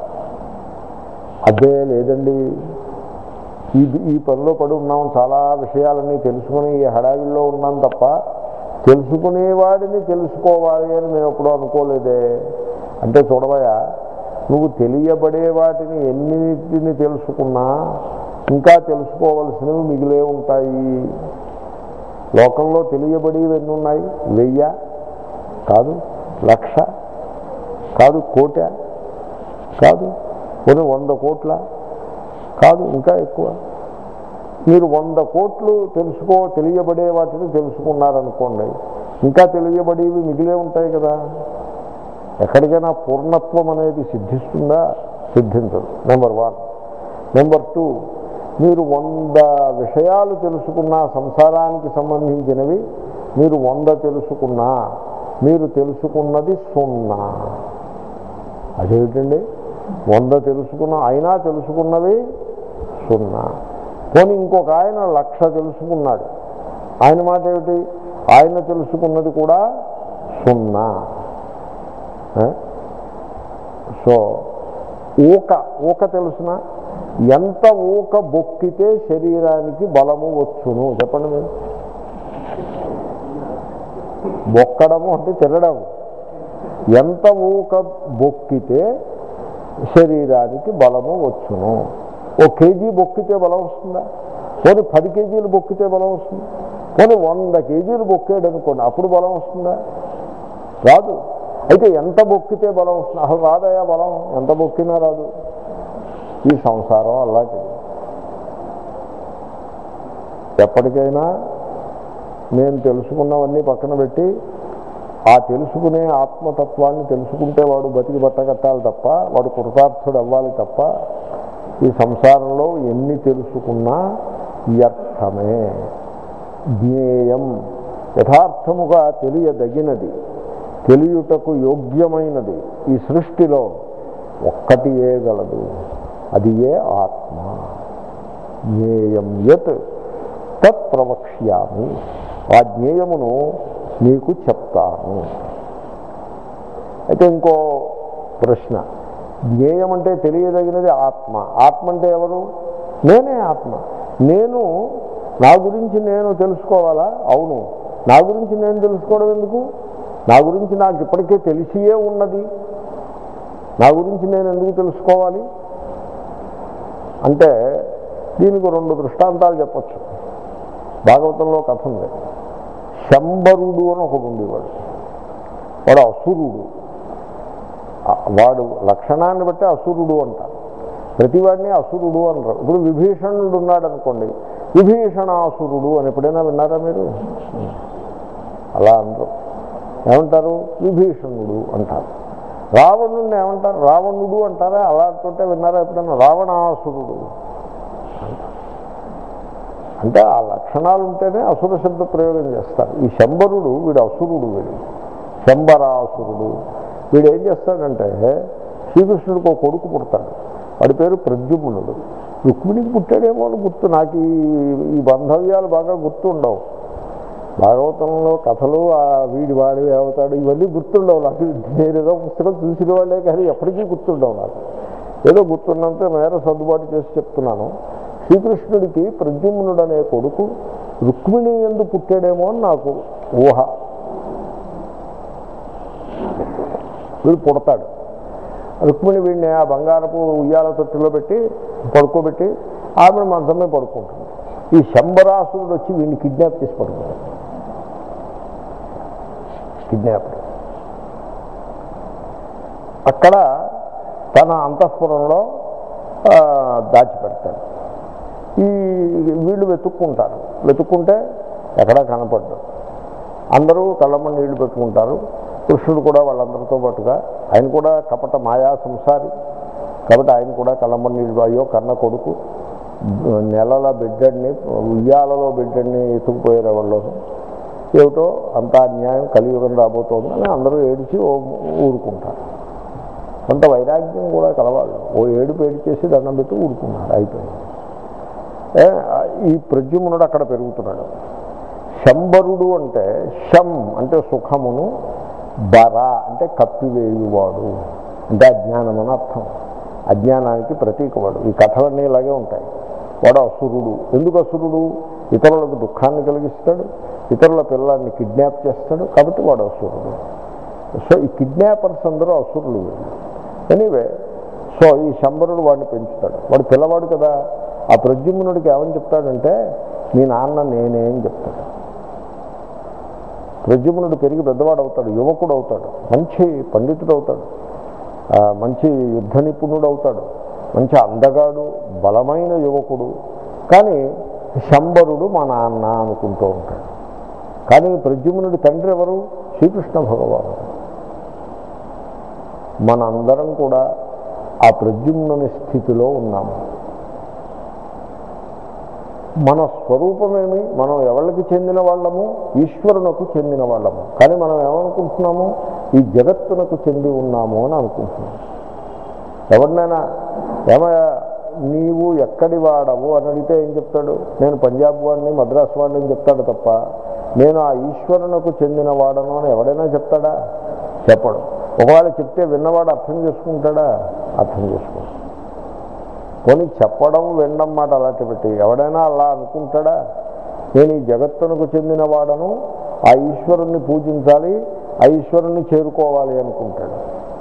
అదే లేదండి ఈ ఈ పనిలో పడి ఉన్నాం చాలా విషయాలన్నీ తెలుసుకుని ఈ హడావిల్లో ఉన్నాం తప్ప తెలుసుకునేవాడిని తెలుసుకోవాలి అని మేము ఎప్పుడూ అనుకోలేదే అంటే చూడవయా నువ్వు తెలియబడే వాటిని ఎన్నిటిని తెలుసుకున్నా ఇంకా తెలుసుకోవలసినవి మిగిలే ఉంటాయి లోకంలో తెలియబడేవి ఎన్ని ఉన్నాయి వెయ్య కాదు లక్ష కాదు కోట కాదు కొన్ని వంద కోట్ల కాదు ఇంకా ఎక్కువ మీరు వంద కోట్లు తెలుసుకో తెలియబడే వాటిని తెలుసుకున్నారనుకోండి ఇంకా తెలియబడేవి మిగిలే ఉంటాయి కదా ఎక్కడికైనా పూర్ణత్వం అనేది సిద్ధిస్తుందా సిద్ధించదు నెంబర్ వన్ నెంబర్ టూ మీరు వంద విషయాలు తెలుసుకున్న సంసారానికి సంబంధించినవి మీరు వంద తెలుసుకున్నా మీరు తెలుసుకున్నది సున్నా అదేమిటండి వంద తెలుసుకున్న అయినా తెలుసుకున్నవి సున్నా పోనీ ఇంకొక ఆయన లక్ష తెలుసుకున్నాడు ఆయన మాట ఏమిటి ఆయన తెలుసుకున్నది కూడా సున్నా ఆ? సో ఊక ఊక తెలుసిన ఎంత ఊక బొక్కితే శరీరానికి బలము వచ్చును చెప్పండి మీరు బొక్కడము అంటే తినడం ఎంత ఊక బొక్కితే శరీరానికి బలము వచ్చును ఓ కేజీ బొక్కితే బలం వస్తుందా పోనీ పది కేజీలు బొక్కితే బలం వస్తుంది పోనీ వంద కేజీలు బొక్కాడు అనుకోండి అప్పుడు బలం వస్తుందా రాదు అయితే ఎంత బొక్కితే బలం వస్తుంది అసలు రాదయా బలం ఎంత బొక్కినా రాదు ఈ సంసారం అలాంటిది ఎప్పటికైనా నేను తెలుసుకున్నవన్నీ పక్కన పెట్టి ఆ తెలుసుకునే ఆత్మతత్వాన్ని తెలుసుకుంటే వాడు బతికి బట్టగట్టాలి తప్ప వాడు కృతార్థుడు అవ్వాలి తప్ప ఈ సంసారంలో ఎన్ని తెలుసుకున్నా వ్యర్థమే జ్ఞేయం యథార్థముగా తెలియదగినది తెలియుటకు యోగ్యమైనది ఈ సృష్టిలో ఒక్కటి ఏ గలదు అది ఏ ఆత్మ జ్ఞేయం యత్ తత్ ప్రవక్ష్యామి ఆ జ్ఞేయమును మీకు చెప్తాను అయితే ఇంకో ప్రశ్న జ్ఞేయం అంటే తెలియదగినది ఆత్మ ఆత్మ అంటే ఎవరు నేనే ఆత్మ నేను నా గురించి నేను తెలుసుకోవాలా అవును నా గురించి నేను తెలుసుకోవడం ఎందుకు నా గురించి నాకు ఇప్పటికే తెలిసియే ఉన్నది నా గురించి నేను ఎందుకు తెలుసుకోవాలి అంటే దీనికి రెండు దృష్టాంతాలు చెప్పచ్చు భాగవతంలో కథ ఉంది శంబరుడు అని ఒకడు ఉండేవాడు వాడు అసురుడు ఆ వాడు లక్షణాన్ని బట్టి అసురుడు అంటారు ప్రతివాడిని అసురుడు అంటారు ఇప్పుడు విభీషణుడు ఉన్నాడు అనుకోండి విభీషణాసురుడు అని ఎప్పుడైనా విన్నారా మీరు అలా అనరు ఏమంటారు విభీషణుడు అంటారు రావణుడిని ఏమంటారు రావణుడు అంటారా అలా అంటుంటే విన్నారా ఎప్పుడైనా రావణాసురుడు అంటే ఆ లక్షణాలు ఉంటేనే అసుర శబ్ద ప్రయోగం చేస్తారు ఈ శంబరుడు వీడు అసురుడు వీడు శంబరాసురుడు వీడు ఏం చేస్తాడంటే శ్రీకృష్ణుడికి ఒక కొడుకు పుడతాడు వాడి పేరు ప్రద్యుమ్నుడు రుక్మిణికి పుట్టాడేమో అని గుర్తు నాకు ఈ ఈ బంధవ్యాలు బాగా గుర్తు ఉండవు భాగవతంలో కథలు ఆ వీడి వాడి అవుతాడు ఇవన్నీ గుర్తుండవు నాకు నేను ఏదో పుస్తకం చూసిన వాళ్ళే కానీ ఎప్పటికీ గుర్తుండవు నాకు ఏదో గుర్తున్నంత మేర సర్దుబాటు చేసి చెప్తున్నాను శ్రీకృష్ణుడికి ప్రద్యుమ్నుడు అనే కొడుకు రుక్మిణి ఎందు పుట్టాడేమో అని నాకు ఊహ వీడు పుడతాడు రుక్మిణి వీడిని ఆ బంగారపు ఉయ్యాల తొట్టులో పెట్టి పడుకోబెట్టి ఆమె మంచమే పడుకుంటుంది ఈ శంబరాసురుడు వచ్చి వీడిని కిడ్నాప్ చేసి పడుకుంటాడు కిడ్నాప్ అక్కడ తన అంతఃపురంలో ఆ, దాచిపెడతాడు ఈ వీళ్ళు వెతుక్కుంటారు వెతుక్కుంటే ఎక్కడా కనపడ్డు అందరూ కళ్ళమ్మ నీళ్లు పెట్టుకుంటారు కృష్ణుడు కూడా వాళ్ళందరితో పాటుగా ఆయన కూడా కపట మాయా సంసారి కాబట్టి ఆయన కూడా కళ్ళమ్మ నీళ్ళు అయ్యో కన్న కొడుకు నెలల బిడ్డడిని ఉయ్యాలలో బిడ్డడిని ఎత్తుకుపోయారు వాళ్ళు ఏమిటో అంత అన్యాయం కలియుగం రాబోతోంది అని అందరూ ఏడిచి ఓ ఊరుకుంటారు కొంత వైరాగ్యం కూడా కలవాళ్ళు ఓ ఏడుపు ఏడిచేసి దండం పెట్టి ఊరుకున్నారు అయిపోయింది ఏ, ఈ ప్రద్యుమ్నుడు అక్కడ పెరుగుతున్నాడు శంబరుడు అంటే శం అంటే సుఖమును బర అంటే కప్పివేయువాడు అంటే అజ్ఞానం అని అర్థం అజ్ఞానానికి ప్రతీకవాడు ఈ కథలన్నీ ఇలాగే ఉంటాయి వాడు అసురుడు ఎందుకు అసురుడు ఇతరులకు దుఃఖాన్ని కలిగిస్తాడు ఇతరుల పిల్లల్ని కిడ్నాప్ చేస్తాడు కాబట్టి వాడు అసురుడు సో ఈ కిడ్నాపర్స్ అందరూ అసురులు వీళ్ళు ఎనీవే సో ఈ శంబరుడు వాడిని పెంచుతాడు వాడు పిల్లవాడు కదా ఆ ప్రద్యుమ్నుడికి ఏమని చెప్తాడంటే మీ నాన్న నేనే అని చెప్తాడు ప్రద్యుమ్నుడు పెరిగి పెద్దవాడు అవుతాడు యువకుడు అవుతాడు మంచి పండితుడు అవుతాడు ఆ, మంచి యుద్ధ నిపుణుడు అవుతాడు మంచి అందగాడు బలమైన యువకుడు కానీ శంబరుడు మా నాన్న అనుకుంటూ ఉంటాడు కానీ ప్రద్యుమ్నుడి తండ్రి ఎవరు శ్రీకృష్ణ భగవానుడు మనందరం కూడా ఆ ప్రద్యుమ్నుని స్థితిలో ఉన్నాము మన స్వరూపమేమి మనం ఎవరికి చెందిన వాళ్ళము ఈశ్వరునకు చెందిన వాళ్ళము కానీ మనం ఏమనుకుంటున్నాము ఈ జగత్తునకు చెంది ఉన్నాము అని అనుకుంటున్నాము ఎవరినైనా ఏమయ్యా నీవు ఎక్కడి వాడవు అని అడిగితే ఏం చెప్తాడు నేను పంజాబ్ వాడిని మద్రాసు వాడిని అని చెప్తాడు తప్ప నేను ఆ ఈశ్వరునకు చెందిన వాడను అని ఎవడైనా చెప్తాడా చెప్పడు ఒకవేళ చెప్తే విన్నవాడు అర్థం చేసుకుంటాడా అర్థం చేసుకోడు పోనీ చెప్పడం వినడం మాట అలాంటి పెట్టి ఎవడైనా అలా అనుకుంటాడా నేను ఈ జగత్తునకు చెందిన వాడను ఆ ఈశ్వరుణ్ణి పూజించాలి ఆ ఈశ్వరుణ్ణి చేరుకోవాలి అనుకుంటాడు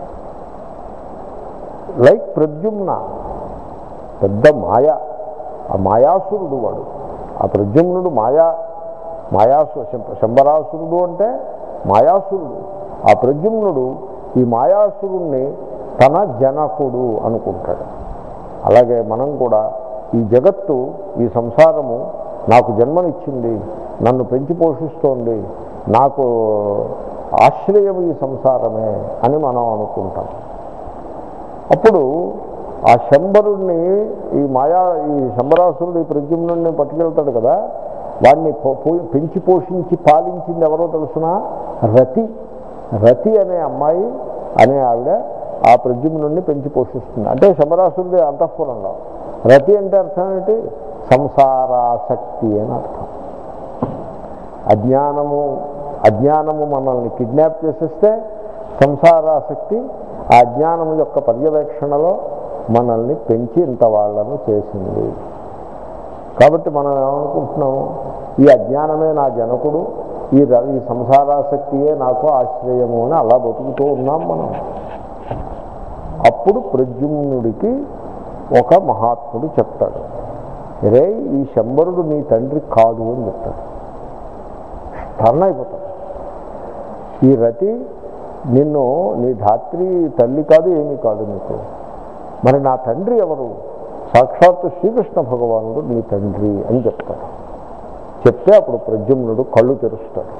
లైక్ ప్రద్యుమ్న పెద్ద మాయ ఆ మాయాసురుడు వాడు ఆ ప్రద్యుమ్నుడు మాయా మాయాసు శం- శంబరాసురుడు అంటే మాయాసురుడు ఆ ప్రద్యుమ్నుడు ఈ మాయాసురుణ్ణి తన జనకుడు అనుకుంటాడు అలాగే మనం కూడా ఈ జగత్తు ఈ సంసారము నాకు జన్మనిచ్చింది నన్ను పెంచి పోషిస్తోంది నాకు ఆశ్రయం ఈ సంసారమే అని మనం అనుకుంటాం అప్పుడు ఆ శంబరుణ్ణి ఈ మాయా ఈ శంబరాసురుడు ఈ ప్రద్యుమ్నుడిని పట్టుకెళ్తాడు కదా వాడిని పో- పో- పెంచి పోషించి పాలించింది ఎవరో తెలుసిన రతి రతి అనే అమ్మాయి అనే ఆవిడ ఆ ప్రద్యుమ్నుడిని పెంచి పోషిస్తుంది అంటే శంబరాసురుడి అంతఃపురంలో రతి అంటే అర్థం ఏంటి సంసారాసక్తి అని అర్థం అజ్ఞానము అజ్ఞానము మనల్ని కిడ్నాప్ చేసేస్తే సంసారాసక్తి ఆ అజ్ఞానము యొక్క పర్యవేక్షణలో మనల్ని పెంచి ఇంత వాళ్ళను చేసింది కాబట్టి మనం ఏమనుకుంటున్నాము ఈ అజ్ఞానమే నా జనకుడు ఈ ర- ఈ సంసారాసక్తియే నాకు ఆశ్రయము అని అలా బతుకుతూ ఉన్నాం మనం అప్పుడు ప్రద్యుమ్నుడికి ఒక మహాత్ముడు చెప్తాడు రే ఈ శంబరుడు నీ తండ్రి కాదు అని చెప్తాడు టర్న్ అయిపోతాడు ఈ రతి నిన్ను నీ ధాత్రి తల్లి కాదు ఏమీ కాదు నీకు మరి నా తండ్రి ఎవరు సాక్షాత్తు శ్రీకృష్ణ భగవానుడు నీ తండ్రి అని చెప్తాడు చెప్తే అప్పుడు ప్రద్యుమ్నుడు కళ్ళు తెరుస్తాడు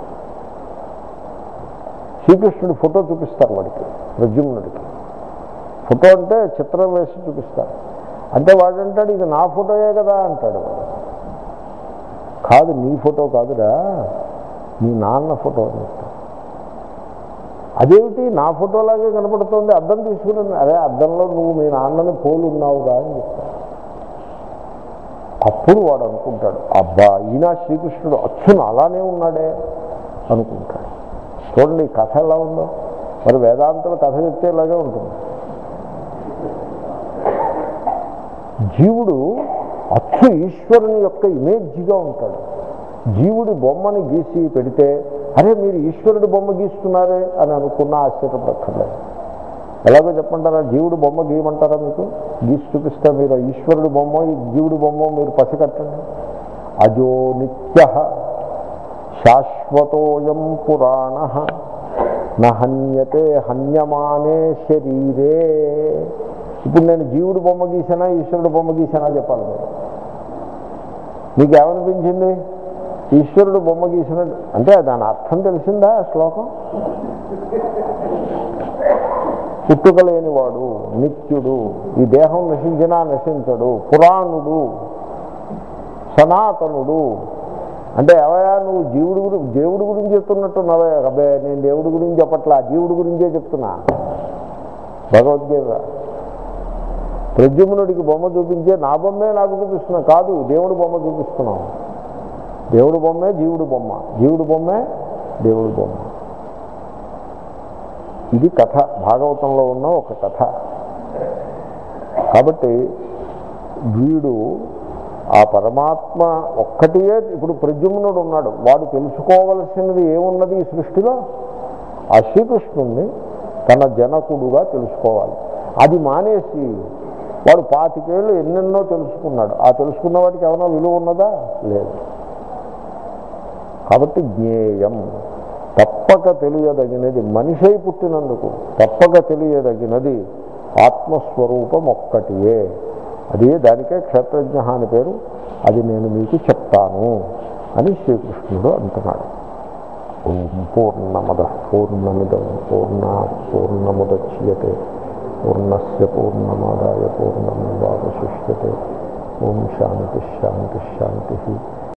శ్రీకృష్ణుడు ఫోటో చూపిస్తారు వాడికి ప్రద్యుమ్నుడికి ఫోటో అంటే చిత్రం వేసి చూపిస్తారు అంటే వాడంటాడు ఇది నా ఫోటోయే కదా అంటాడు వాడు కాదు నీ ఫోటో కాదురా నీ నాన్న ఫోటో అని చెప్తాడు అదేమిటి నా ఫోటోలాగే కనపడుతోంది అద్దం తీసుకుని అదే అద్దంలో నువ్వు మీ నాన్నని పోలు ఉన్నావుగా అని చెప్తాను అప్పుడు వాడు అనుకుంటాడు అబ్బా ఈయన శ్రీకృష్ణుడు అచ్చును అలానే ఉన్నాడే అనుకుంటాడు చూడండి ఈ కథ ఎలా ఉందో మరి వేదాంతుల కథ చెప్తే ఇలాగే ఉంటుంది జీవుడు అచ్చు ఈశ్వరుని యొక్క ఇమేజ్గా ఉంటాడు జీవుడి బొమ్మని గీసి పెడితే అరే మీరు ఈశ్వరుడి బొమ్మ గీస్తున్నారే అని అనుకున్న ఆశ్చర్యపడక్కర్లేదు ఎలాగో చెప్పంటారా జీవుడు బొమ్మ గీయమంటారా మీకు గీసి చూపిస్తే మీరు ఈశ్వరుడి బొమ్మ ఈ జీవుడి బొమ్మ మీరు పసికట్టండి అజో నిత్య శాశ్వతోయం పురాణ నహన్యతే హన్యమానే శరీరే ఇప్పుడు నేను జీవుడు బొమ్మ గీసానా ఈశ్వరుడు బొమ్మ గీసానా చెప్పాలి మీరు మీకు ఏమనిపించింది ఈశ్వరుడు బొమ్మ గీసినట్టు అంటే దాని అర్థం తెలిసిందా ఆ శ్లోకం పుట్టుక లేనివాడు నిత్యుడు ఈ దేహం నశించినా నశించడు పురాణుడు సనాతనుడు అంటే ఎవయా నువ్వు జీవుడు గురించి దేవుడి గురించి చెప్తున్నట్టున్నావే అబ్బే నేను దేవుడి గురించి చెప్పట్లా జీవుడి గురించే చెప్తున్నా భగవద్గీత ప్రద్యుమ్నుడికి బొమ్మ చూపించే నా బొమ్మే నాకు చూపిస్తున్నా కాదు దేవుడి బొమ్మ చూపిస్తున్నాం దేవుడి బొమ్మే జీవుడి బొమ్మ జీవుడి బొమ్మే దేవుడి బొమ్మ ఇది కథ భాగవతంలో ఉన్న ఒక కథ కాబట్టి వీడు ఆ పరమాత్మ ఒక్కటియే ఇప్పుడు ప్రద్యుమ్నుడు ఉన్నాడు వాడు తెలుసుకోవలసినది ఏమున్నది ఈ సృష్టిలో ఆ శ్రీకృష్ణుణ్ణి తన జనకుడుగా తెలుసుకోవాలి అది మానేసి వాడు పాతికేళ్ళు ఎన్నెన్నో తెలుసుకున్నాడు ఆ తెలుసుకున్న వాడికి ఏమైనా విలువ ఉన్నదా లేదు కాబట్టి జ్ఞేయం తప్పక తెలియదగినది మనిషి అయి పుట్టినందుకు తప్పక తెలియదగినది ఆత్మస్వరూపం ఒక్కటియే అదే దానికే క్షేత్రజ్ఞ అని పేరు అది నేను మీకు చెప్తాను అని శ్రీకృష్ణుడు అంటున్నాడు ఓం పూర్ణమద పూర్ణమిదం పూర్ణ పూర్ణముద్యతే పూర్ణస్ పూర్ణమాదాయ పూర్ణమేవాశిష్యతే ఓం శాంతి శాంతి శాంతి